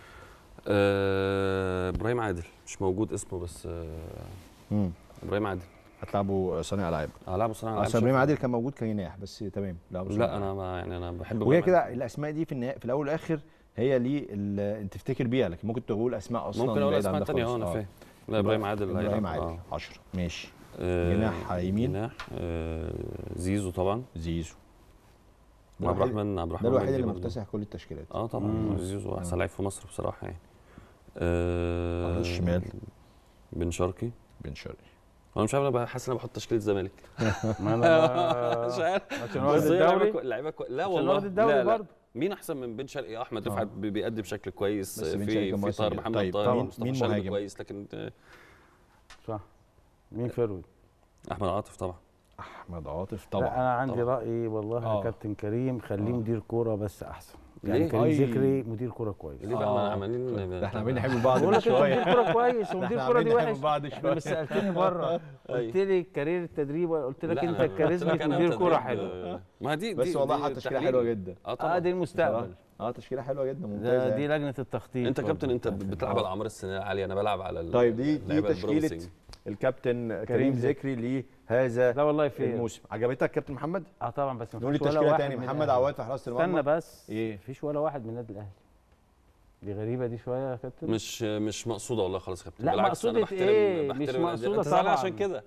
Speaker 9: آه، ابراهيم عادل مش موجود اسمه بس آه،
Speaker 1: امم
Speaker 9: ابراهيم عادل
Speaker 1: هتلعبوا صانع العاب
Speaker 9: اه لا بصراحه
Speaker 1: اصل ابراهيم عادل كان موجود كجناح بس تمام لعبوا صانع
Speaker 9: لا
Speaker 1: ألعاب.
Speaker 9: انا ما يعني انا بحب
Speaker 1: وهي
Speaker 9: إبراهيم
Speaker 1: كده
Speaker 9: عادل.
Speaker 1: الاسماء دي في النهايه في الاول والاخر هي ليه ال- انت تفتكر بيها لكن ممكن تقول اسماء اصلا
Speaker 9: ممكن اقول
Speaker 1: بعيد
Speaker 9: اسماء
Speaker 1: عن ده
Speaker 9: تانية اه
Speaker 1: خالص.
Speaker 9: انا فاهم لا ابراهيم عادل
Speaker 1: ابراهيم
Speaker 9: هيلعب،
Speaker 1: عادل
Speaker 9: آه.
Speaker 1: 10 ماشي
Speaker 9: آه،
Speaker 1: جناح يمين.
Speaker 9: جناح آه، زيزو طبعا
Speaker 1: زيزو ده
Speaker 9: عبد
Speaker 1: الوحيد-
Speaker 9: الرحمن عبد
Speaker 1: ده
Speaker 9: الرحمن
Speaker 1: الوحيد
Speaker 9: مجدي
Speaker 1: اللي
Speaker 9: برضه.
Speaker 1: مكتسح كل التشكيلات
Speaker 9: اه طبعا
Speaker 8: مم.
Speaker 9: زيزو احسن لعيب في مصر بصراحه يعني آه
Speaker 1: على الشمال.
Speaker 9: بن شرقي
Speaker 1: بن شرقي
Speaker 9: انا مش عارف انا حاسس ان انا بحط تشكيله الزمالك
Speaker 8: ما
Speaker 9: مش
Speaker 8: انا
Speaker 9: عارف
Speaker 8: عشان واخد
Speaker 9: بس هي لعيبه
Speaker 8: الدوري
Speaker 9: كو- لعيبه كو... لا
Speaker 8: عشان
Speaker 9: والله
Speaker 8: واخد الدوري
Speaker 9: لا لا
Speaker 8: برضه.
Speaker 9: مين احسن من بن شرقي احمد
Speaker 1: آه.
Speaker 9: رفعت بي- بيأدي بشكل كويس
Speaker 1: بس بن شرقي
Speaker 9: في
Speaker 1: كان
Speaker 9: في
Speaker 1: مؤثر
Speaker 9: طاهر
Speaker 1: جدا.
Speaker 9: محمد
Speaker 1: طيب،
Speaker 9: طاهر
Speaker 1: مين-
Speaker 9: مصطفى
Speaker 1: مين
Speaker 9: شلبي
Speaker 1: مهاجم؟
Speaker 9: كويس لكن آه،
Speaker 8: صح مين فيرود
Speaker 9: احمد عاطف طبعا
Speaker 1: احمد عاطف
Speaker 8: لا
Speaker 1: طبعا
Speaker 8: انا عندي
Speaker 9: طبعاً.
Speaker 8: راي والله
Speaker 1: آه.
Speaker 8: يا كابتن كريم خليه
Speaker 1: آه.
Speaker 8: مدير كوره بس احسن يعني
Speaker 9: ليه؟
Speaker 8: كريم
Speaker 1: أي.
Speaker 8: ذكري مدير كوره كويس
Speaker 9: ليه بقى ما عمالين
Speaker 1: ده احنا عاملين نحب بعض
Speaker 8: بقول
Speaker 1: من
Speaker 8: لك انت مدير
Speaker 1: شويه
Speaker 8: كوره كويس ومدير
Speaker 1: احنا
Speaker 8: كوره دي
Speaker 1: عاملين
Speaker 8: وحش
Speaker 1: نحب بعض
Speaker 8: احنا
Speaker 1: شويه
Speaker 8: بس سالتني بره قلت لي كارير التدريب قلت لك
Speaker 9: لا،
Speaker 8: انت
Speaker 9: أنا قلت
Speaker 8: كاريزما
Speaker 9: لك أنا
Speaker 8: مدير كوره
Speaker 9: تدريب،
Speaker 8: حلو
Speaker 9: آه، ما دي
Speaker 1: بس
Speaker 9: دي-
Speaker 1: والله
Speaker 9: دي
Speaker 1: حتى تشكيله
Speaker 9: تحليل.
Speaker 1: حلوه جدا
Speaker 9: اه
Speaker 8: اه
Speaker 9: طبعا
Speaker 8: دي المستقبل
Speaker 1: اه تشكيله حلوه جدا
Speaker 8: ده
Speaker 1: ممتازه
Speaker 8: دي لجنه التخطيط
Speaker 9: انت كابتن انت
Speaker 8: برضه.
Speaker 9: بتلعب على اعمار السنين العاليه انا بلعب على ال-
Speaker 1: طيب دي دي
Speaker 9: اللعيبة
Speaker 1: تشكيله
Speaker 9: البروميسنج.
Speaker 1: الكابتن كريم ذكري لهذا
Speaker 8: لا والله فين
Speaker 1: الموسم عجبتك كابتن محمد
Speaker 8: اه طبعا بس
Speaker 1: نقول لي
Speaker 8: مفيش ولا
Speaker 1: التشكيله
Speaker 8: واحد
Speaker 1: تاني
Speaker 8: من
Speaker 1: محمد
Speaker 8: الأهلي.
Speaker 1: عواد في حراسه المرمى
Speaker 8: استنى بس
Speaker 1: ايه
Speaker 8: مفيش ولا واحد من النادي الاهلي دي غريبه دي شويه يا كابتن
Speaker 9: مش مش مقصوده والله خالص يا كابتن
Speaker 8: لا،
Speaker 9: بالعكس أنا
Speaker 8: مقصودة
Speaker 9: بحترم-
Speaker 8: إيه؟
Speaker 9: بحترم
Speaker 8: مش
Speaker 9: النادي.
Speaker 8: مقصودة
Speaker 9: انت زعلان
Speaker 8: طبعاً.
Speaker 9: عشان كده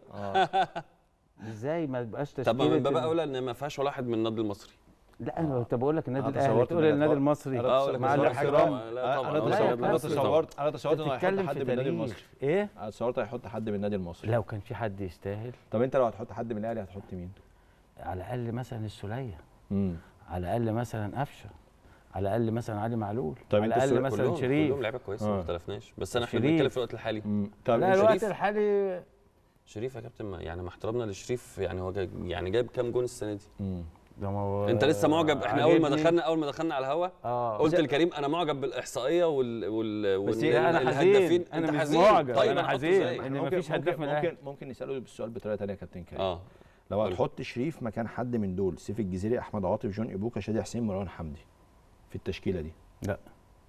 Speaker 8: ازاي ما تبقاش تشكيله
Speaker 9: طب ما من باب
Speaker 8: ال-
Speaker 9: اولى ان ما فيهاش ولا واحد من النادي المصري
Speaker 8: لا انا كنت بقول لك النادي
Speaker 1: أنا
Speaker 8: الاهلي
Speaker 1: تصورت
Speaker 8: تقول
Speaker 1: إن
Speaker 8: النادي
Speaker 1: أنا-
Speaker 8: المصري
Speaker 1: أنا
Speaker 9: اه
Speaker 1: تصورت-
Speaker 8: مع
Speaker 1: تصورت
Speaker 8: الاحترام
Speaker 9: طبعاً، لا طبعا
Speaker 1: انا
Speaker 8: لا يا
Speaker 1: تصورت انا
Speaker 8: كابتن.
Speaker 1: تصورت انا تصورت انه هيحط
Speaker 8: بتتكلم
Speaker 1: حد
Speaker 8: في
Speaker 1: من النادي
Speaker 8: تاريخ
Speaker 1: المصري
Speaker 8: ايه
Speaker 1: انا تصورت هيحط حد من النادي المصري
Speaker 8: لو كان في حد يستاهل
Speaker 1: طب انت لو هتحط حد من الاهلي هتحط مين؟
Speaker 8: على الاقل مثلا السوليه
Speaker 1: امم
Speaker 8: على الاقل مثلا قفشه على الاقل مثلا علي معلول
Speaker 1: طيب
Speaker 8: على
Speaker 1: أنت
Speaker 8: الاقل
Speaker 1: السولية
Speaker 8: مثلا
Speaker 9: كلهم
Speaker 8: شريف
Speaker 9: كلهم لعيبه كويسه
Speaker 1: آه.
Speaker 9: ما اختلفناش بس انا احنا
Speaker 8: شريف.
Speaker 9: بنتكلم في الوقت الحالي
Speaker 1: طب
Speaker 8: لا الوقت
Speaker 9: شريف؟
Speaker 8: الحالي
Speaker 9: شريف يا كابتن ما- يعني مع احترامنا لشريف يعني هو جاي يعني جايب كام جون السنه دي
Speaker 1: مم.
Speaker 8: ده ما هو
Speaker 9: انت لسه معجب احنا اول ما
Speaker 8: عاجبني.
Speaker 9: دخلنا اول ما دخلنا على الهوا
Speaker 8: اه
Speaker 9: قلت لكريم انا معجب بالاحصائيه وال وال
Speaker 1: بس
Speaker 9: وال
Speaker 1: هي-
Speaker 8: أنا حزين. أنا مش معجب،
Speaker 9: طيب
Speaker 8: أنا
Speaker 9: أحطه
Speaker 8: حزين.
Speaker 9: إزاي؟
Speaker 8: إن
Speaker 1: ممكن-
Speaker 8: مفيش هداف
Speaker 1: ممكن-
Speaker 8: من الأهلي.
Speaker 1: ممكن ممكن نساله بالسؤال بطريقه ثانيه يا كابتن كريم
Speaker 9: اه
Speaker 1: لو
Speaker 9: قول.
Speaker 1: هتحط شريف مكان حد من دول سيف الجزيري احمد عاطف جون ابوكا شادي حسين مروان حمدي في التشكيله دي
Speaker 8: لا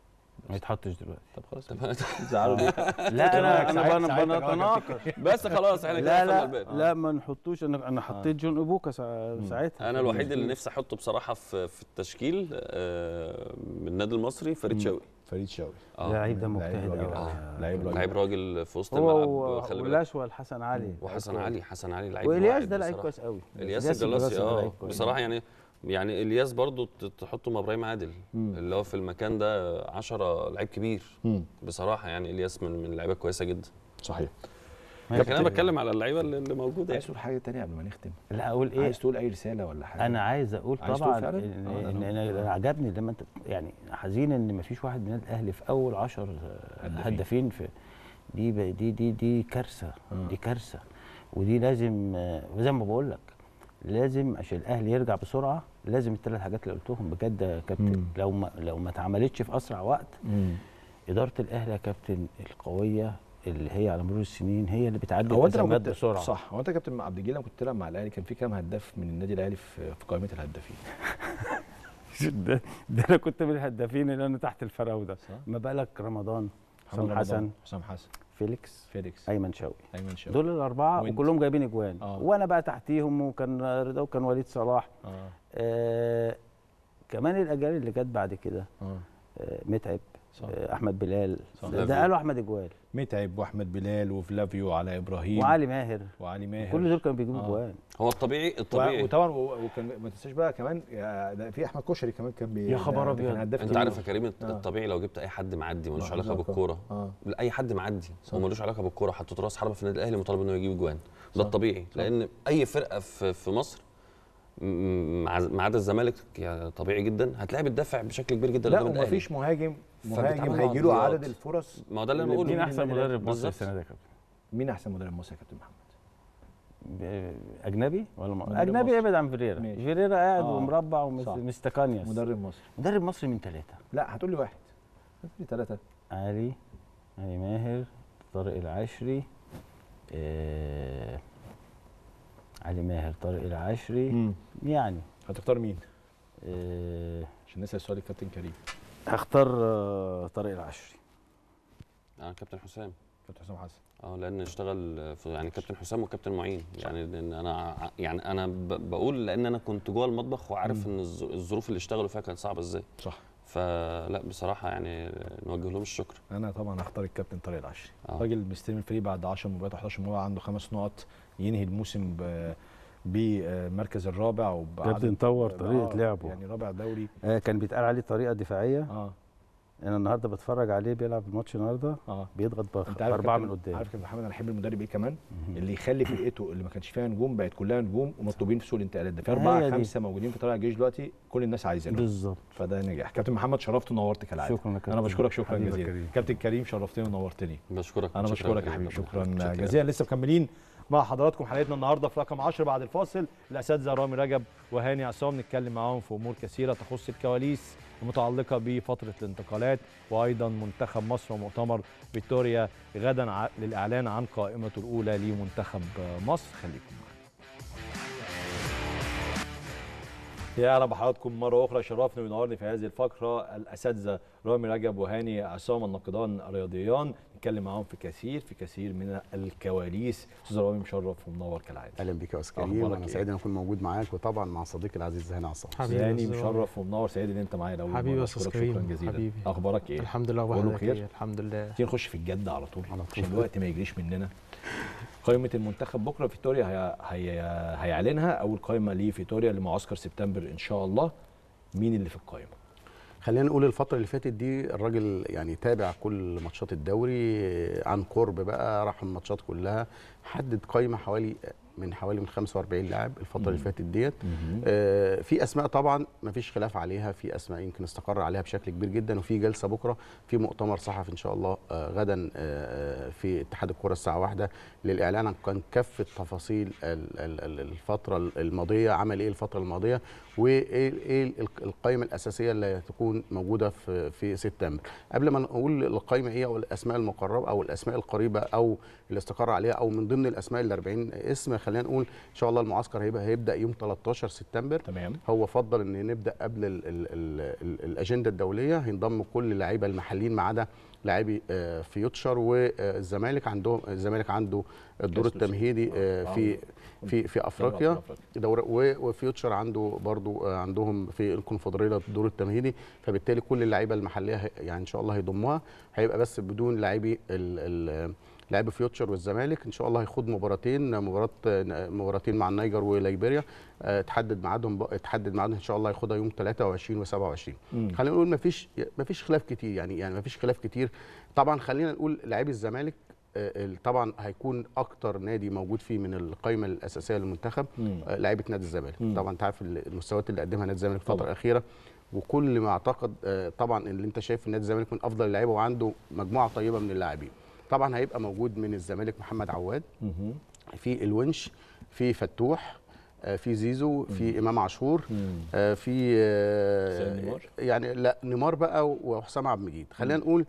Speaker 8: ما يتحطش دلوقتي
Speaker 1: طب خلاص زعلوا ليه
Speaker 8: لا انا
Speaker 1: ساعدت-
Speaker 8: انا
Speaker 1: ساعدتك
Speaker 8: انا
Speaker 1: أهو يا
Speaker 8: بنتناقش
Speaker 9: بس خلاص احنا كده
Speaker 8: لا
Speaker 9: قفلنا
Speaker 8: لا
Speaker 9: الباب
Speaker 8: لا ما نحطوش انا انا حطيت جون ابوكا سا- ساعتها
Speaker 9: انا الوحيد اللي نفسي احطه بصراحه في في التشكيل آه، من النادي المصري فريد شوقي
Speaker 1: فريد شوقي
Speaker 9: اه
Speaker 8: لعيب ده
Speaker 1: لعيب
Speaker 8: مجتهد
Speaker 1: راجل.
Speaker 8: قوي
Speaker 1: آه. لعيب راجل.
Speaker 9: لعيب راجل في وسط
Speaker 8: هو
Speaker 9: الملعب
Speaker 8: و-
Speaker 9: خلي بالك
Speaker 8: والاشوى الحسن علي
Speaker 9: وحسن علي حسن علي لعيب
Speaker 8: والياس
Speaker 9: واعد
Speaker 8: ده لعيب
Speaker 9: بصراحة.
Speaker 8: كويس قوي
Speaker 9: الياس الجلاسي
Speaker 8: ده
Speaker 9: اه
Speaker 8: لعيب كويس.
Speaker 9: بصراحه يعني يعني الياس برضو ت- تحطه مع ابراهيم عادل اللي هو في المكان ده 10 لعيب كبير
Speaker 1: مم.
Speaker 9: بصراحه يعني الياس من من اللعيبه الكويسه جدا
Speaker 1: صحيح
Speaker 9: لكن انا بتكلم على اللعيبه اللي اللي موجوده
Speaker 1: عايز
Speaker 9: يعني.
Speaker 1: تقول حاجه ثانيه قبل ما نختم
Speaker 8: لا اقول ايه
Speaker 1: عايز تقول اي رساله ولا حاجه
Speaker 8: انا عايز اقول
Speaker 1: عايز تقول
Speaker 8: طبعا
Speaker 1: فعلا؟
Speaker 8: ان,
Speaker 1: آه،
Speaker 8: إن
Speaker 1: أنا-
Speaker 8: انا أنا عجبني لما انت يعني حزين ان مفيش واحد من النادي الاهلي في اول 10
Speaker 1: هدافين.
Speaker 8: هدافين في دي ب- دي دي دي كارثه دي كارثه ودي لازم آه، زي ما بقول لك لازم عشان الاهلي يرجع بسرعه لازم الثلاث حاجات اللي قلتهم بجد يا كابتن
Speaker 1: مم.
Speaker 8: لو ما لو ما اتعملتش في اسرع وقت
Speaker 1: مم.
Speaker 8: اداره الاهلي يا كابتن القويه اللي هي على مرور السنين هي اللي بتعدي
Speaker 1: هو انت لو
Speaker 8: الازمات
Speaker 1: كنت
Speaker 8: بسرعه
Speaker 1: صح هو انت يا كابتن عبد الجليل لما كنت بتلعب مع الاهلي كان في كام هداف من النادي الاهلي في في قائمه الهدافين
Speaker 8: ده, ده انا كنت من الهدافين اللي انا تحت الفراوده
Speaker 1: صح.
Speaker 8: ما بالك رمضان
Speaker 1: محمد
Speaker 8: حسام
Speaker 1: رمضان،
Speaker 8: حسن
Speaker 1: حسام حسن
Speaker 8: فيليكس
Speaker 1: فيليكس
Speaker 8: ايمن شوقي
Speaker 1: ايمن شوقي
Speaker 8: دول الاربعه
Speaker 1: وانت.
Speaker 8: وكلهم جايبين اجوان
Speaker 1: آه.
Speaker 8: وانا بقى تحتيهم وكان رضا وكان وليد صلاح
Speaker 1: اه
Speaker 8: آه كمان الاجيال اللي جت بعد كده
Speaker 1: اه
Speaker 8: آه متعب
Speaker 1: صح.
Speaker 8: آه احمد بلال
Speaker 1: صح.
Speaker 8: ده, ده قالوا احمد اجوال
Speaker 1: متعب واحمد بلال وفلافيو وعلى ابراهيم
Speaker 8: وعلي ماهر
Speaker 1: وعلي ماهر
Speaker 8: كل دول كانوا بيجيبوا
Speaker 1: آه.
Speaker 8: اجوان
Speaker 9: هو الطبيعي
Speaker 1: و-
Speaker 9: الطبيعي
Speaker 1: وطبعا و- وكان ما تنساش بقى كمان يا- ده في احمد كشري كمان كان بي
Speaker 8: يا خبر
Speaker 1: ده- ده
Speaker 8: أبيض.
Speaker 1: كان هداف
Speaker 9: انت
Speaker 1: كبير.
Speaker 9: عارف يا كريم الط-
Speaker 1: آه.
Speaker 9: الطبيعي لو جبت اي حد معدي ملوش
Speaker 1: آه،
Speaker 9: علاقه
Speaker 1: بالظبط.
Speaker 9: بالكوره
Speaker 1: اه
Speaker 9: لا اي حد معدي
Speaker 1: صح.
Speaker 9: هو ملوش علاقه بالكوره حطيت راس حربه في النادي الاهلي مطالب انه يجيب اجوان ده
Speaker 1: صح.
Speaker 9: الطبيعي لان اي فرقه في في مصر م- مع ما عدا الزمالك يعني طبيعي جدا هتلاقي بتدافع بشكل كبير جدا
Speaker 1: لا
Speaker 9: قدام الأهلي.
Speaker 1: ومفيش مهاجم مهاجم
Speaker 9: فبيتعملوا
Speaker 1: هيجي له
Speaker 9: عرضيات.
Speaker 1: عدد الفرص
Speaker 9: ما هو ده اللي انا
Speaker 1: اللي
Speaker 9: بقوله
Speaker 8: مين
Speaker 1: بين
Speaker 8: احسن
Speaker 1: النادي
Speaker 8: مدرب مصري
Speaker 9: بالظبط.
Speaker 8: السنه دي يا كابتن
Speaker 1: مين احسن مدرب مصري يا كابتن محمد
Speaker 8: ب- اجنبي ولا م...
Speaker 1: مدرب
Speaker 8: اجنبي
Speaker 1: مصري.
Speaker 8: ابعد عن فيريرا
Speaker 1: ماشي.
Speaker 8: فيريرا قاعد
Speaker 1: آه.
Speaker 8: ومربع
Speaker 1: صح.
Speaker 8: ومستكانيوس
Speaker 1: مدرب مصري
Speaker 8: مدرب مصري من ثلاثه
Speaker 1: لا هتقول لي واحد هات لي ثلاثه
Speaker 8: علي علي ماهر طارق العشري آه علي ماهر طارق العشري يعني
Speaker 1: هتختار مين
Speaker 8: آه
Speaker 1: عشان نسال سؤال الكابتن كريم
Speaker 8: هختار آه طارق العشري
Speaker 9: اه كابتن حسام
Speaker 1: كابتن حسام حسن
Speaker 9: اه لان اشتغل في يعني كابتن حسام وكابتن معين يعني لان انا ع- يعني انا ب- بقول لان انا كنت جوه المطبخ وعارف ان الظ- الظروف اللي اشتغلوا فيها كانت صعبه ازاي
Speaker 1: صح
Speaker 9: فلا بصراحه يعني نوجه لهم الشكر
Speaker 1: انا طبعا هختار الكابتن طارق العشري
Speaker 9: آه.
Speaker 1: راجل مستلم الفريق بعد 10 مباريات 11 مباراه عنده خمس نقط ينهي الموسم ب بالمركز الرابع وبعدد
Speaker 8: كابتن طور
Speaker 1: آه،
Speaker 8: طريقة لعبه.
Speaker 1: يعني رابع دوري
Speaker 8: آه كان بيتقال عليه طريقه دفاعيه
Speaker 1: اه
Speaker 8: انا النهارده بتفرج عليه بيلعب الماتش النهارده
Speaker 1: اه
Speaker 8: بيضغط بخ-
Speaker 1: انت عارف
Speaker 8: باربعه
Speaker 1: كابتن-
Speaker 8: من قدام
Speaker 1: عارف كابتن محمد انا احب المدرب ايه كمان اللي يخلي فرقته اللي ما كانش فيها نجوم بقت كلها نجوم ومطلوبين في سوق الانتقالات ده في
Speaker 8: هي
Speaker 1: اربعه
Speaker 8: دي.
Speaker 1: خمسه موجودين في طلائع الجيش دلوقتي كل الناس عايزينهم
Speaker 8: بالظبط
Speaker 1: فده نجاح كابتن محمد شرفت ونورت كالعاده
Speaker 8: شكرا يا كابتن.
Speaker 1: انا بشكرك شكرا
Speaker 8: حبيبك
Speaker 1: جزيلا
Speaker 8: كريم.
Speaker 1: كابتن كريم شرفتني ونورتني
Speaker 9: بشكرك
Speaker 1: انا
Speaker 9: شكراً
Speaker 1: بشكرك يا
Speaker 9: كريم.
Speaker 1: حبيبي شكرا
Speaker 9: شكراً.
Speaker 1: جزيلا لسه مكملين مع حضراتكم حلقتنا النهارده في رقم 10 بعد الفاصل الاساتذه رامي رجب وهاني عصام نتكلم معاهم في امور كثيره تخص الكواليس المتعلقه بفتره الانتقالات وايضا منتخب مصر ومؤتمر فيكتوريا غدا ع- للاعلان عن قائمته الاولى لمنتخب مصر خليكم معانا يا اهلا بحضراتكم مره اخرى شرفني وينورني في هذه الفقره الاساتذه رامي رجب وهاني عصام الناقدان الرياضيان نتكلم معاهم في كثير في كثير من الكواليس استاذ رامي مشرف ومنور كالعاده
Speaker 10: اهلا بك يا استاذ كريم
Speaker 1: أخبارك
Speaker 10: وانا
Speaker 1: إيه؟
Speaker 10: سعيد ان اكون موجود معاك وطبعا مع صديقي العزيز هاني عصام
Speaker 11: حبيبي
Speaker 1: هاني
Speaker 11: يا أستاذ رامي.
Speaker 1: مشرف ومنور سعيد ان انت معايا الاول
Speaker 11: حبيبي
Speaker 1: مرة.
Speaker 11: يا استاذ
Speaker 1: أشكرك
Speaker 11: كريم
Speaker 1: شكرا جزيلا
Speaker 11: حبيبي
Speaker 1: اخبارك ايه
Speaker 11: الحمد لله
Speaker 1: كله
Speaker 11: وحضرتك
Speaker 1: بخير
Speaker 11: إيه؟ الحمد لله
Speaker 1: تيجي نخش في الجد على طول
Speaker 10: على
Speaker 1: عشان
Speaker 10: طول.
Speaker 1: الوقت ما يجريش مننا قائمة المنتخب بكرة فيتوريا هي... هي... هيعلنها أول قائمة لفيتوريا لمعسكر سبتمبر إن شاء الله مين اللي في القائمة؟
Speaker 10: خلينا نقول الفترة اللي فاتت دي الراجل يعني تابع كل ماتشات الدوري عن قرب بقى راح الماتشات كلها حدد قائمة حوالي من حوالي من 45 لاعب الفترة اللي فاتت ديت آه في اسماء طبعا ما فيش خلاف عليها في اسماء يمكن استقر عليها بشكل كبير جدا وفي جلسة بكرة في مؤتمر صحفي ان شاء الله آه غدا آه في اتحاد الكرة الساعة واحدة للاعلان عن كان كافة تفاصيل ال- ال- ال- الفترة الماضية عمل ايه الفترة الماضية وايه ايه القائمة الاساسية اللي هتكون موجودة في في سبتمبر قبل ما نقول القائمة ايه او الاسماء المقربة او الاسماء القريبة او اللي استقر عليها او من ضمن الاسماء ال 40 اسم خلينا نقول ان شاء الله المعسكر هيبقى هيبدا يوم 13 سبتمبر
Speaker 1: تمام
Speaker 10: هو فضل ان نبدا قبل ال ال ال ال الاجنده الدوليه هينضم كل اللعيبه المحليين ما عدا لاعبي آه، فيوتشر والزمالك عندهم الزمالك عنده الدور
Speaker 1: كاس
Speaker 10: التمهيدي آه، في في في افريقيا دورة و- وفيوتشر عنده برضو آه، عندهم في الكونفدراليه الدور التمهيدي فبالتالي كل اللعيبه المحليه هي- يعني ان شاء الله هيضموها هيبقى بس بدون لاعبي ال- ال- لاعبي فيوتشر والزمالك ان شاء الله هيخوض مباراتين مباراه مباراتين مع النيجر وليبيريا آه، تحدد ميعادهم بق- تحدد ميعادهم ان شاء الله هياخدها يوم 23 و27
Speaker 1: مم.
Speaker 10: خلينا نقول ما فيش ما فيش خلاف كتير يعني يعني ما فيش خلاف كتير طبعا خلينا نقول لاعبي الزمالك آه، ال- طبعا هيكون اكتر نادي موجود فيه من القائمه الاساسيه للمنتخب
Speaker 1: مم.
Speaker 10: آه، لعيبه نادي الزمالك
Speaker 1: مم.
Speaker 10: طبعا انت عارف ال- المستويات اللي قدمها نادي الزمالك الفتره
Speaker 1: طبعاً.
Speaker 10: الاخيره وكل ما اعتقد آه، طبعا اللي انت شايف نادي الزمالك من افضل اللعيبه وعنده مجموعه طيبه من اللاعبين طبعا هيبقى موجود من الزمالك محمد عواد
Speaker 1: مهم.
Speaker 10: في الونش في فتوح آه، في زيزو في امام عاشور
Speaker 1: مم.
Speaker 10: آه، في آه،
Speaker 1: حسين نيمار؟
Speaker 10: يعني لا نيمار بقى وحسام عبد المجيد خلينا نقول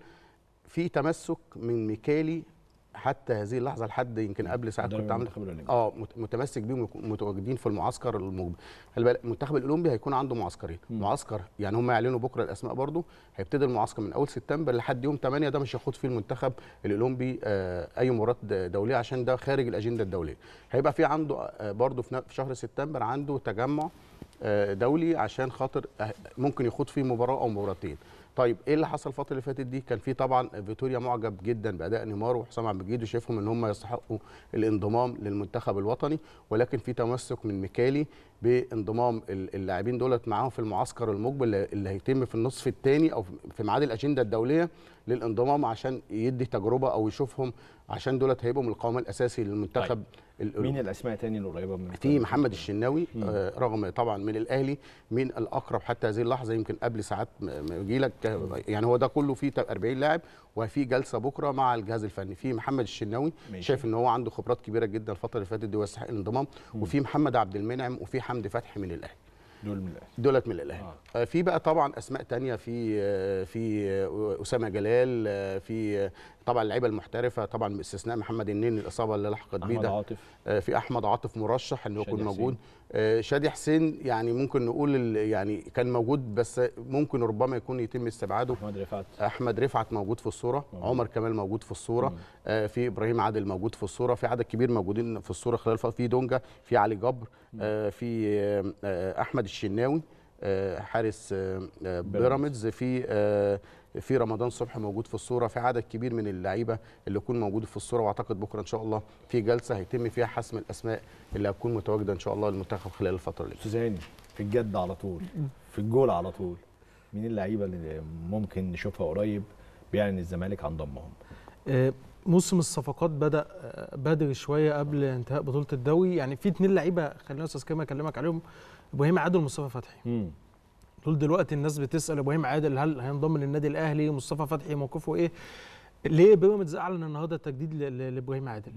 Speaker 10: في تمسك من ميكالي حتى هذه اللحظه لحد يمكن قبل ساعات
Speaker 1: مدرب
Speaker 10: كنت عامل
Speaker 1: المنتخب الأولمبي.
Speaker 10: اه مت- متمسك بيهم ويكون متواجدين في المعسكر المقبل خلي بالك المنتخب الاولمبي هيكون عنده معسكرين
Speaker 1: مم.
Speaker 10: معسكر يعني هم يعلنوا بكره الاسماء برضو هيبتدي المعسكر من اول سبتمبر لحد يوم 8 ده مش هياخد فيه المنتخب الاولمبي آه اي مباراه د- دوليه عشان ده خارج الاجنده الدوليه هيبقى في عنده آه برضو في ن- في شهر سبتمبر عنده تجمع آه، دولي عشان خاطر آه، ممكن يخوض فيه مباراه او مباراتين طيب ايه اللي حصل الفتره اللي فاتت دي كان في طبعا فيتوريا معجب جدا باداء نيمار وحسام عبد المجيد وشايفهم ان هم يستحقوا الانضمام للمنتخب الوطني ولكن في تمسك من ميكالي بانضمام ال- اللاعبين دولت معاهم في المعسكر المقبل اللي- اللي هيتم في النصف الثاني او في ميعاد الاجنده الدوليه للانضمام عشان يدي تجربه او يشوفهم عشان دولت هيبقوا من القوام الاساسي للمنتخب ال-
Speaker 1: مين الاسماء تاني القريبه من
Speaker 10: في محمد الشناوي آه، رغم طبعا من الاهلي من الاقرب حتى هذه اللحظه يمكن قبل ساعات ما ما يجي لك آه، يعني هو ده كله فيه 40 لاعب وفي جلسه بكره مع الجهاز الفني في محمد الشناوي
Speaker 1: ماشي.
Speaker 10: شايف ان هو عنده خبرات كبيره جدا الفتره اللي فاتت دي ويستحق الانضمام وفي محمد عبد المنعم وفي حمدي فتحي من الاهلي
Speaker 1: دول من الأهلي.
Speaker 10: دولت من الاهلي آه. في بقى طبعا اسماء تانية في آه، في آه، اسامه جلال آه، في آه، طبعا اللعيبه المحترفه طبعا باستثناء محمد النني الاصابه اللي لحقت بيه
Speaker 1: احمد
Speaker 10: ده
Speaker 1: عاطف
Speaker 10: آه، في احمد عاطف مرشح انه
Speaker 1: شادي
Speaker 10: يكون
Speaker 1: حسين.
Speaker 10: موجود آه، شادي حسين يعني ممكن نقول ال- يعني كان موجود بس ممكن ربما يكون يتم استبعاده
Speaker 1: احمد رفعت
Speaker 10: احمد رفعت موجود في الصوره عمر كمال موجود في الصوره آه، في ابراهيم عادل موجود في الصوره في عدد كبير موجودين في الصوره خلال الفترة. في دونجا في علي جبر آه، في آه، آه، احمد الشناوي آه، حارس آه، آه، بيراميدز في آه، في رمضان صبحي موجود في الصوره في عدد كبير من اللعيبه اللي يكون موجود في الصوره واعتقد بكره ان شاء الله في جلسه هيتم فيها حسم الاسماء اللي هتكون متواجده ان شاء الله للمنتخب خلال الفتره اللي
Speaker 1: استاذ هاني في الجد على طول في الجول على طول مين اللعيبه اللي ممكن نشوفها قريب بيعلن الزمالك عن ضمهم
Speaker 11: آه، موسم الصفقات بدا آه، بدري شويه قبل انتهاء بطوله الدوري يعني في اتنين لعيبه خلينا استاذ كريم اكلمك عليهم ابراهيم عادل ومصطفى فتحي
Speaker 1: مم.
Speaker 11: دول دلوقتي الناس بتسال ابراهيم عادل هل هينضم للنادي الاهلي مصطفى فتحي موقفه ايه ليه بيراميدز اعلن النهارده التجديد ل- ل- لابراهيم عادل
Speaker 1: مم.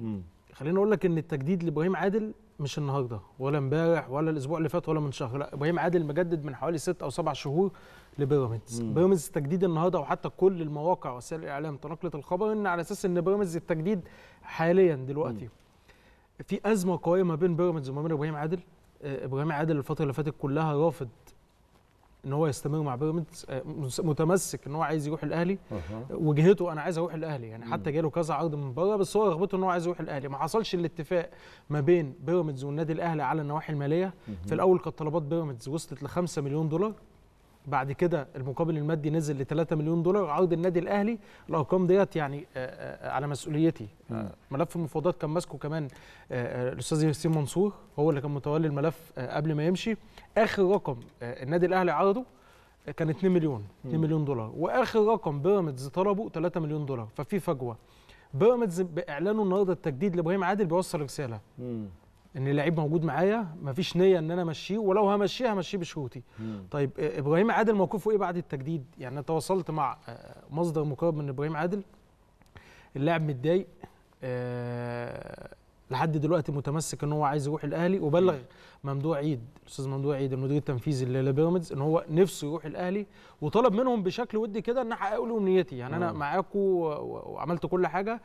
Speaker 11: خليني اقول لك ان التجديد لابراهيم عادل مش النهارده ولا امبارح ولا الاسبوع اللي فات ولا من شهر لا ابراهيم عادل مجدد من حوالي ست او سبع شهور لبيراميدز
Speaker 1: مم.
Speaker 11: بيراميدز التجديد النهارده وحتى كل المواقع وسائل الاعلام تناقلت الخبر ان على اساس ان بيراميدز التجديد حاليا دلوقتي في ازمه قويه ما بين بيراميدز وما بين ابراهيم عادل آه، ابراهيم عادل الفتره اللي فاتت كلها رافض ان هو يستمر مع بيراميدز آه، مس- متمسك ان هو عايز يروح الاهلي وجهته انا عايز اروح الاهلي يعني حتى جاله كذا عرض من بره بس هو رغبته ان هو عايز يروح الاهلي ما حصلش الاتفاق ما بين بيراميدز والنادي الاهلي على النواحي الماليه في الاول كانت طلبات بيراميدز وصلت ل 5 مليون دولار بعد كده المقابل المادي نزل ل 3 مليون دولار عرض النادي الاهلي الارقام ديت يعني آه، آه، على مسؤوليتي آه، ملف المفاوضات كان ماسكه كمان آه، آه، الاستاذ ياسين منصور هو اللي كان متولي الملف آه، قبل ما يمشي اخر رقم آه، النادي الاهلي عرضه آه، كان 2 مليون 2
Speaker 1: مم.
Speaker 11: مليون دولار واخر رقم بيراميدز طلبه 3 مليون دولار ففي فجوه بيراميدز باعلانه النهارده التجديد لابراهيم عادل بيوصل رساله
Speaker 1: مم.
Speaker 11: ان اللعيب موجود معايا مفيش نيه ان انا امشيه ولو همشيه همشيه بشروطي
Speaker 1: مم.
Speaker 11: طيب آه، ابراهيم عادل موقفه ايه بعد التجديد يعني انا تواصلت مع آه، مصدر مقرب من ابراهيم عادل اللاعب متضايق آه، لحد دلوقتي متمسك ان هو عايز يروح الاهلي وبلغ ممدوح عيد الاستاذ ممدوح عيد المدير التنفيذي ل- لبيراميدز ان هو نفسه يروح الاهلي وطلب منهم بشكل ودي كده ان احقق له امنيتي يعني انا
Speaker 1: مم.
Speaker 11: معاكم و- و- وعملت كل حاجه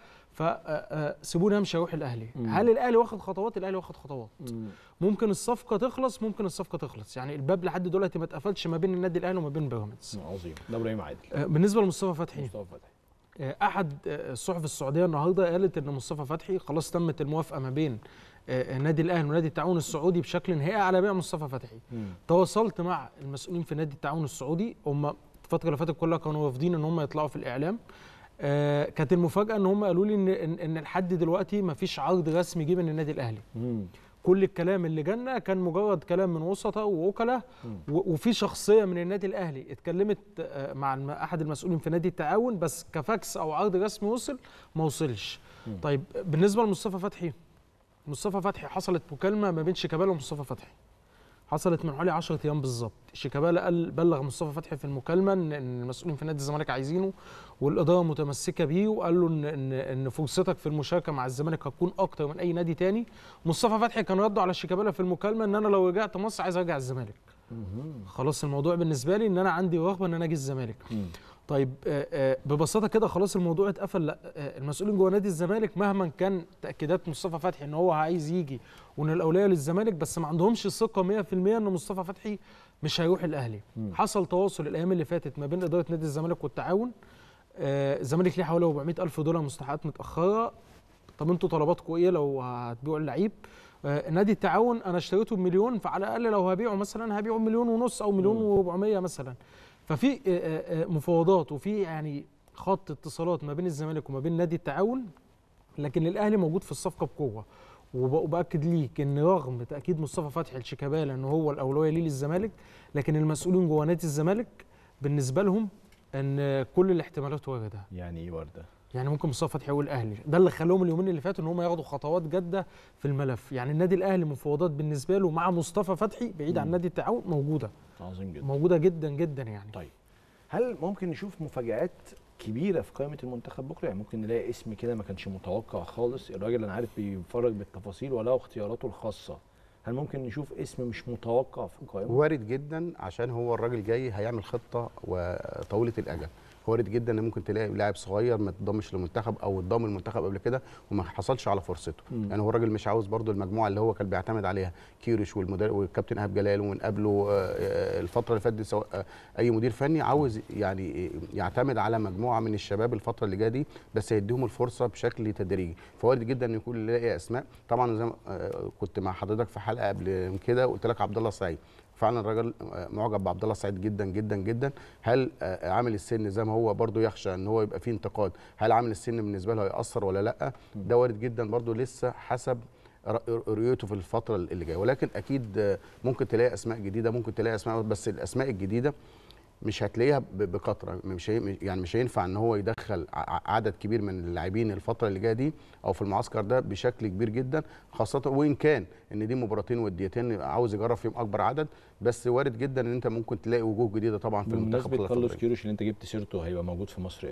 Speaker 11: فسيبوني امشي اروح الاهلي
Speaker 1: مم.
Speaker 11: هل الاهلي واخد خطوات الاهلي واخد خطوات
Speaker 1: مم.
Speaker 11: ممكن الصفقه تخلص ممكن الصفقه تخلص يعني الباب لحد دلوقتي ما اتقفلش ما بين النادي الاهلي وما بين بيراميدز
Speaker 1: عظيم ده ابراهيم عادل
Speaker 11: آه، بالنسبه لمصطفى فتحي
Speaker 1: مصطفى فتحي
Speaker 11: آه، احد آه، الصحف السعوديه النهارده قالت ان مصطفى فتحي خلاص تمت الموافقه ما بين آه، النادي الاهلي ونادي التعاون السعودي بشكل نهائي على بيع مصطفى فتحي
Speaker 1: مم.
Speaker 11: تواصلت مع المسؤولين في نادي التعاون السعودي هم الفتره اللي فاتت كلها كانوا رافضين ان هم يطلعوا في الاعلام آه، كانت المفاجاه ان هم قالوا لي ان ان إن لحد دلوقتي ما فيش عرض رسمي جه من النادي الاهلي
Speaker 1: مم.
Speaker 11: كل الكلام اللي جالنا كان مجرد كلام من وسطاء ووكلاء و- وفي شخصيه من النادي الاهلي اتكلمت آه، مع الم- احد المسؤولين في نادي التعاون بس كفاكس او عرض رسمي وصل ما وصلش
Speaker 1: مم.
Speaker 11: طيب بالنسبه لمصطفى فتحي مصطفى فتحي حصلت مكالمه ما بين شيكابالا ومصطفى فتحي حصلت من حوالي 10 ايام بالظبط شيكابالا قال بلغ مصطفى فتحي في المكالمه ان إن المسؤولين في نادي الزمالك عايزينه والاداره متمسكه بيه وقال له ان ان ان فرصتك في المشاركه مع الزمالك هتكون اكتر من اي نادي تاني مصطفى فتحي كان رده على شيكابالا في المكالمه ان انا لو رجعت مصر عايز ارجع الزمالك خلاص الموضوع بالنسبه لي ان انا عندي رغبه ان انا اجي الزمالك طيب آه، آه، ببساطه كده خلاص الموضوع اتقفل لا آه، المسؤولين جوه نادي الزمالك مهما كان تاكيدات مصطفى فتحي ان هو عايز يجي وان الاولويه للزمالك بس ما عندهمش ثقه 100% ان مصطفى فتحي مش هيروح الاهلي
Speaker 1: مم.
Speaker 11: حصل تواصل الايام اللي فاتت ما بين اداره نادي الزمالك والتعاون آه، الزمالك ليه حوالي 400 الف دولار مستحقات متاخره طب انتوا طلباتكم ايه لو هتبيعوا اللعيب آه، نادي التعاون انا اشتريته بمليون فعلى الاقل لو هبيعه مثلا هبيعه مليون ونص او مليون و400 مثلا ففي آه، آه، آه، مفاوضات وفي يعني خط اتصالات ما بين الزمالك وما بين نادي التعاون لكن الاهلي موجود في الصفقه بقوه وب- وباكد ليك ان رغم تاكيد مصطفى فتحي لشيكابالا ان هو الاولويه ليه للزمالك لكن المسؤولين جوه نادي الزمالك بالنسبه لهم ان كل الاحتمالات وارده
Speaker 1: يعني ايه ورده
Speaker 11: يعني ممكن مصطفى فتحي يقول الاهلي ده اللي خلاهم اليومين اللي فاتوا ان هم ياخدوا خطوات جاده في الملف يعني النادي الاهلي مفاوضات بالنسبه له مع مصطفى فتحي بعيد عن
Speaker 1: مم.
Speaker 11: نادي التعاون موجوده
Speaker 1: عظيم جدا
Speaker 11: موجوده جدا جدا يعني
Speaker 1: طيب هل ممكن نشوف مفاجآت كبيره في قائمه المنتخب بكره يعني ممكن نلاقي اسم كده ما كانش متوقع خالص الراجل انا عارف بيفرج بالتفاصيل وله اختياراته الخاصه هل ممكن نشوف اسم مش متوقع في القائمه
Speaker 10: وارد جدا عشان هو الراجل جاي هيعمل خطه وطويله الاجل وارد جدا ان ممكن تلاقي لاعب صغير ما تضمش للمنتخب او اتضم المنتخب قبل كده وما حصلش على فرصته
Speaker 1: مم.
Speaker 10: يعني هو الراجل مش عاوز برضو المجموعه اللي هو كان بيعتمد عليها كيروش والمدرب والكابتن ايهاب جلال ومن قبله آه، آه، الفتره اللي فاتت دي سواء آه، اي مدير فني عاوز يعني يعتمد على مجموعه من الشباب الفتره اللي جايه دي بس يديهم الفرصه بشكل تدريجي فوارد جدا ان يكون يلاقي اسماء طبعا زي ما آه، كنت مع حضرتك في حلقه قبل من كده قلت لك عبد الله السعيد فعلا الراجل آه، معجب بعبد الله السعيد جدا جدا جدا هل آه، عامل السن زي ما هو برضو يخشى ان هو يبقى فيه انتقاد هل عامل السن بالنسبه له هيأثر ولا لا ده وارد جدا برضو لسه حسب رأ- رؤيته في الفتره اللي جايه ولكن اكيد آه، ممكن تلاقي اسماء جديده ممكن تلاقي اسماء بس الاسماء الجديده مش هتلاقيها ب- بكثره مش هي- يعني مش هينفع ان هو يدخل ع- عدد كبير من اللاعبين الفتره اللي جايه دي او في المعسكر ده بشكل كبير جدا خاصه وان كان ان دي مباراتين وديتين عاوز يجرب فيهم اكبر عدد بس وارد جدا ان انت ممكن تلاقي وجوه جديده طبعا في المنتخب
Speaker 1: بمناسبه
Speaker 10: الفترة
Speaker 1: كارلوس
Speaker 10: دي.
Speaker 1: كيروش اللي انت جبت سيرته هيبقى موجود في مصر امتى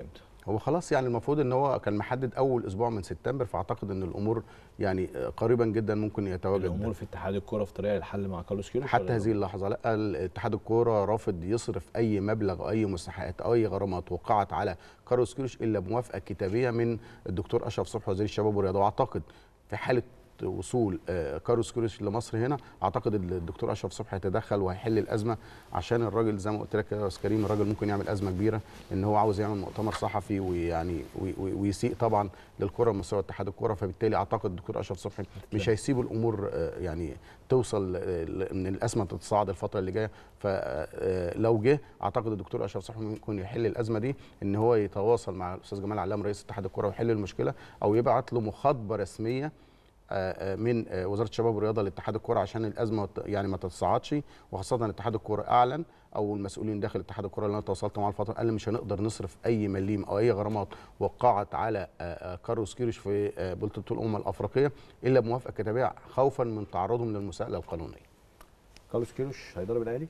Speaker 10: هو خلاص يعني المفروض ان هو كان محدد اول اسبوع من سبتمبر فاعتقد ان الامور يعني آه، قريبا جدا ممكن يتواجد
Speaker 1: الامور في اتحاد الكوره في طريقه الحل مع كارلوس كيروش
Speaker 10: حتى
Speaker 1: ولا
Speaker 10: هذه اللحظه لا اتحاد الكوره رافض يصرف اي مبلغ او اي مستحقات او اي غرامات وقعت على كارلوس كيروش الا بموافقه كتابيه من الدكتور اشرف صبحي وزير الشباب والرياضه واعتقد في حاله وصول آه، كارلوس كيروش لمصر هنا اعتقد الدكتور اشرف صبحي هيتدخل وهيحل الازمه عشان الراجل زي ما قلت لك يا استاذ كريم الراجل ممكن يعمل ازمه كبيره ان هو عاوز يعمل مؤتمر صحفي ويعني وي- وي- ويسيء طبعا للكره المصريه واتحاد الكره فبالتالي اعتقد الدكتور اشرف صبحي مش هيسيبوا الامور آه، يعني توصل آه، ل- ان الازمه تتصاعد الفتره اللي جايه فلو جه اعتقد الدكتور اشرف صبحي ممكن يحل الازمه دي ان هو يتواصل مع الاستاذ جمال علام رئيس اتحاد الكره ويحل المشكله او يبعت له مخاطبه رسميه آه، آه، من آه، وزاره الشباب والرياضه لاتحاد الكره عشان الازمه ت- يعني ما تتصاعدش وخاصه ان اتحاد الكره اعلن او المسؤولين داخل اتحاد الكره اللي انا تواصلت معاه الفتره قال مش هنقدر نصرف اي مليم او اي غرامات وقعت على آه، آه، كارلوس كيروش في آه، بطوله الامم الافريقيه الا بموافقه كتابيه خوفا من تعرضهم للمساءله القانونيه.
Speaker 1: كارلوس كيروش هيضرب الاهلي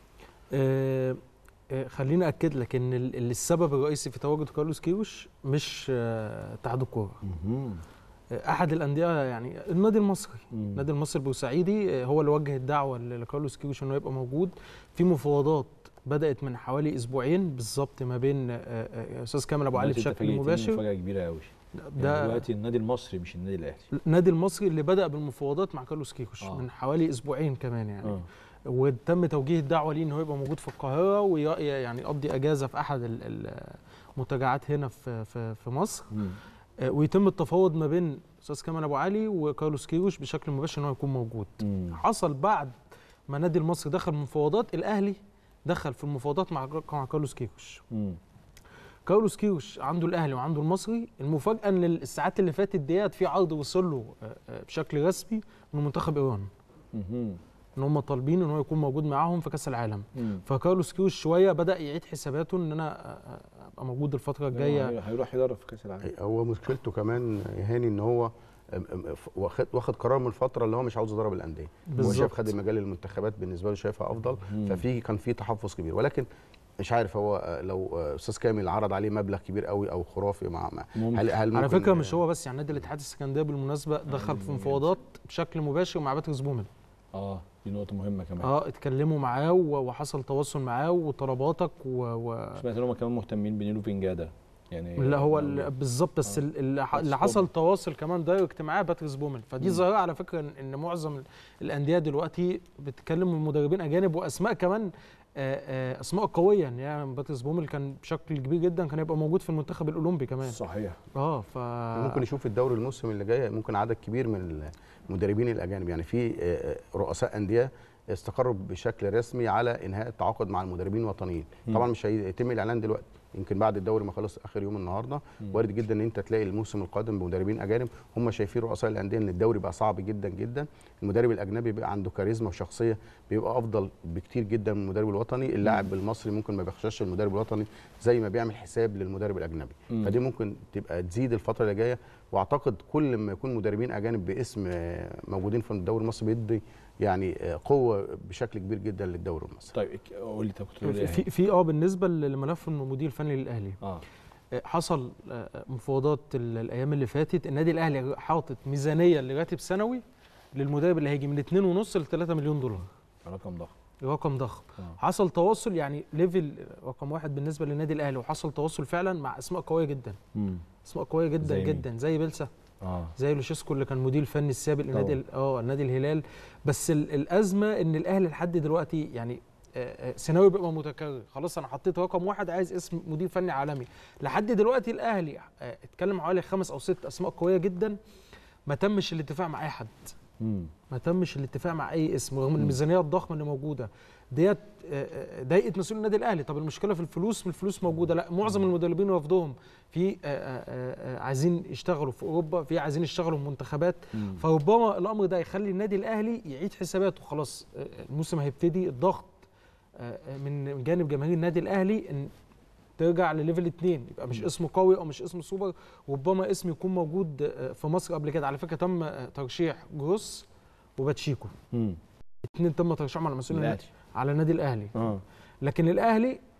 Speaker 11: آه، آه، خليني اكد لك ان ال- ال- السبب الرئيسي في تواجد كارلوس كيروش مش آه، اتحاد الكوره آه، احد الانديه يعني النادي المصري النادي المصري البورسعيدي آه، هو اللي وجه الدعوه ل- لكارلوس كيروش انه يبقى موجود في مفاوضات بدات من حوالي اسبوعين بالظبط ما بين آه، آه، استاذ كامل ابو علي
Speaker 1: دلوقتي أنت
Speaker 11: بشكل
Speaker 1: فاجئتني
Speaker 11: مباشر
Speaker 1: مفاجاه كبيره قوي
Speaker 11: ده-
Speaker 1: ده دلوقتي النادي المصري مش النادي الاهلي
Speaker 11: النادي المصري اللي بدا بالمفاوضات مع كارلوس كيروش
Speaker 1: آه.
Speaker 11: من حوالي اسبوعين كمان يعني
Speaker 1: آه.
Speaker 11: وتم توجيه الدعوه ليه ان هو يبقى موجود في القاهره ويعني يقضي اجازه في احد ال- ال- المنتجعات هنا في في في مصر آه، ويتم التفاوض ما بين استاذ كمال ابو علي وكارلوس كيروش بشكل مباشر ان هو يكون موجود حصل بعد ما النادي المصري دخل مفاوضات الاهلي دخل في المفاوضات مع مع كارلوس كيروش كارلوس كيروش عنده الاهلي وعنده المصري المفاجاه ان الساعات اللي فاتت ديت في عرض وصل له آه، آه، بشكل رسمي من منتخب ايران ان هم طالبين ان هو يكون موجود معاهم في كاس العالم
Speaker 1: مم.
Speaker 11: فكارلوس كيروش شويه بدا يعيد حساباته ان انا آه، آه، ابقى موجود الفتره الجايه
Speaker 1: هيروح يدرب في كاس العالم
Speaker 10: هو مشكلته كمان يا هاني ان هو أم- أم- ف- واخد واخد قرار من الفتره اللي هو مش عاوز يضرب الانديه هو
Speaker 11: بالظبط.
Speaker 10: شايف خد مجال المنتخبات بالنسبه له شايفها افضل ففي كان في تحفظ كبير ولكن مش عارف هو آه، لو آه، استاذ كامل عرض عليه مبلغ كبير قوي او خرافي مع مع- هل هل
Speaker 11: على
Speaker 10: ممكن-
Speaker 11: فكره مش هو بس يعني نادي الاتحاد السكندري بالمناسبه دخل في مفاوضات بشكل مباشر مع باتريس بومل
Speaker 1: اه دي نقطه مهمه كمان
Speaker 11: اه اتكلموا معاه و- وحصل تواصل معاه وطلباتك و, و...
Speaker 1: سمعت ان هم كمان مهتمين بنيلو فينجادا يعني
Speaker 11: لا هو ال- بالظبط بس ال- اللي, ح- اللي حصل تواصل كمان دايركت معاه باتريس بومل فدي
Speaker 1: مم.
Speaker 11: ظاهره على فكره ان إن معظم ال- الانديه دلوقتي بتتكلم من مدربين اجانب واسماء كمان آه، آه، اسماء قويه يعني باتريس بومل كان بشكل كبير جدا كان يبقى موجود في المنتخب الاولمبي كمان
Speaker 1: صحيح
Speaker 11: اه ف
Speaker 10: ممكن نشوف الدوري الموسم اللي جاي ممكن عدد كبير من المدربين الاجانب يعني في آه، رؤساء انديه استقروا بشكل رسمي على انهاء التعاقد مع المدربين الوطنيين
Speaker 1: مم.
Speaker 10: طبعا مش هيتم الاعلان دلوقتي يمكن بعد الدوري ما خلص اخر يوم النهارده
Speaker 1: مم.
Speaker 10: وارد جدا ان انت تلاقي الموسم القادم بمدربين اجانب هم شايفين رؤساء الانديه ان الدوري بقى صعب جدا جدا المدرب الاجنبي بيبقى عنده كاريزما وشخصيه بيبقى افضل بكتير جدا من المدرب الوطني اللاعب المصري ممكن ما بيخشاش المدرب الوطني زي ما بيعمل حساب للمدرب الاجنبي
Speaker 1: مم.
Speaker 10: فدي ممكن تبقى تزيد الفتره اللي جايه واعتقد كل ما يكون مدربين اجانب باسم آه، موجودين في الدوري المصري بيدي يعني آه، قوه بشكل كبير جدا للدوري المصري
Speaker 1: طيب قول لي طب كنت بتقول
Speaker 11: في
Speaker 1: إيه؟
Speaker 11: في- في اه بالنسبه لملف المدير الفني للاهلي
Speaker 1: اه
Speaker 11: آه، حصل آه، مفاوضات ال- الايام اللي فاتت النادي الاهلي حاطط ميزانيه لراتب سنوي للمدرب اللي هيجي من 2.5 ل 3 مليون دولار
Speaker 1: رقم ضخم
Speaker 11: رقم ضخم
Speaker 1: آه.
Speaker 11: حصل تواصل يعني ليفل رقم واحد بالنسبه للنادي الاهلي وحصل تواصل فعلا مع اسماء قويه جدا
Speaker 1: مم.
Speaker 11: اسماء قويه جدا
Speaker 1: زي مين؟
Speaker 11: جدا زي بيلسا
Speaker 1: اه
Speaker 11: زي لوشيسكو اللي كان مدير الفني السابق لنادي
Speaker 1: طبعا.
Speaker 11: ال- اه النادي الهلال بس ال- الازمه ان الاهلي لحد دلوقتي يعني آه، آه، سيناريو بيبقى متكرر خلاص انا حطيت رقم واحد عايز اسم مدير فني عالمي لحد دلوقتي الاهلي آه، اتكلم حوالي خمس او ست اسماء قويه جدا ما تمش الاتفاق مع اي حد
Speaker 1: مم.
Speaker 11: ما تمش الاتفاق مع اي اسم رغم الميزانيه الضخمه اللي موجوده ديت آه، آه، ضايقت مسؤول النادي الاهلي طب المشكله في الفلوس الفلوس موجوده لا معظم المدربين رفضهم في آه، آه، آه، عايزين يشتغلوا في اوروبا في عايزين يشتغلوا في منتخبات
Speaker 1: مم.
Speaker 11: فربما الامر ده يخلي النادي الاهلي يعيد حساباته خلاص آه، الموسم هيبتدي الضغط آه، آه، من جانب جماهير النادي الاهلي ان ترجع لليفل اتنين يبقى مش اسم قوي او مش اسم سوبر ربما اسم يكون موجود آه، في مصر قبل كده على فكره تم آه، ترشيح جروس وباتشيكو
Speaker 1: مم.
Speaker 11: الاثنين تم ترشيحهم على مسؤول
Speaker 1: الأهلي.
Speaker 11: على النادي الاهلي
Speaker 1: اه
Speaker 11: لكن الاهلي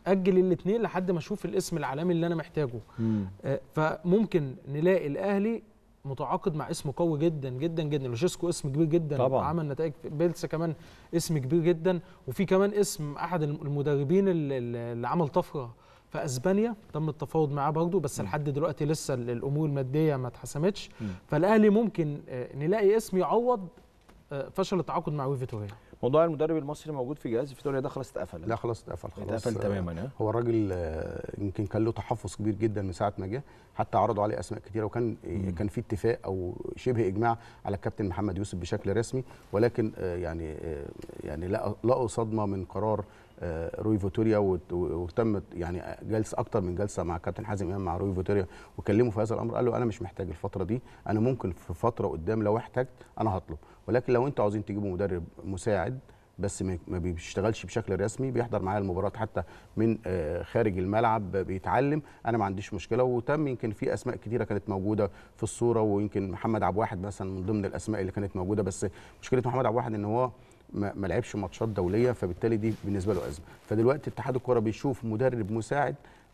Speaker 11: اجل الاثنين لحد ما اشوف الاسم العالمي اللي انا محتاجه آه، فممكن نلاقي الاهلي متعاقد مع اسم قوي جدا جدا جدا لوشيسكو اسم كبير جدا
Speaker 1: طبعاً.
Speaker 11: عمل نتائج بيلسا كمان اسم كبير جدا وفي كمان اسم احد المدربين اللي, اللي عمل طفره في اسبانيا تم التفاوض معاه برضه بس لحد دلوقتي لسه ال- الامور الماديه ما اتحسمتش فالاهلي ممكن آه، نلاقي اسم يعوض آه، فشل التعاقد مع وي فيتوريا
Speaker 1: موضوع المدرب المصري موجود في جهاز فيتوريا ده خلاص اتقفل
Speaker 10: لا خلاص اتقفل خلاص
Speaker 1: اتقفل
Speaker 10: آه،
Speaker 1: تماما ها
Speaker 10: هو الراجل آه، يمكن كان له تحفظ كبير جدا من ساعه ما جه حتى عرضوا عليه اسماء كتيره وكان كان في اتفاق او شبه اجماع على الكابتن محمد يوسف بشكل رسمي ولكن آه، يعني آه، يعني لقى- لقوا صدمه من قرار آه، روي فيتوريا وت- وتمت يعني جلسه اكتر من جلسه مع كابتن حازم امام مع روي فيتوريا وكلموا في هذا الامر قال له انا مش محتاج الفتره دي انا ممكن في فتره قدام لو احتجت انا هطلب ولكن لو انتوا عاوزين تجيبوا مدرب مساعد بس ما ما بيشتغلش بشكل رسمي بيحضر معايا المباراه حتى من آه، خارج الملعب بيتعلم انا ما عنديش مشكله وتم يمكن في اسماء كتيره كانت موجوده في الصوره ويمكن محمد عبد الواحد مثلا من ضمن الاسماء اللي كانت موجوده بس مشكله محمد عبد الواحد ان هو ما ما لعبش ماتشات دوليه فبالتالي دي بالنسبه له ازمه فدلوقتي اتحاد الكره بيشوف مدرب مساعد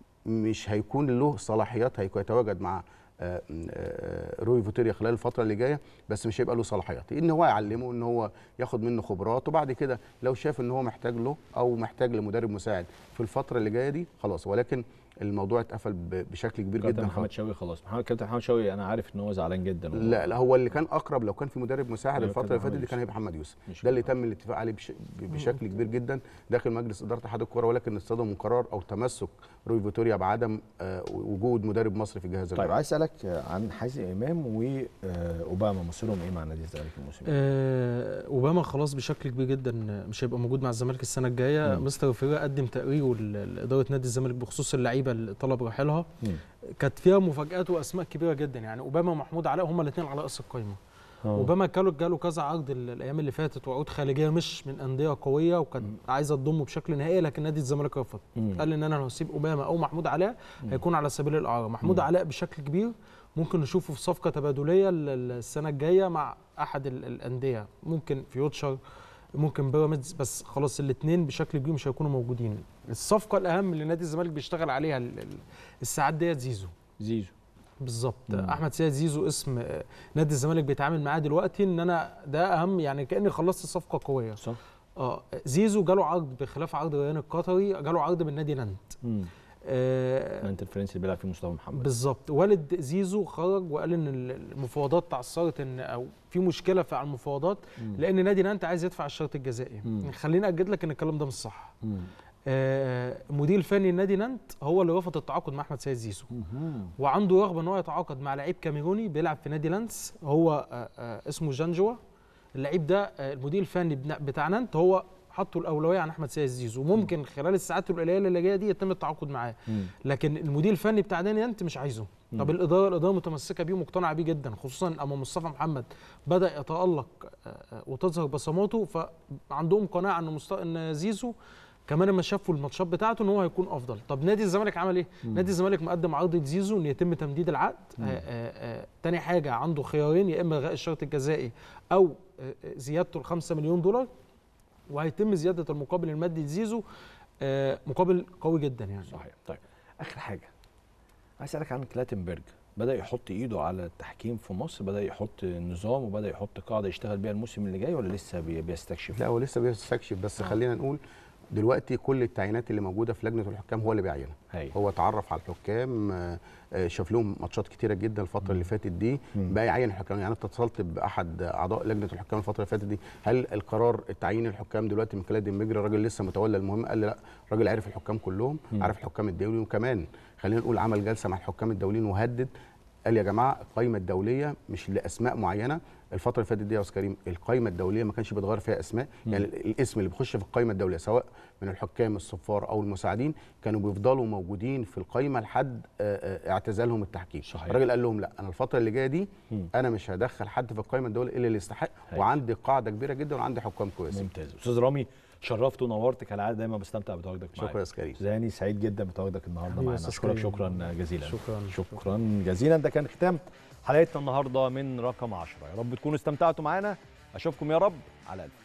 Speaker 10: مش هيكون له صلاحيات هيكون يتواجد مع آه، آه، روي فيتوريا خلال الفتره اللي جايه بس مش هيبقى له صلاحيات ان هو يعلمه ان هو ياخد منه خبرات وبعد كده لو شاف ان هو محتاج له او محتاج لمدرب مساعد في الفتره اللي جايه دي خلاص ولكن الموضوع اتقفل ب- بشكل كبير
Speaker 1: كابتن
Speaker 10: جدا
Speaker 1: محمد شوقي خلاص محمد كابتن محمد شوقي انا عارف ان هو زعلان جدا
Speaker 10: لا لا هو اللي كان اقرب لو كان في مدرب مساعد
Speaker 1: أيوة،
Speaker 10: الفتره
Speaker 1: كابتن
Speaker 10: اللي فاتت
Speaker 1: محمد
Speaker 10: دي كان
Speaker 1: يوسف.
Speaker 10: هيبقى محمد يوسف
Speaker 1: مش
Speaker 10: ده اللي تم الاتفاق عليه بش... ب- بشكل كبير جدا داخل مجلس اداره اتحاد الكوره ولكن اصطدم من قرار او تمسك روي فيتوريا بعدم آه، وجود مدرب مصري في الجهاز
Speaker 1: طيب
Speaker 10: الفني.
Speaker 1: عايز اسالك عن حازم امام واوباما مصيرهم ايه مع نادي الزمالك الموسم ده؟
Speaker 11: آه، اوباما خلاص بشكل كبير جدا مش هيبقى موجود مع الزمالك السنه الجايه
Speaker 1: مم.
Speaker 11: مستر فيرا قدم تقريره ل- لاداره نادي الزمالك بخصوص اللعيبه اللي طلب رحيلها
Speaker 1: مم.
Speaker 11: كانت فيها مفاجات واسماء كبيره جدا يعني اوباما ومحمود علاء هما الاثنين على راس القائمه
Speaker 1: آه.
Speaker 11: اوباما جاله جاله كذا عرض ال- الايام اللي فاتت وعقود خارجيه مش من انديه قويه وكانت عايزه تضمه بشكل نهائي لكن نادي الزمالك رفض
Speaker 1: مم.
Speaker 11: قال ان انا لو هسيب اوباما او محمود علاء هيكون على سبيل الاعاره محمود
Speaker 1: مم.
Speaker 11: علاء بشكل كبير ممكن نشوفه في صفقه تبادليه ال- ال- السنه الجايه مع احد ال- الانديه ممكن فيوتشر ممكن بيراميدز بس خلاص الاثنين بشكل كبير مش هيكونوا موجودين الصفقه الاهم اللي نادي الزمالك بيشتغل عليها ال- ال- الساعات ديت زيزو
Speaker 1: زيزو
Speaker 11: بالظبط
Speaker 1: مم.
Speaker 11: احمد سيد زيزو اسم آه، نادي الزمالك بيتعامل معاه دلوقتي ان انا ده اهم يعني كاني خلصت صفقه قويه
Speaker 1: صح
Speaker 11: اه زيزو جاله عرض بخلاف عرض ريان القطري جاله عرض من نادي نانت
Speaker 1: مم.
Speaker 11: آه
Speaker 1: انت الفرنسي اللي بيلعب فيه مصطفى محمد
Speaker 11: بالظبط والد زيزو خرج وقال ان المفاوضات تعثرت ان او في مشكله في على المفاوضات
Speaker 1: مم.
Speaker 11: لان نادي نانت عايز يدفع الشرط الجزائي
Speaker 1: مم.
Speaker 11: خليني اجد لك ان الكلام ده مش صح
Speaker 1: مم.
Speaker 11: آه مدير الفني لنادي نانت هو اللي رفض التعاقد مع احمد سيد زيزو
Speaker 1: مم.
Speaker 11: وعنده رغبه ان هو يتعاقد مع لعيب كاميروني بيلعب في نادي لانس هو آه، آه، اسمه جانجوا اللعيب ده آه، المدير الفني بنا- بتاع نانت هو حطوا الاولويه عن احمد سيد زيزو ممكن خلال الساعات القليله اللي جايه دي يتم التعاقد معاه
Speaker 1: مم.
Speaker 11: لكن المدير الفني بتاع نادي نانت مش عايزه طب الاداره الاداره متمسكه بيه ومقتنعه بيه جدا خصوصا اما مصطفى محمد بدا يتالق آه، آه، وتظهر بصماته فعندهم قناعه ان مست... ان زيزو كمان لما شافوا الماتشات بتاعته ان هو هيكون افضل طب نادي الزمالك عمل ايه نادي الزمالك مقدم عرض لزيزو ان يتم تمديد العقد آه آه آه تاني حاجه عنده خيارين يا اما الغاء الشرط الجزائي او آه آه، زيادته ل 5 مليون دولار وهيتم زياده المقابل المادي لزيزو آه مقابل قوي جدا يعني
Speaker 1: صحيح طيب اخر حاجه عايز اسالك عن كلاتنبرج بدا يحط ايده على التحكيم في مصر بدا يحط نظام وبدا يحط قاعده يشتغل بيها الموسم اللي جاي ولا لسه بي- بيستكشف
Speaker 10: لا هو لسه بيستكشف بس
Speaker 1: آه.
Speaker 10: خلينا نقول دلوقتي كل التعيينات اللي موجوده في لجنه الحكام هو اللي بيعينها
Speaker 1: هاي.
Speaker 10: هو اتعرف على الحكام آه، آه، شاف لهم ماتشات كتيره جدا الفتره اللي فاتت دي
Speaker 1: مم.
Speaker 10: بقى يعين الحكام يعني انت اتصلت باحد اعضاء لجنه الحكام الفتره اللي فاتت دي هل القرار تعيين الحكام دلوقتي من خلال ديمبجري الراجل لسه متولى المهمه قال لي لا الراجل عارف الحكام كلهم
Speaker 1: مم.
Speaker 10: عارف الحكام الدولي وكمان خلينا نقول عمل جلسه مع الحكام الدوليين وهدد قال يا جماعه القائمه الدوليه مش لاسماء معينه الفتره اللي فاتت دي يا استاذ كريم القائمه الدوليه ما كانش بيتغير فيها اسماء يعني الاسم اللي بيخش في القائمه الدوليه سواء من الحكام الصفار او المساعدين كانوا بيفضلوا موجودين في القائمه لحد آه، آه، اعتزالهم التحكيم
Speaker 1: صحيح.
Speaker 10: الراجل قال لهم لا انا الفتره اللي جايه دي
Speaker 1: مم.
Speaker 10: انا مش هدخل حد في القائمه الدوليه الا اللي يستحق
Speaker 1: هاي.
Speaker 10: وعندي قاعده كبيره جدا وعندي حكام كويسين
Speaker 1: ممتاز استاذ رامي شرفت ونورت كالعاده دايما بستمتع بتواجدك معايا
Speaker 10: شكرا يا أستاذ كريم.
Speaker 1: استاذ هاني سعيد جدا بتواجدك النهارده
Speaker 11: حبيبي يا
Speaker 1: معانا
Speaker 11: أستاذ
Speaker 1: اشكرك
Speaker 11: كريم.
Speaker 1: شكرا جزيلا
Speaker 11: شكراً.
Speaker 1: شكرا جزيلا ده كان ختام حلقتنا النهارده من رقم 10 يا رب تكونوا استمتعتوا معانا اشوفكم يا رب على الف